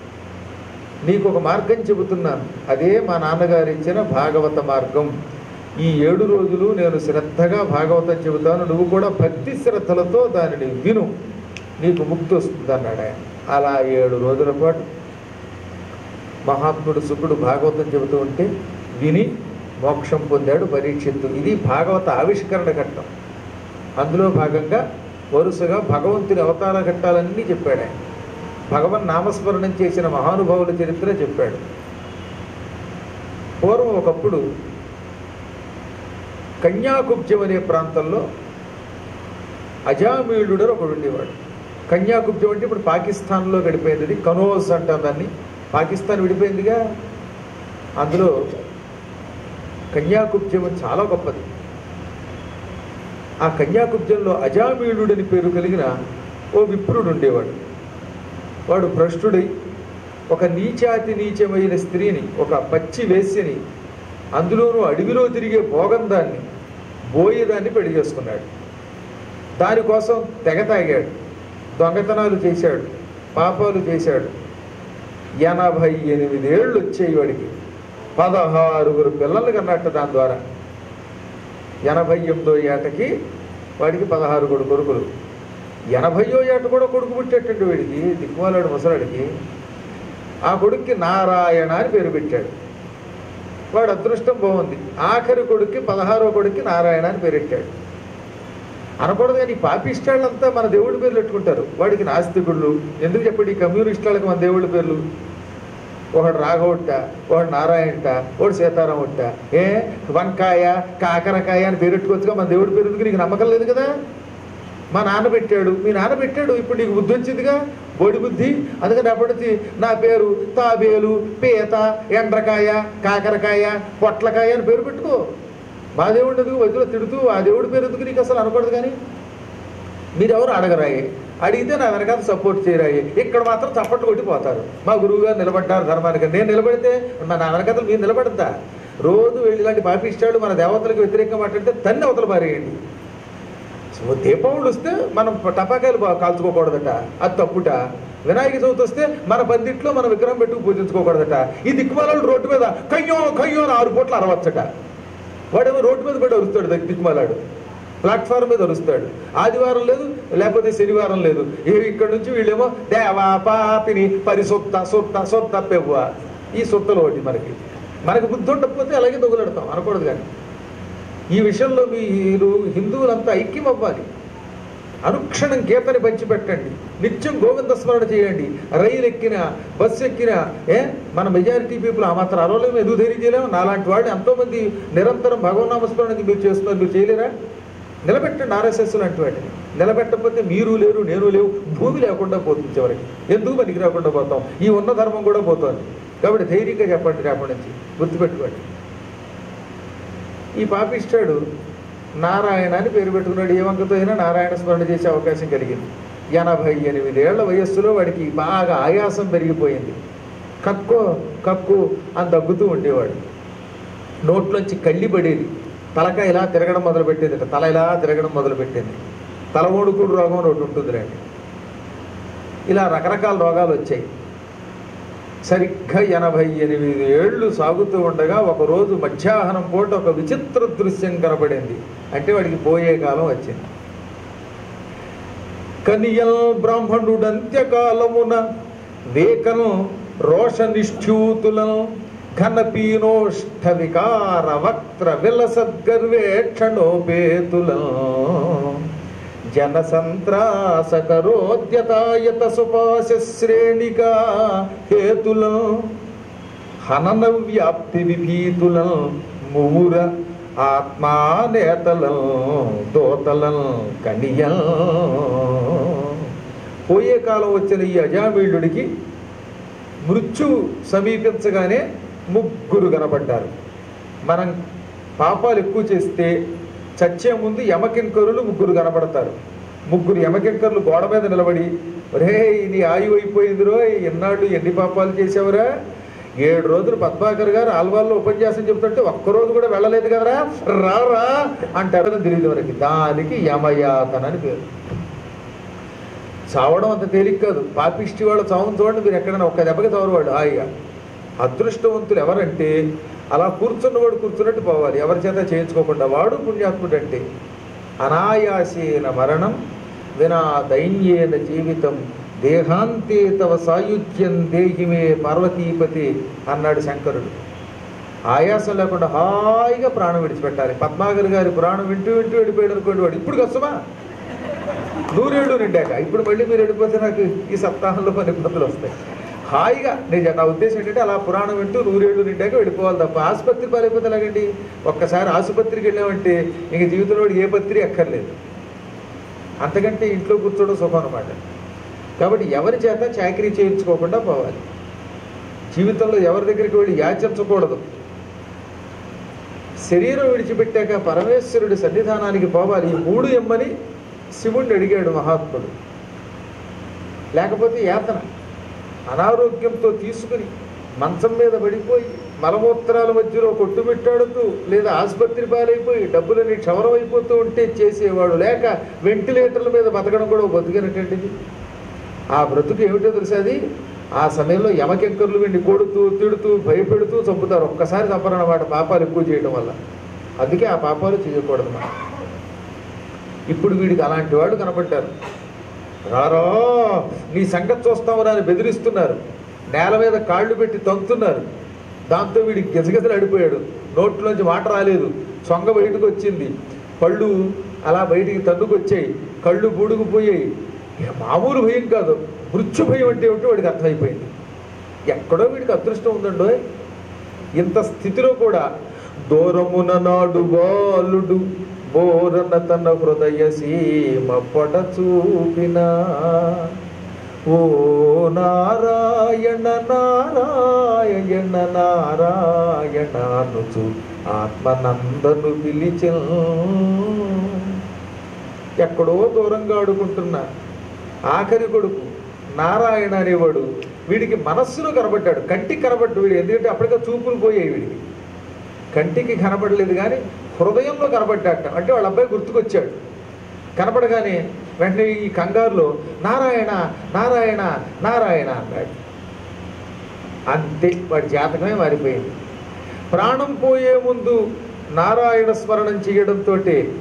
నీకు ఒక మార్గం చెబుతున్నాను అదే మా నాన్నగారు ఇచ్చిన భాగవత మార్గం ఈ ఏడు రోజులు నేను శ్రద్ధగా భాగవతం చెబుతాను నువ్వు కూడా భక్తి శ్రద్ధలతో దానిని విను నీకు ముక్తి వస్తుంది అన్నాడు ఆయన అలా ఏడు రోజుల పాటు మహాత్ముడు శుకుడు భాగవతం చెబుతూ ఉంటే విని మోక్షం పొందాడు పరీక్షిత్తు ఇది భాగవత ఆవిష్కరణ ఘట్టం అందులో భాగంగా వరుసగా భగవంతుని అవతార ఘట్టాలన్నీ చెప్పాడు ఆయన భగవన్ నామస్మరణం చేసిన మహానుభావుల చరిత్ర చెప్పాడు పూర్వం ఒకప్పుడు కన్యాకుబ్జం అనే ప్రాంతంలో అజామీయుడు అని ఒకడు ఉండేవాడు కన్యాకుబ్జం అంటే ఇప్పుడు పాకిస్తాన్లో గడిపోయింది అది కనోస్ అంటాం దాన్ని పాకిస్తాన్ విడిపోయిందిగా అందులో కన్యాకుబ్జం చాలా గొప్పది ఆ కన్యాకుబ్జంలో అజామీయుడు అని పేరు కలిగిన ఓ విప్రుడు ఉండేవాడు వాడు భ్రష్టుడై ఒక నీచాతి నీచమైన స్త్రీని ఒక పచ్చి వేశ్యని అందులోనూ అడవిలో తిరిగే భోగందాన్ని బోయేదాన్ని పెళ్లి చేసుకున్నాడు దానికోసం తెగ తాగాడు దొంగతనాలు చేశాడు పాపాలు చేశాడు ఎనభై ఎనిమిదేళ్ళు వచ్చాయి వాడికి పదహారుగురు పిల్లలు కన్నట్టు దాని ద్వారా ఎనభై ఎనిమిదో ఏటకి వాడికి పదహారుగురు కొడుకులు ఎనభయో ఏట కూడా కొడుకు పుట్టేటట్టు వీడికి దిక్కుమాలాడు ముసలాడికి ఆ కొడుక్కి నారాయణ అని పేరు పెట్టాడు వాడు అదృష్టం బాగుంది ఆఖరి కొడుక్కి పదహారో కొడుక్కి నారాయణ అని పేరు పెట్టాడు అనకూడదు కానీ ఈ పాపిష్టాళ్ళంతా మన దేవుడి పేర్లు పెట్టుకుంటారు వాడికి నాస్తికుళ్ళు ఎందుకు చెప్పండి ఈ కమ్యూనిస్టులకు మన దేవుడి పేర్లు ఒకడు రాఘవుట్ట ఒకడు నారాయణట ఒకడు సీతారాముట్ట ఏ వంకాయ కాకరకాయ అని పేరు పెట్టుకోవచ్చుగా మన దేవుడి పేరు ఎందుకు నీకు నమ్మకం లేదు కదా మా నాన్న పెట్టాడు మీ నాన్న పెట్టాడు ఇప్పుడు నీకు బుద్ధి వచ్చిందిగా బోడి బుద్ధి అందుకని అప్పటి నా పేరు తాబేలు పీత ఎండ్రకాయ కాకరకాయ పొట్లకాయ అని పేరు పెట్టుకో మా దేవుడు ఎందుకు మధ్యలో తిడుతూ ఆ దేవుడి పేరు ఎందుకు నీకు అసలు అనకూడదు కానీ మీరెవరు అడగరాయి అడిగితే నా వెనకాల సపోర్ట్ చేయరాయి ఇక్కడ మాత్రం చప్పట్లు కొట్టిపోతారు మా గురువు గారు నిలబడ్డారు ధర్మానికి నేను నిలబడితే మా నా వెనకాల మీరు నిలబడద్దా రోజు వెళ్ళి ఇలాంటి పాపిష్టాడు మన దేవతలకు వ్యతిరేకంగా మాట్లాడితే తన్ని అవతల పారేయండి సో దీపావళి వస్తే మనం టపాకాయలు బా- కాల్చుకోకూడదట అది తప్పుట వినాయక చవితి వస్తే మన బందిట్లో మన విగ్రహం పెట్టుకు పూజించుకోకూడదట ఈ దిక్కుమాలను రోడ్డు మీద కయ్యో కయ్యో అని ఆరు పూట్లు అరవచ్చట వాడేమో రోడ్డు మీద పడి అరుస్తాడు దిక్కు- దిక్కుమాలాడు ప్లాట్ఫామ్ మీద అరుస్తాడు ఆదివారం లేదు లేకపోతే శనివారం లేదు ఏ ఇక్కడ నుంచి వీళ్ళేమో దేవా పాపిని పరిసొత్త సొత్త సొత్త పెవ్వ ఈ సొత్తలు ఒకటి మనకి మనకి బుద్ధి ఉండకపోతే అలాగే దొంగలాడతాం అనకూడదు కానీ ఈ విషయంలో మీరు హిందువులంతా ఐక్యం అవ్వాలి అనుక్షణం గీతని పంచిపెట్టండి నిత్యం గోవింద స్మరణ చేయండి రైలు ఎక్కినా బస్సు ఎక్కినా ఏ మన మెజారిటీ పీపుల్ ఆ మాత్రం అరవలేము ఎదుగు ధైర్యం చేయలేము నాలాంటి వాళ్ళు ఎంతోమంది నిరంతరం భగవన్నామ స్మరణ మీరు చేస్తున్నారు మీరు చేయలేరా నిలబెట్టండి ఆర్ఎస్ఎస్ లాంటి వాటిని నిలబెట్టకపోతే మీరు లేరు నేను లేవు భూమి లేకుండా పోతుంది చివరికి ఎందుకు పనికి రాకుండా పోతాం ఈ ఉన్న ధర్మం కూడా పోతుంది కాబట్టి ధైర్యంగా చెప్పండి రేపటి నుంచి గుర్తుపెట్టుకోండి ఈ పాపిస్తాడు నారాయణ అని పేరు పెట్టుకున్నాడు ఏ వంకతో అయినా నారాయణ స్మరణ చేసే అవకాశం కలిగింది ఎనభై ఎనిమిదేళ్ల వయస్సులో వాడికి బాగా ఆయాసం పెరిగిపోయింది కక్కో కక్కు అని దగ్గుతూ ఉండేవాడు నోట్లోంచి కళ్ళి పడేది తలక ఇలా తిరగడం మొదలుపెట్టేది తల ఇలా తిరగడం మొదలుపెట్టేది తల ఓడుకుడు రోగం అని ఒకటి ఉంటుంది రండి ఇలా రకరకాల రోగాలు వచ్చాయి సరిగ్గా ఎనభై ఎనిమిది ఏళ్ళు సాగుతూ ఉండగా ఒకరోజు మధ్యాహ్నం పూట ఒక విచిత్ర దృశ్యం కనబడింది అంటే వాడికి పోయే కాలం వచ్చింది కనియల్ బ్రాహ్మణుడు అంత్యకాలమున వేకను రోష నిష్ఠ్యూతులను ఘన పీనోష్ఠ వికార వక్త్ర విలసద్గర్వేక్షణోపేతులను జన సంత్రాసకరోద్యతాయత సుపాశ శ్రేణిగా హేతులను హనన వ్యాప్తి విభీతులను మువుర ఆత్మానేతలం దోతలం కనియం పోయే కాలం వచ్చిన ఈ అజామీళ్ళుడికి మృత్యువు సమీపించగానే ముగ్గురు కనబడ్డారు మనం పాపాలు ఎక్కువ చేస్తే చచ్చే ముందు యమకింకరులు ముగ్గురు కనబడతారు ముగ్గురు యమకింకరులు గోడ మీద నిలబడి ఒరే నీ ఆయువు అయిపోయింది రో ఎన్నాళ్ళు ఎన్ని పాపాలు చేసావురా ఏడు రోజులు పద్మాకర్ గారు ఆల్వాల్లో ఉపన్యాసం చెబుతుంటే ఒక్కరోజు కూడా వెళ్ళలేదు కదరా రా రా అంటారు తెలియదు మనకి దానికి యమయాతన అని పేరు చావడం అంత తేలిక కాదు పాపిష్టి వాళ్ళు చావును చూడండి మీరు ఎక్కడైనా ఒక్క దెబ్బకి చావరు హాయిగా అదృష్టవంతులు ఎవరంటే అలా కూర్చున్నవాడు కూర్చున్నట్టు పోవాలి ఎవరి చేత చేయించుకోకుండా వాడు పుణ్యాత్ముడు అంటే అనాయాసేన మరణం వినా దైన్యేన జీవితం దేహాంతే తవ సాయుధ్యం దేహిమే పార్వతీపతి అన్నాడు శంకరుడు ఆయాసం లేకుండా హాయిగా ప్రాణం విడిచిపెట్టాలి పద్మాగర్ గారి ప్రాణం వింటూ వింటూ వెళ్ళిపోయాడు అనుకోండి వాడు ఇప్పుడు కష్టమా నూరేళ్ళు నిండాక ఇప్పుడు మళ్ళీ మీరు వెళ్ళిపోతే నాకు ఈ సప్తాహంలో కొన్ని ఇబ్బందులు వస్తాయి హాయిగా నేను నా ఉద్దేశం ఏంటంటే అలా పురాణం వింటూ నూరేళ్ళు నిండాక వెళ్ళిపోవాలి తప్ప ఆసుపత్రి పాలైపోతే ఎలాగండి ఒక్కసారి ఆసుపత్రికి వెళ్ళామంటే ఇంక జీవితంలో వాడికి ఏ పత్రి అక్కర్లేదు అంతకంటే ఇంట్లో కూర్చోవడం సుఖం అనమాట కాబట్టి ఎవరి చేత చాకరీ చేయించుకోకుండా పోవాలి జీవితంలో ఎవరి దగ్గరికి వెళ్ళి యాచించకూడదు శరీరం విడిచిపెట్టాక పరమేశ్వరుడి సన్నిధానానికి పోవాలి ఈ మూడు ఎమ్మని శివుణ్ణి అడిగాడు మహాత్ముడు లేకపోతే యాతన అనారోగ్యంతో తీసుకుని మంచం మీద పడిపోయి మలమూత్రాల మధ్యలో కొట్టుమిట్టాడుతూ లేదా ఆసుపత్రి పాలైపోయి డబ్బులని క్షవరం అయిపోతూ ఉంటే చేసేవాడు లేక వెంటిలేటర్ల మీద బతకడం కూడా బతికినటువంటిది ఆ బ్రతుకు ఏమిటో తెలుసా అది ఆ సమయంలో యమకెంకర్లు వీడిని కొడుతూ తిడుతూ భయపెడుతూ చంపుతారు ఒక్కసారి చంపరన్నమాట పాపాలు ఎక్కువ చేయడం వల్ల అందుకే ఆ పాపాలు చేయకూడదు మనం ఇప్పుడు వీడికి అలాంటి వాళ్ళు కనపడ్డారు రారో నీ సంగతి చూస్తామని అని బెదిరిస్తున్నారు నేల మీద కాళ్ళు పెట్టి తంతున్నారు దాంతో వీడి గిజగిజలు అడిపోయాడు నోట్లోంచి మాట రాలేదు సొంగ బయటకు వచ్చింది పళ్ళు అలా బయటికి తన్నుకొచ్చాయి కళ్ళు బూడుకుపోయాయి ఇక మామూలు భయం కాదు మృత్యు భయం అంటే ఏమిటో వాడికి అర్థమైపోయింది ఎక్కడో వీడికి అదృష్టం ఉందండో ఇంత స్థితిలో కూడా దూరమున నాడు బాలుడు బోరన తన హృదయ సీమ పొడ చూపిన ఓ నారాయణ నారాయణ నారాయణ అనుచు ఆత్మనందను పిలిచెన్ ఎక్కడో దూరంగా ఆడుకుంటున్న ఆఖరి కొడుకు నారాయణ అనేవాడు వీడికి మనస్సులో కనబడ్డాడు కంటికి కనబడ్డు వీడు ఎందుకంటే అప్పటికే చూపులు పోయాయి వీడికి కంటికి కనబడలేదు కానీ హృదయంలో కనబడ్డాట అంటే వాళ్ళ అబ్బాయి గుర్తుకొచ్చాడు కనపడగానే వెంటనే ఈ కంగారులో నారాయణ నారాయణ నారాయణ అన్నాడు అంతే వాడి జాతకమే మారిపోయింది ప్రాణం పోయే ముందు నారాయణ స్మరణం చేయడంతో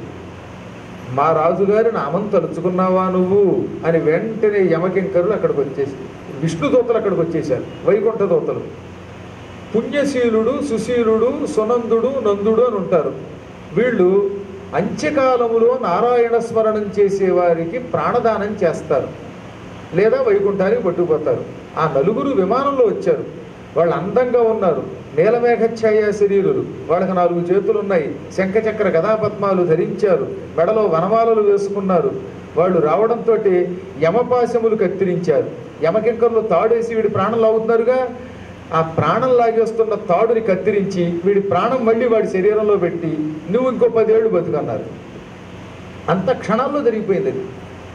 మా రాజుగారి నామం తలుచుకున్నావా నువ్వు అని వెంటనే యమకింకరులు అక్కడికి వచ్చేసి విష్ణు దూతలు అక్కడికి వచ్చేసారు వైకుంఠ దూతలు పుణ్యశీలుడు సుశీలుడు సునందుడు నందుడు అని ఉంటారు వీళ్ళు అంత్యకాలములో నారాయణ స్మరణం చేసే వారికి ప్రాణదానం చేస్తారు లేదా వైకుంఠానికి పట్టుకుపోతారు ఆ నలుగురు విమానంలో వచ్చారు వాళ్ళు అందంగా ఉన్నారు నీలమేఘఛాయ శరీరులు వాళ్ళకి నాలుగు చేతులు ఉన్నాయి శంఖచక్ర గదాపద్మాలు ధరించారు మెడలో వనమాలలు వేసుకున్నారు వాళ్ళు రావడంతో యమపాశములు కత్తిరించారు యమకింకర్లు తాడేసి వీడి ప్రాణం లాగుతున్నారుగా ఆ ప్రాణం లాగేస్తున్న తాడుని కత్తిరించి వీడి ప్రాణం మళ్ళీ వాడి శరీరంలో పెట్టి నువ్వు ఇంకో పదేళ్ళు బతుకన్నారు అంత క్షణాల్లో జరిగిపోయింది అది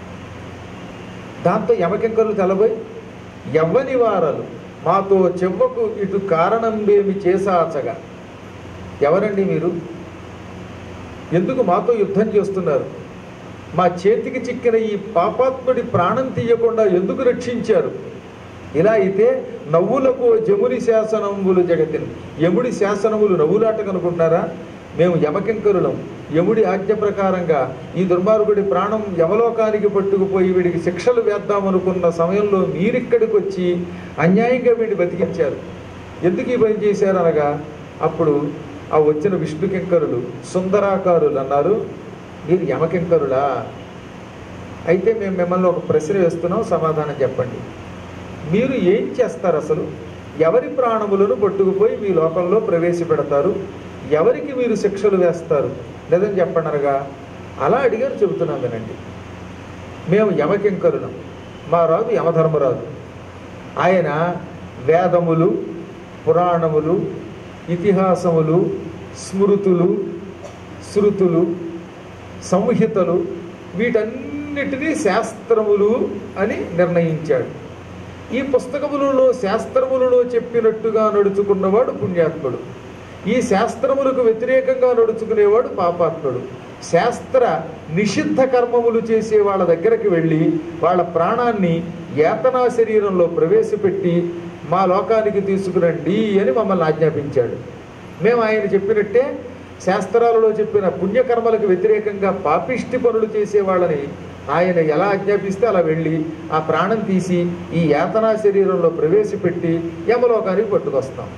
దాంతో యమకింకరులు తెలబోయి ఎవ్వని వారలు మాతో చెవ్వకు ఇటు కారణం ఏమి చేసాచగా ఎవరండి మీరు ఎందుకు మాతో యుద్ధం చేస్తున్నారు మా చేతికి చిక్కిన ఈ పాపాత్ముడి ప్రాణం తీయకుండా ఎందుకు రక్షించారు ఇలా అయితే నవ్వులకు జముని శాసనములు జగతిని యముడి శాసనములు నవ్వులాట కనుకుంటున్నారా మేము యమకింకరులం యముడి ఆజ్ఞ ప్రకారంగా ఈ దుర్మార్గుడి ప్రాణం యమలోకానికి పట్టుకుపోయి వీడికి శిక్షలు వేద్దామనుకున్న సమయంలో మీరిక్కడికి వచ్చి అన్యాయంగా వీడిని బతికించారు ఎందుకు ఈ పని చేశారు అనగా అప్పుడు ఆ వచ్చిన విష్ణు కింకరులు సుందరాకారులు అన్నారు మీరు యమకింకరులా అయితే మేము మిమ్మల్ని ఒక ప్రశ్న వేస్తున్నాం సమాధానం చెప్పండి మీరు ఏం చేస్తారు అసలు ఎవరి ప్రాణములను పట్టుకుపోయి మీ లోకంలో ప్రవేశపెడతారు ఎవరికి మీరు శిక్షలు వేస్తారు లేదని చెప్పండి అనగా అలా అడిగారు చెబుతున్నాం వినండి మేము యమకింకరులం మా రాజు యమధర్మరాజు ఆయన వేదములు పురాణములు ఇతిహాసములు స్మృతులు శృతులు సంహితలు వీటన్నిటినీ శాస్త్రములు అని నిర్ణయించాడు ఈ పుస్తకములలో శాస్త్రములలో చెప్పినట్టుగా నడుచుకున్నవాడు పుణ్యాత్ముడు ఈ శాస్త్రములకు వ్యతిరేకంగా నడుచుకునేవాడు పాపాత్ముడు శాస్త్ర నిషిద్ధ కర్మములు చేసే వాళ్ళ దగ్గరికి వెళ్ళి వాళ్ళ ప్రాణాన్ని యాతనా శరీరంలో ప్రవేశపెట్టి మా లోకానికి తీసుకురండి అని మమ్మల్ని ఆజ్ఞాపించాడు మేము ఆయన చెప్పినట్టే శాస్త్రాలలో చెప్పిన పుణ్యకర్మలకు వ్యతిరేకంగా పాపిష్టి పనులు చేసే వాళ్ళని ఆయన ఎలా ఆజ్ఞాపిస్తే అలా వెళ్ళి ఆ ప్రాణం తీసి ఈ యాతనా శరీరంలో ప్రవేశపెట్టి యమలోకానికి పట్టుకొస్తాం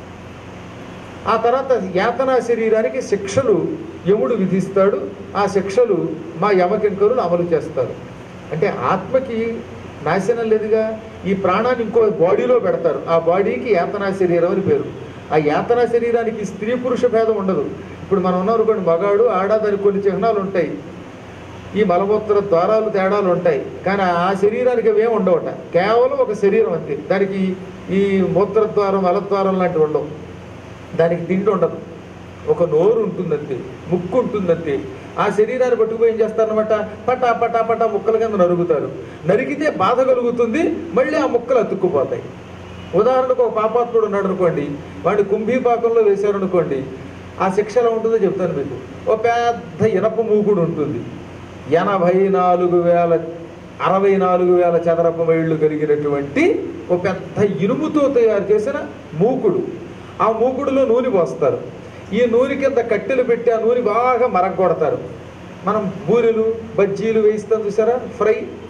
ఆ తర్వాత యాతనా శరీరానికి శిక్షలు యముడు విధిస్తాడు ఆ శిక్షలు మా యమకింకరులు అమలు చేస్తారు అంటే ఆత్మకి నాశనం లేదుగా ఈ ప్రాణాన్ని ఇంకో బాడీలో పెడతారు ఆ బాడీకి యాతనా శరీరం అని పేరు ఆ యాతనా శరీరానికి స్త్రీ పురుష భేదం ఉండదు ఇప్పుడు మనం ఉన్నాం అనుకోండి మగాడు ఆడ దానికి కొన్ని చిహ్నాలు ఉంటాయి ఈ మలమూత్ర ద్వారాలు తేడాలు ఉంటాయి కానీ ఆ శరీరానికి అవేం ఉండవట కేవలం ఒక శరీరం అంతే దానికి ఈ మూత్రద్వారం మలద్వారం లాంటివి ఉండవు దానికి తిండి ఉండదు ఒక నోరు ఉంటుందంతే ముక్కు ఉంటుందంతే ఆ శరీరాన్ని పట్టుకుపోయి ఏం చేస్తారనమాట పటా పటా పటా ముక్కల కింద నరుగుతారు నరికితే బాధ కలుగుతుంది మళ్ళీ ఆ ముక్కలు అతుక్కుపోతాయి ఉదాహరణకు ఒక పాపాత్ముడు ఉన్నాడు అనుకోండి వాడిని కుంభీపాకంలో వేశారనుకోండి ఆ శిక్ష ఎలా ఉంటుందో చెప్తాను మీకు ఓ పెద్ద ఇనప మూకుడు ఉంటుంది ఎనభై నాలుగు వేల అరవై నాలుగు వేల చదరపు మైళ్ళు కలిగినటువంటి ఒక పెద్ద ఇనుముతో తయారు చేసిన మూకుడు ఆ మూకుడులో నూనె పోస్తారు ఈ నూనె కింద కట్టెలు పెట్టి ఆ నూనె బాగా మరగొడతారు మనం బూరెలు బజ్జీలు వేయిస్తాం చూసారా ఫ్రై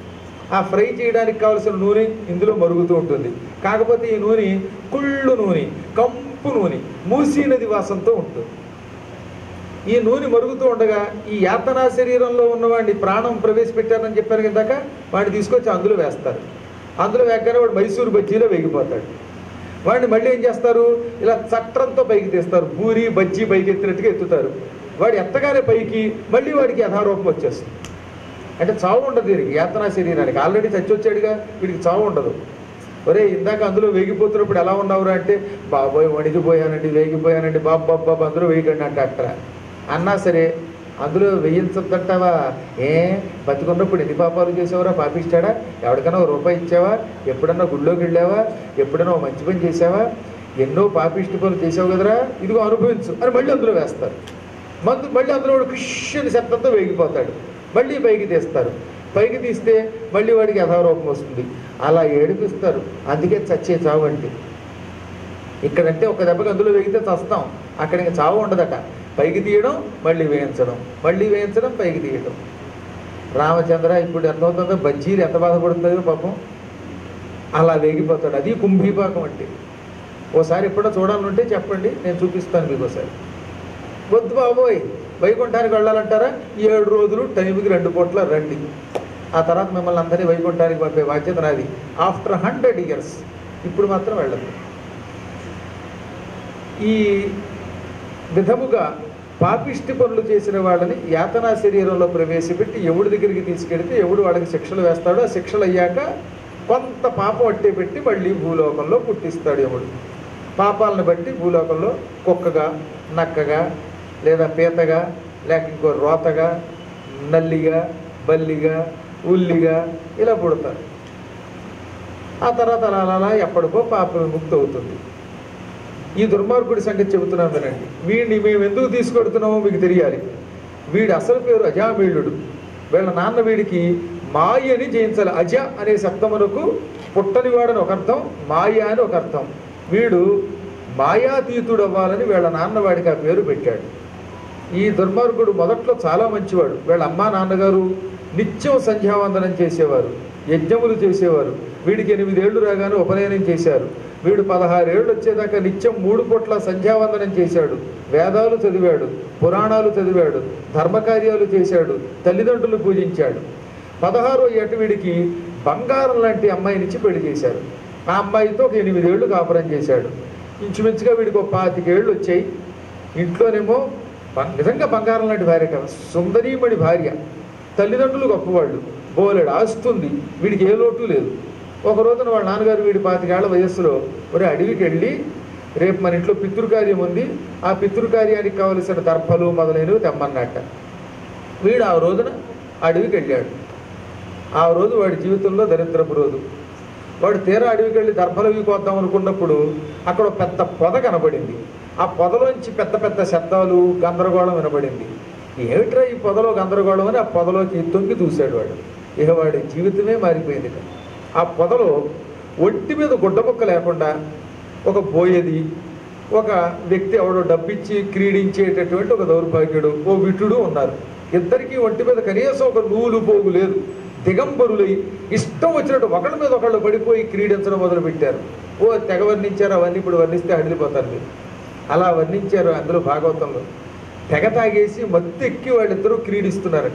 ఆ ఫ్రై చేయడానికి కావలసిన నూనె ఇందులో మరుగుతూ ఉంటుంది కాకపోతే ఈ నూనె కుళ్ళు నూనె కంపు నూనె మూసీ నది వాసంతో ఉంటుంది ఈ నూనె మరుగుతూ ఉండగా ఈ యాతనా శరీరంలో ఉన్నవాడిని ప్రాణం ప్రవేశపెట్టారని చెప్పారు ఇందాక వాడిని తీసుకొచ్చి అందులో వేస్తారు అందులో వేయగానే వాడు మైసూరు బజ్జీలో వేగిపోతాడు వాడిని మళ్ళీ ఏం చేస్తారు ఇలా చట్రంతో పైకి తీస్తారు పూరి బజ్జీ పైకి ఎత్తినట్టుగా ఎత్తుతారు వాడు ఎత్తగానే పైకి మళ్ళీ వాడికి యథారూపం వచ్చేస్తుంది అంటే చావు ఉండదు దీనికి యాతనా శరీరానికి ఆల్రెడీ చచ్చొచ్చాడుగా వీడికి చావు ఉండదు ఒరే ఇందాక అందులో వేగిపోతున్నప్పుడు ఎలా ఉన్నావురా అంటే బాబోయ్ వణికిపోయానండి వేగిపోయానండి బాబు బాబు బాబు అందులో వేయకండి అంటే అక్కడ అన్నా సరే అందులో వేయించద్దంటావా ఏ బతికున్నప్పుడు ఎన్ని పాపాలు చేసావురా పాపిస్తాడా ఎవరికైనా ఓ రూపాయి ఇచ్చావా ఎప్పుడన్నా గుళ్ళోకి వెళ్ళావా ఎప్పుడైనా ఓ మంచి పని చేసావా ఎన్నో పాపిష్టి పనులు చేసావు కదరా ఇదిగో అనుభవించు అని మళ్ళీ అందులో వేస్తారు మందు మళ్ళీ అందులో వాడు కృష్ణ శబ్దంతో వేగిపోతాడు మళ్ళీ పైకి తీస్తారు పైకి తీస్తే మళ్ళీ వాడికి యథారూపం వస్తుంది అలా ఏడిపిస్తారు అందుకే చచ్చే చావు అంటే ఇక్కడంటే ఒక దెబ్బకి అందులో వేగితే చస్తాం అక్కడ ఇంకా చావు ఉండదట పైకి తీయడం మళ్ళీ వేయించడం మళ్ళీ వేయించడం పైకి తీయడం రామచంద్ర ఇప్పుడు ఎంత అవుతుందో బజ్జీలు ఎంత బాధపడుతుందో పాపం అలా వేగిపోతాడు అది కుంభీపాకం అంటే ఓసారి ఎప్పుడో చూడాలంటే చెప్పండి నేను చూపిస్తాను మీకు ఒకసారి వద్దు బాబోయ్ వైకుంఠానికి వెళ్ళాలంటారా ఏడు రోజులు టైంకి రెండు పూట్ల రండి ఆ తర్వాత మిమ్మల్ని అందరినీ వైకుంఠానికి పంపే బాధ్యత నాది ఆఫ్టర్ హండ్రెడ్ ఇయర్స్ ఇప్పుడు మాత్రం వెళ్ళదు ఈ విధముగా పాపిష్టి పనులు చేసిన వాళ్ళని యాతనా శరీరంలో ప్రవేశపెట్టి ఎవడి దగ్గరికి తీసుకెడితే ఎవడు వాళ్ళకి శిక్షలు వేస్తాడో ఆ శిక్షలు అయ్యాక కొంత పాపం అట్టే పెట్టి మళ్ళీ భూలోకంలో పుట్టిస్తాడు ఎవడు పాపాలను బట్టి భూలోకంలో కుక్కగా నక్కగా లేదా పీతగా లేక ఇంకో రోతగా నల్లిగా బల్లిగా ఉల్లిగా ఇలా పుడతారు ఆ తర్వాత అలా అలా అలా ఎప్పటికో పాప విముక్తి అవుతుంది ఈ దుర్మార్గుడి సంగతి చెబుతున్నాం వినండి వీడిని మేము ఎందుకు తీసుకెడుతున్నామో మీకు తెలియాలి వీడి అసలు పేరు అజామీళుడు వీళ్ళ నాన్న వీడికి మాయ అని జయించాలి అజ అనే శబ్దమునకు పుట్టనివాడని ఒక అర్థం మాయ అని ఒక అర్థం వీడు మాయాతీతుడు అవ్వాలని వీళ్ళ నాన్న వాడికి ఆ పేరు పెట్టాడు ఈ దుర్మార్గుడు మొదట్లో చాలా మంచివాడు వీళ్ళ అమ్మా నాన్నగారు నిత్యం సంధ్యావందనం చేసేవారు యజ్ఞములు చేసేవారు వీడికి ఎనిమిదేళ్లు రాగానే ఉపనయనం చేశారు వీడు పదహారేళ్ళు వచ్చేదాకా నిత్యం మూడు పూట్ల సంధ్యావందనం చేశాడు వేదాలు చదివాడు పురాణాలు చదివాడు ధర్మకార్యాలు చేశాడు తల్లిదండ్రులు పూజించాడు పదహారో ఏట వీడికి బంగారం లాంటి అమ్మాయినిచ్చి పెళ్లి చేశారు ఆ అమ్మాయితో ఒక ఎనిమిదేళ్లు కాపురం చేశాడు ఇంచుమించుగా వీడికి ఒక పాతికేళ్ళు వచ్చాయి ఇంట్లోనేమో బం- నిజంగా బంగారం లాంటి భార్య కాదు సుందరీమణి భార్య తల్లిదండ్రులు గొప్పవాళ్ళు బోలెడు ఆస్తుంది వీడికి ఏ లోటు లేదు ఒక రోజున వాళ్ళ నాన్నగారు వీడి పాతికేళ్ల వయస్సులో ఒరే అడవికి వెళ్ళి రేపు మన ఇంట్లో పితృకార్యం ఉంది ఆ పితృకార్యానికి కావలసిన దర్భలు మొదలైనవి తెమ్మన్నట్ట వీడు ఆ రోజున అడవికి వెళ్ళాడు ఆ రోజు వాడి జీవితంలో దరిద్రపు రోజు వాడు తీరా అడవికి వెళ్ళి దర్భలవి కోద్దాం అనుకున్నప్పుడు అక్కడ ఒక పెద్ద పొద కనబడింది ఆ పొదలోంచి పెద్ద పెద్ద శబ్దాలు గందరగోళం వినబడింది ఏమిట్రా ఈ పొదలో గందరగోళం అని ఆ పొదలోకి తొంగి చూశాడు వాడు ఇక వాడి జీవితమే మారిపోయింది ఇక. ఆ పొదలో ఒంటి మీద గుడ్డముక్క లేకుండా ఒక బోయది ఒక వ్యక్తి ఎవడో డబ్బిచ్చి క్రీడించేటటువంటి ఒక దౌర్భాగ్యుడు ఓ విటుడు ఉన్నారు ఇద్దరికి ఒంటి మీద కనీసం ఒక నూలు పోగు లేదు దిగంబరులై ఇష్టం వచ్చినట్టు ఒకళ్ళ మీద ఒకళ్ళు పడిపోయి క్రీడించడం మొదలుపెట్టారు ఓ తెగ వర్ణించారు అవన్నీ ఇప్పుడు వర్ణిస్తే అడిలిపోతారు మీరు అలా వర్ణించారు అందులో భాగవతంలో తెగ తాగేసి మత్తు ఎక్కి వాళ్ళిద్దరూ క్రీడిస్తున్నారట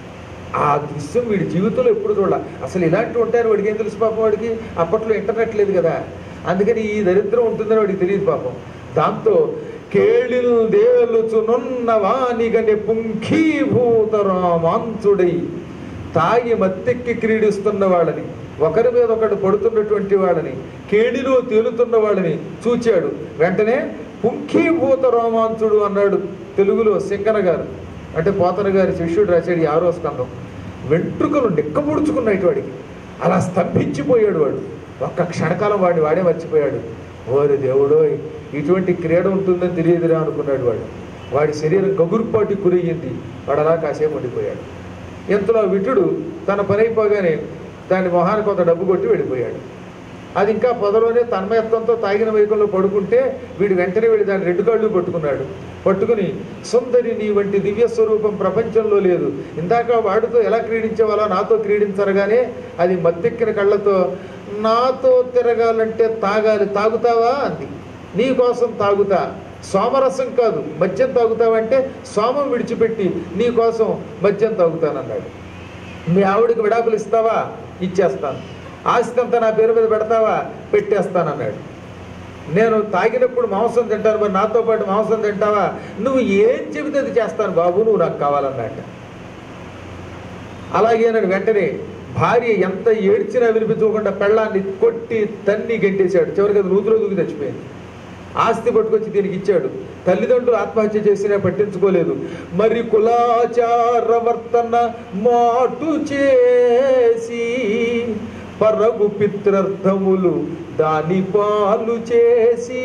ఆ దృశ్యం వీడి జీవితంలో ఎప్పుడు చూడాల అసలు ఇలాంటివి ఉంటాయని వాడికి ఏం తెలుసు పాపం వాడికి అప్పట్లో ఇంటర్నెట్ లేదు కదా అందుకని ఈ దరిద్రం ఉంటుందని వాడికి తెలియదు పాపం దాంతో కేళిలు దేలుచునున్న వానిగని పుంఖీభూత రామాంతుడై తాగి మత్తెక్కి క్రీడిస్తున్న వాళ్ళని ఒకరి మీద ఒకడు పడుతున్నటువంటి వాళ్ళని కేడిలో తేలుతున్న వాళ్ళని చూచాడు వెంటనే పుంఖీభూత రోమాంచుడు అన్నాడు తెలుగులో సింగన గారు అంటే పోతన గారి శిష్యుడు రాశాడు ఈ ఆరో స్కందం వెంట్రుకలు నిక్కముడుచుకున్నాయి వాడికి అలా స్తంభించిపోయాడు వాడు ఒక్క క్షణకాలం వాడిని వాడే మర్చిపోయాడు ఓరి దేవుడో ఇటువంటి క్రీడ ఉంటుందని తెలియదురా అనుకున్నాడు వాడు వాడి శరీరం గగురుపాటి కురిగింది వాడు అలా కాసేపు ఉండిపోయాడు ఇంతలో విటుడు తన పని అయిపోగానే దాని మొహానికి కొంత డబ్బు కొట్టి వెళ్ళిపోయాడు అది ఇంకా పొదలోనే తన్మయత్వంతో తాగిన వైకంలో పడుకుంటే వీడు వెంటనే వీడి దాని రెండు కళ్ళు పట్టుకున్నాడు పట్టుకుని సుందరి నీ వంటి దివ్య స్వరూపం ప్రపంచంలో లేదు ఇందాక వాడితో ఎలా క్రీడించేవాలో నాతో క్రీడించరగానే అది మత్తెక్కిన కళ్ళతో నాతో తిరగాలంటే తాగాలి తాగుతావా అంది నీ కోసం తాగుతా సోమరసం కాదు మద్యం తాగుతావంటే సోమం విడిచిపెట్టి నీ కోసం మద్యం తాగుతానన్నాడు మీ ఆవిడకి విడాకులు ఇస్తావా ఇచ్చేస్తాను ఆస్తి అంతా నా పేరు మీద పెడతావా పెట్టేస్తానన్నాడు నేను తాగినప్పుడు మాంసం తింటాను మరి నాతో పాటు మాంసం తింటావా నువ్వు ఏం చెబితే అది చేస్తాను బాబు నువ్వు నాకు కావాలన్నట్ట అలాగే నేను వెంటనే భార్య ఎంత ఏడ్చినా వినిపించుకోకుండా పెళ్ళాన్ని కొట్టి తన్ని గెంటేశాడు చివరికి అది నూతులో దూకి చచ్చిపోయింది ఆస్తి పట్టుకొచ్చి దీనికి ఇచ్చాడు తల్లిదండ్రులు ఆత్మహత్య చేసినా పట్టించుకోలేదు మరి కులాచార వర్తన మాటు చేసి పరగు పిత్రర్థములు దాని పాలు చేసి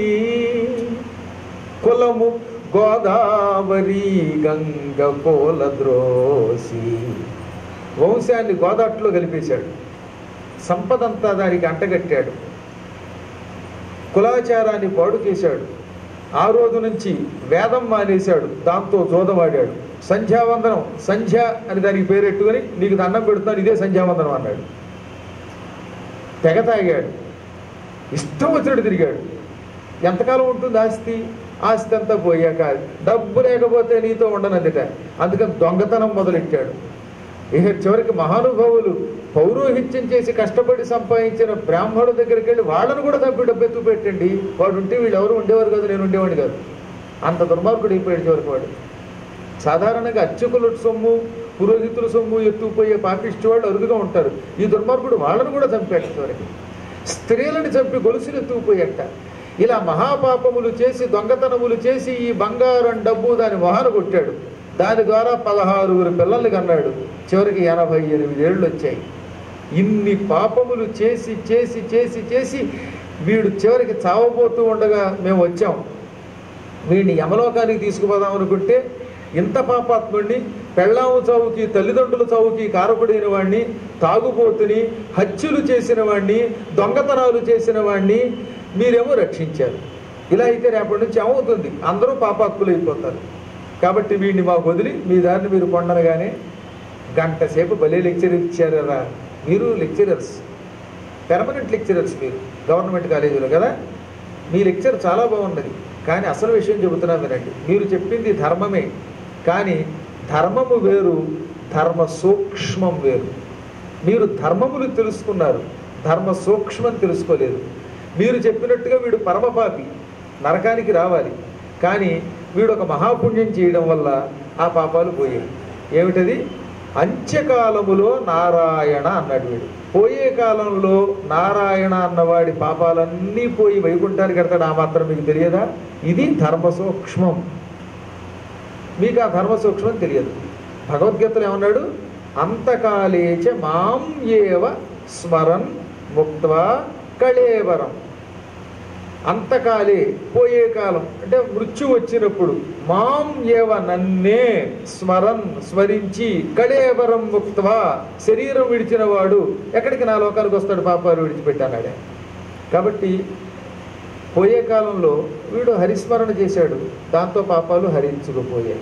కులము గోదావరి గంగ కోల ద్రోసి వంశాన్ని గోదాట్లో కలిపేశాడు సంపదంతా దానికి అంటగట్టాడు కులాచారాన్ని పాడు చేశాడు ఆ రోజు నుంచి వేదం మానేశాడు దాంతో జోదవాడాడు సంధ్యావందనం సంధ్య అని దానికి పేరెట్టుకొని నీకు దండం పెడుతున్నాను ఇదే సంధ్యావందనం అన్నాడు తెగ తాగాడు ఇష్టం వచ్చినట్టు తిరిగాడు ఎంతకాలం ఉంటుంది ఆస్తి ఆస్తి అంతా పోయాక డబ్బు లేకపోతే నీతో ఉండనందిట అందుకని దొంగతనం మొదలెట్టాడు ఇక చివరికి మహానుభావులు పౌరోహిత్యం చేసి కష్టపడి సంపాదించిన బ్రాహ్మణుల దగ్గరికి వెళ్ళి వాళ్ళను కూడా తప్పి డబ్బు ఎత్తు పెట్టండి వాడు ఉంటే వీళ్ళు ఎవరు ఉండేవారు కాదు నేను ఉండేవాడిని కాదు అంత దుర్మార్గుడు అయిపోయాడు చివరికి వాడు సాధారణంగా అర్చకుల సొమ్ము పురోహితుల సొమ్ము ఎత్తుకుపోయే పాపిష్టి వాళ్ళు అరుదుగా ఉంటారు ఈ దుర్మార్గుడు వాళ్ళను కూడా చంపాడు చివరికి స్త్రీలను చంపి గొలుసులు ఎత్తుకుపోయట ఇలా మహాపాపములు చేసి దొంగతనములు చేసి ఈ బంగారం డబ్బు దాని మొహాన కొట్టాడు దాని ద్వారా పదహారుగురు పిల్లల్ని కన్నాడు చివరికి ఎనభై ఎనిమిది ఏళ్ళు వచ్చాయి ఇన్ని పాపములు చేసి చేసి చేసి చేసి వీడు చివరికి చావబోతూ ఉండగా మేము వచ్చాం వీడిని యమలోకానికి తీసుకుపోదాం అనుకుంటే ఇంత పాపాత్ముడిని పెళ్ళాము చావుకి తల్లిదండ్రుల చావుకి కారకుడైన వాడిని తాగుబోతుని హత్యలు చేసిన వాడిని దొంగతనాలు చేసిన వాడిని మీరేమో రక్షించారు ఇలా అయితే రేపటి నుంచి ఏమవుతుంది అందరూ పాపాత్ములు అయిపోతారు కాబట్టి వీడిని మాకు వదిలి మీ దారిని మీరు కొండనగానే గంట సేపు భలే లెక్చర్ ఇచ్చారా మీరు లెక్చరర్స్ పెర్మనెంట్ లెక్చరర్స్ మీరు గవర్నమెంట్ కాలేజీలో కదా మీ లెక్చర్ చాలా బాగున్నది కానీ అసలు విషయం చెబుతున్నా వినండి మీరు చెప్పింది ధర్మమే కానీ ధర్మము వేరు ధర్మ సూక్ష్మం వేరు మీరు ధర్మములు తెలుసుకున్నారు ధర్మ సూక్ష్మం తెలుసుకోలేదు మీరు చెప్పినట్టుగా వీడు పరమపాపి నరకానికి రావాలి కానీ వీడు ఒక మహాపుణ్యం చేయడం వల్ల ఆ పాపాలు పోయాయి ఏమిటది అంత్యకాలములో నారాయణ అన్నాడు వీడు పోయే కాలంలో నారాయణ అన్నవాడి పాపాలన్నీ పోయి వైకుంఠానికి వెళ్తాడు ఆ మాత్రం మీకు తెలియదా ఇది ధర్మ సూక్ష్మం మీకు ఆ ధర్మ సూక్ష్మం తెలియదు భగవద్గీతలో ఏమన్నాడు అంతకాలేచ మాం ఏవ స్మరన్ ముక్త్వా కళేవరం అంతకాలే పోయే కాలం అంటే మృత్యు వచ్చినప్పుడు మాం ఏవ నన్నే స్మరన్ స్మరించి కళేవరం ముక్తవా శరీరం విడిచిన వాడు ఎక్కడికి నా లోకానికి వస్తాడు పాపాలు విడిచిపెట్టానాడే కాబట్టి పోయే కాలంలో వీడు హరిస్మరణ చేశాడు దాంతో పాపాలు హరించుకుపోయాయి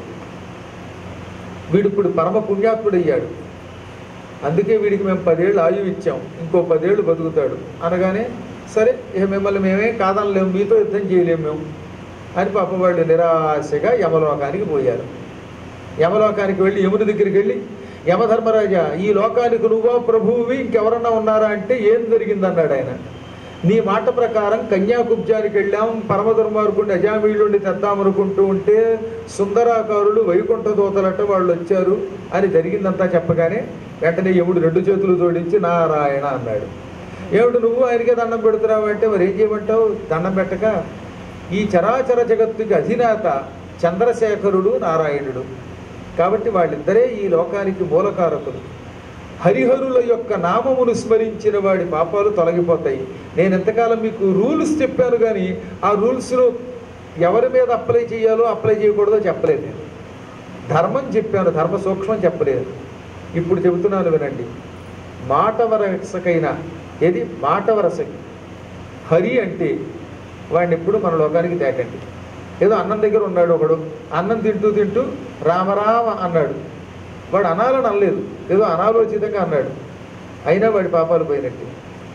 వీడు ఇప్పుడు పరమ పుణ్యాత్ముడయ్యాడు అందుకే వీడికి మేము పదేళ్ళు ఆయువు ఇచ్చాం ఇంకో పదేళ్ళు బతుకుతాడు అనగానే సరే ఇక మిమ్మల్ని మేమే కాదనలేము మీతో యుద్ధం చేయలేము మేము అని పాప వాళ్ళు నిరాశగా యమలోకానికి పోయారు యమలోకానికి వెళ్ళి యముని దగ్గరికి వెళ్ళి యమధర్మరాజా ఈ లోకానికి నువ్వా ప్రభువువి ఇంకెవరన్నా ఉన్నారా అంటే ఏం జరిగిందన్నాడు ఆయన నీ మాట ప్రకారం కన్యాకుబ్జానికి వెళ్ళాం పరమ దుర్మార్గుడిని అజామీళ్ళుండి తెద్దామనుకుంటూ ఉంటే సుందరాకారులు వైకుంఠ దూతలట వాళ్ళు వచ్చారు అని జరిగిందంతా చెప్పగానే వెంటనే యముడు రెండు చేతులు జోడించి నారాయణ అన్నాడు ఏమిటి నువ్వు ఆయనకే దండం పెడుతున్నావు అంటే మరి ఏం చేయమంటావు దండం పెట్టక ఈ చరాచర జగత్తుకి అధినేత చంద్రశేఖరుడు నారాయణుడు కాబట్టి వాళ్ళిద్దరే ఈ లోకానికి మూలకారకులు హరిహరుల యొక్క నామమును స్మరించిన వాడి పాపాలు తొలగిపోతాయి నేను ఎంతకాలం మీకు రూల్స్ చెప్పాను కానీ ఆ రూల్స్లో ఎవరి మీద అప్లై చేయాలో అప్లై చేయకూడదో చెప్పలేదు నేను ధర్మం చెప్పాను ధర్మ సూక్ష్మం చెప్పలేదు ఇప్పుడు చెబుతున్నాను వినండి మాట వరసకైనా ఏది మాట వరసకి హరి అంటే వాడిని ఎప్పుడు మన లోకానికి తేకండి ఏదో అన్నం దగ్గర ఉన్నాడు ఒకడు అన్నం తింటూ తింటూ రామరామ అన్నాడు వాడు అనాలని అనలేదు ఏదో అనాలోచితంగా అన్నాడు అయినా వాడి పాపాలు పోయినట్టు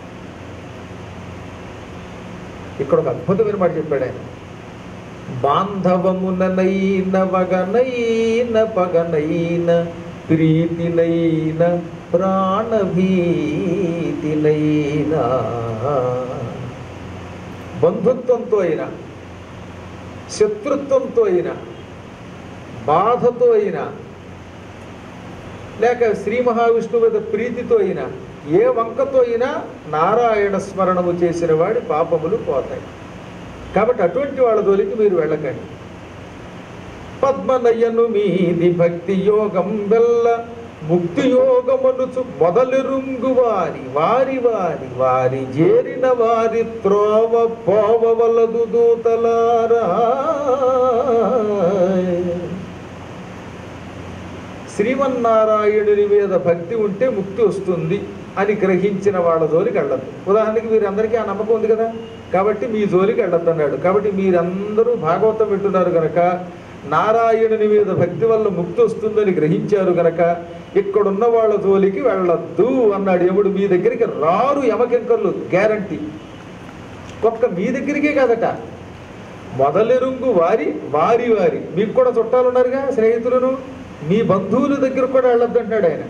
ఇక్కడ ఒక అద్భుతమైన మాట చెప్పాడు ఆయన బాంధవముననైన వగనైన పగనైన ప్రీతినైన ప్రాణభీతినైనా బంధుత్వంతో అయినా శత్రుత్వంతో అయినా బాధతో అయినా లేక శ్రీ మహావిష్ణువు మీద ప్రీతితో అయినా ఏ వంకతో అయినా నారాయణ స్మరణము చేసిన వాడి పాపములు పోతాయి కాబట్టి అటువంటి వాళ్ళ జోలికి మీరు వెళ్ళకండి పద్మనయ్యను మీది భక్తి యోగం వెల్ల ముక్తి యోగమనుచు మొదలెరుంగు వారి వారి వారి వారి చేరిన వారి త్రోవ పోవవలదు దూతలారా శ్రీమన్నారాయణుని మీద భక్తి ఉంటే ముక్తి వస్తుంది అని గ్రహించిన వాళ్ళ జోలికి వెళ్ళదు ఉదాహరణకి మీరందరికీ ఆ నమ్మకం ఉంది కదా కాబట్టి మీ జోలికి వెళ్ళొద్దు అన్నాడు కాబట్టి మీరందరూ భాగవతం వింటున్నారు కనుక నారాయణుని మీద భక్తి వల్ల ముక్తి వస్తుందని గ్రహించారు గనక ఇక్కడున్న వాళ్ళ జోలికి వెళ్ళొద్దు అన్నాడు ఎముడు మీ దగ్గరికి రారు యమకింకర్లు గ్యారంటీ ఒక్క మీ దగ్గరికే కాదట మొదలెరుంగు వారి వారి వారి మీకు కూడా చుట్టాలు ఉన్నారుగా స్నేహితులను మీ బంధువుల దగ్గర కూడా వెళ్ళొద్దు అంటాడు ఆయన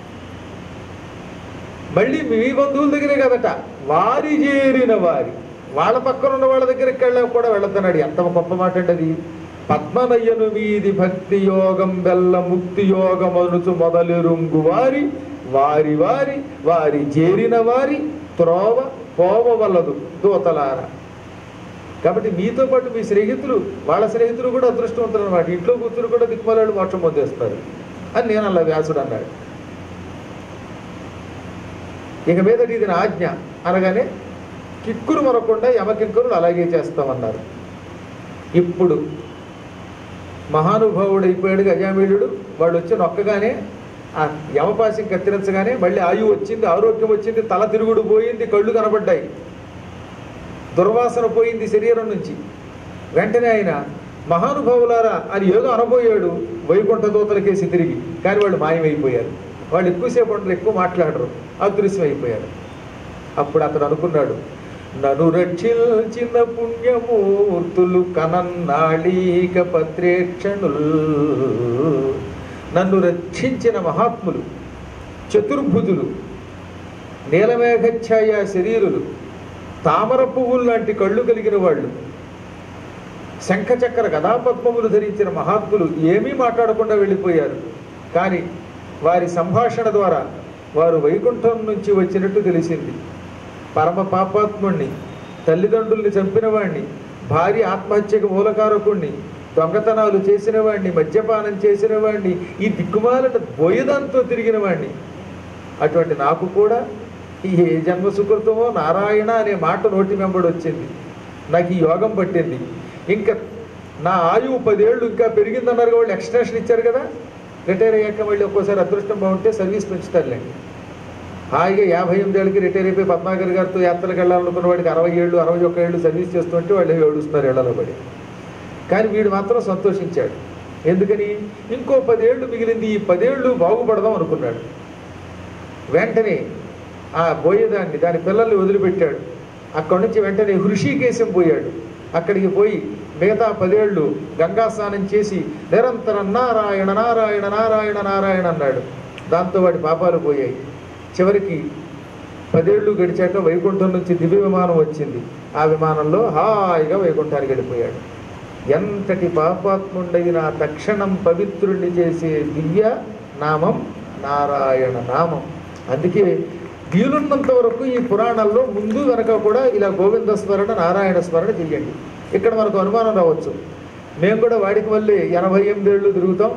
మళ్ళీ మీ బంధువుల దగ్గరే కదట వారి చేరిన వారి వాళ్ళ పక్కన ఉన్న వాళ్ళ దగ్గరికి వెళ్ళ కూడా వెళ్ళొద్దన్నాడు ఎంత గొప్ప మాట అండి అది పద్మనయ్యను వీధి భక్తి యోగం బెల్ల ముక్తి యోగం అనుచు మొదలెరుంగు వారి వారి వారి వారి చేరిన వారి త్రోవ పోవవలదు దూతలార కాబట్టి మీతో పాటు మీ స్నేహితులు వాళ్ళ స్నేహితులు కూడా అదృష్టవంతులు అనమాట ఇంట్లో కూర్చుని కూడా దిక్కుమలాడు మోక్షం పొందేస్తారు అని నేను అలా వ్యాసుడు అన్నాడు ఇక మీదటి ఇది నా ఆజ్ఞ అనగానే కిక్కురు మరకుండా యమకింకురులు అలాగే చేస్తామన్నారు ఇప్పుడు మహానుభావుడు అయిపోయాడు గజామీళుడు వాడు వచ్చి నొక్కగానే ఆ యమపాశం కత్తిరించగానే మళ్ళీ ఆయువు వచ్చింది ఆరోగ్యం వచ్చింది తల తిరుగుడు పోయింది కళ్ళు కనబడ్డాయి దుర్వాసన పోయింది శరీరం నుంచి వెంటనే ఆయన మహానుభావులారా అని ఏదో అనబోయాడు వైకుంఠ దూతలకేసి తిరిగి కానీ వాళ్ళు మాయమైపోయారు వాళ్ళు ఎక్కువసేపు ఉండరు ఎక్కువ మాట్లాడరు అదృశ్యం అయిపోయారు అప్పుడు అతడు అనుకున్నాడు నన్ను రక్షించిన పుణ్యమూర్తులు కనన్నాళీక పత్రేక్షణుల్ నన్ను రక్షించిన మహాత్ములు చతుర్భుజులు నీలమేఘఛాయ శరీరులు తామర పువ్వులు లాంటి కళ్ళు కలిగిన వాళ్ళు శంఖచక్ర గదాపద్మములు ధరించిన మహాత్ములు ఏమీ మాట్లాడకుండా వెళ్ళిపోయారు కానీ వారి సంభాషణ ద్వారా వారు వైకుంఠం నుంచి వచ్చినట్టు తెలిసింది పరమ పాపాత్ముణ్ణి తల్లిదండ్రుల్ని చంపిన వాణ్ణి భార్య ఆత్మహత్యకు మూలకారకుణ్ణి దొంగతనాలు చేసిన వాణ్ణి మద్యపానం చేసిన వాణ్ణి ఈ దిక్కుమాలట బోయదాంతో తిరిగిన వాణ్ణి అటువంటి నాకు కూడా ఈ ఏ జన్మ సుకృతమో నారాయణ అనే మాట నోటి వెంబడి వచ్చింది నాకు ఈ యోగం పట్టింది ఇంకా నా ఆయువు పదేళ్ళు ఇంకా పెరిగిందన్నారు వాళ్ళు ఎక్స్టెన్షన్ ఇచ్చారు కదా రిటైర్ అయ్యాక మళ్ళీ ఒక్కోసారి అదృష్టం బాగుంటే సర్వీస్ పెంచుతారులేండి హాయిగా యాభై ఎనిమిది ఏళ్ళకి రిటైర్ అయిపోయి పద్మాకర్ గారితో యాత్రకు వెళ్ళాలనుకున్న వాడికి అరవై ఏళ్ళు అరవై ఒక్క ఏళ్ళు సర్వీస్ చేస్తుంటే వాళ్ళు ఏడుస్తున్నారు ఇళ్లలో పడి కానీ వీడు మాత్రం సంతోషించాడు ఎందుకని ఇంకో పదేళ్ళు మిగిలింది ఈ పదేళ్ళు బాగుపడదాం అనుకున్నాడు వెంటనే ఆ పోయేదాన్ని దాని పిల్లల్ని వదిలిపెట్టాడు అక్కడి నుంచి వెంటనే హృషికేశం పోయాడు అక్కడికి పోయి మిగతా పదేళ్ళు గంగా స్నానం చేసి నిరంతరం నారాయణ నారాయణ నారాయణ నారాయణ అన్నాడు దాంతో వాడి పాపాలు పోయాయి చివరికి పదేళ్ళు గడిచాక వైకుంఠం నుంచి దివ్య విమానం వచ్చింది ఆ విమానంలో హాయిగా వైకుంఠానికి వెళ్ళిపోయాడు ఎంతటి పాపాత్ముండైన తక్షణం పవిత్రుణ్ణి చేసే దివ్య నామం నారాయణ నామం అందుకే వీలున్నంత వరకు ఈ పురాణాల్లో ముందు వెనక కూడా ఇలా గోవింద స్మరణ నారాయణ స్మరణ చెయ్యండి ఇక్కడ మనకు అనుమానం రావచ్చు మేము కూడా వాడికి వల్లే ఎనభై ఎనిమిదేళ్ళు తిరుగుతాం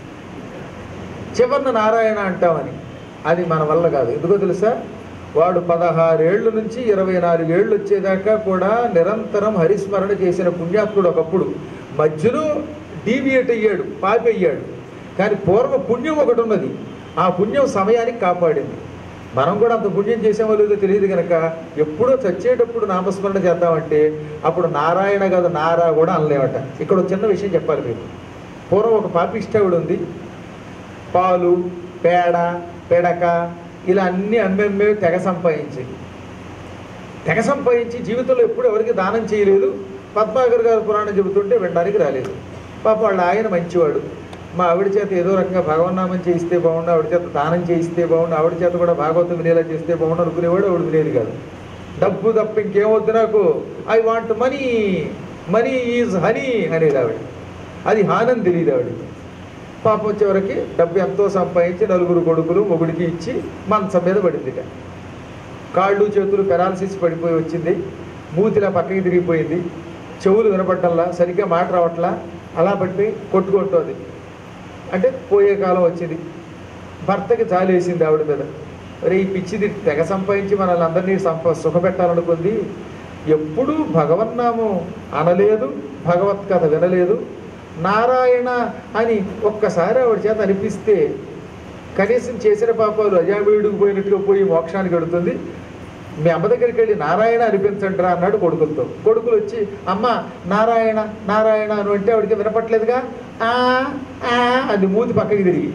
చివరిన నారాయణ అంటామని అది మన వల్ల కాదు ఎందుకో తెలుసా వాడు పదహారేళ్ల నుంచి ఇరవై నాలుగేళ్ళు వచ్చేదాకా కూడా నిరంతరం హరిస్మరణ చేసిన పుణ్యాత్ముడు ఒకప్పుడు మధ్యలో డీవియేట్ అయ్యాడు పాపి అయ్యాడు కానీ పూర్వ పుణ్యం ఒకటి ఉన్నది ఆ పుణ్యం సమయానికి కాపాడింది మనం కూడా అంత పుణ్యం చేసామో లేదో తెలియదు కనుక ఎప్పుడో చచ్చేటప్పుడు నామస్మరణ చేద్దామంటే అప్పుడు నారాయణ కాదు నారా కూడా అనలేమట ఇక్కడ ఒక చిన్న విషయం చెప్పాలి మీకు పూర్వం ఒక పాపిష్టావిడ ఉంది పాలు పేడ పెడక ఇలా అన్ని అమ్మెమ్మే తెగ సంపాదించింది తెగ సంపాదించి జీవితంలో ఎప్పుడు ఎవరికి దానం చేయలేదు పద్మాగర్ గారు పురాణం చెబుతుంటే వినడానికి రాలేదు పాప వాళ్ళ ఆయన మంచివాడు మా ఆవిడ చేత ఏదో రకంగా భగవన్నామం చేయిస్తే బాగుండు ఆవిడ చేత దానం చేయిస్తే బాగుండు ఆవిడ చేత కూడా భాగవతం వినేలా చేస్తే బాగుండు అనుకునేవాడు ఆవిడ వినేది కాదు డబ్బు తప్ప ఇంకేమొద్దు నాకు I want money money is honey అనేది ఆవిడ అది హానని తెలియదు ఆవిడ పాపం వచ్చేవరకు డబ్బు ఎంతో సంపాదించి నలుగురు కొడుకులు మొగుడికి ఇచ్చి మంచం మీద పడింది ఇక. కాళ్ళు చేతులు పెరాలసిస్ పడిపోయి వచ్చింది మూతిలా పక్కకి తిరిగిపోయింది చెవులు వినపడ్డంలా సరిగ్గా మాట రావట్లా అలా పడిపోయి కొట్టుకుంటోంది అంటే పోయే కాలం వచ్చింది భర్తకి జాలేసింది ఆవిడ మీద మరి ఈ పిచ్చిది తెగ సంపాదించి మనల్ని అందరినీ సంప సుఖపెట్టాలనుకుంది ఎప్పుడూ భగవన్నామం అనలేదు భగవత్ కథ వినలేదు నారాయణ అని ఒక్కసారి ఆవిడ చేత అనిపిస్తే కనీసం చేసిన పాపాలు అజామీయుడికి పోయినట్టుగా పోయి మోక్షానికి వెడుతుంది మీ అమ్మ దగ్గరికి వెళ్ళి నారాయణ అనిపించండి రా అన్నాడు కొడుకులతో కొడుకులు వచ్చి అమ్మ నారాయణ నారాయణ అని అంటే ఆవిడకి వినపట్లేదుగా ఆ ఆ అది మూతి పక్కకి తిరిగి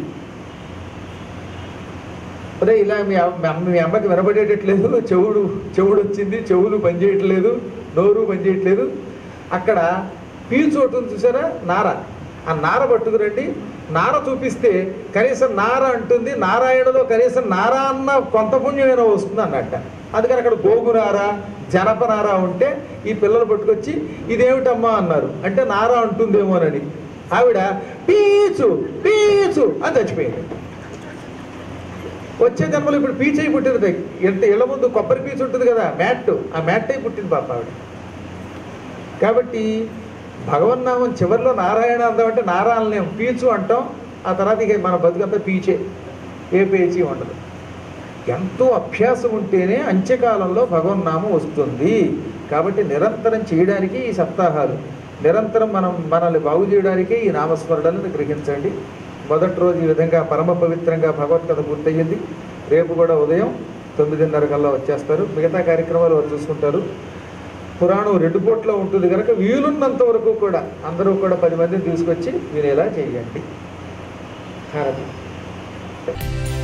అదే ఇలా మీ అమ్మ మీ అమ్మ- మీ అమ్మకి వినపడేటట్లేదు చెవుడు చెవుడు వచ్చింది చెవులు పనిచేయట్లేదు నోరు పనిచేయట్లేదు అక్కడ పీచు ఒకటి ఉంది చూసారా నార ఆ నార పట్టుకురండి నార చూపిస్తే కనీసం నార అంటుంది నారాయణలో కనీసం నార అన్న కొంత పుణ్యమైనా వస్తుంది అన్నట్ట అందుకని అక్కడ గోగునార జనపనార ఉంటే ఈ పిల్లలు పట్టుకొచ్చి ఇదేమిటమ్మా అన్నారు అంటే నార అంటుందేమోనని ఆవిడ పీచు పీచు అని చచ్చిపోయింది వచ్చే జన్మలో ఇప్పుడు పీచ్ అయి పుట్టింది ఎంత ఇళ్ళ ముందు కొబ్బరి పీచు ఉంటుంది కదా మ్యాట్ ఆ మ్యాట్ అయి పుట్టింది పాప ఆవిడ కాబట్టి భగవన్నామం చివరిలో నారాయణ అందామంటే నారాయణలేం పీచు అంటాం ఆ తర్వాత ఇక మన బతుకంతా పీచే ఏ పేచీ ఉండదు ఎంతో అభ్యాసం ఉంటేనే అంత్యకాలంలో భగవన్నామం వస్తుంది కాబట్టి నిరంతరం చేయడానికి ఈ సప్తాహాలు నిరంతరం మనం మనల్ని బాగు చేయడానికే ఈ నామస్మరణలను గ్రహించండి మొదటి రోజు ఈ విధంగా పరమ పవిత్రంగా భగవత్కథ పూర్తయ్యింది రేపు కూడా ఉదయం తొమ్మిదిన్నర కల్లా వచ్చేస్తారు మిగతా కార్యక్రమాలు వారు చూసుకుంటారు పురాణం రెండు పూట్ల ఉంటుంది కనుక వీలున్నంత వరకు కూడా అందరూ కూడా పది మందిని తీసుకొచ్చి వినేలా చేయండి హారతి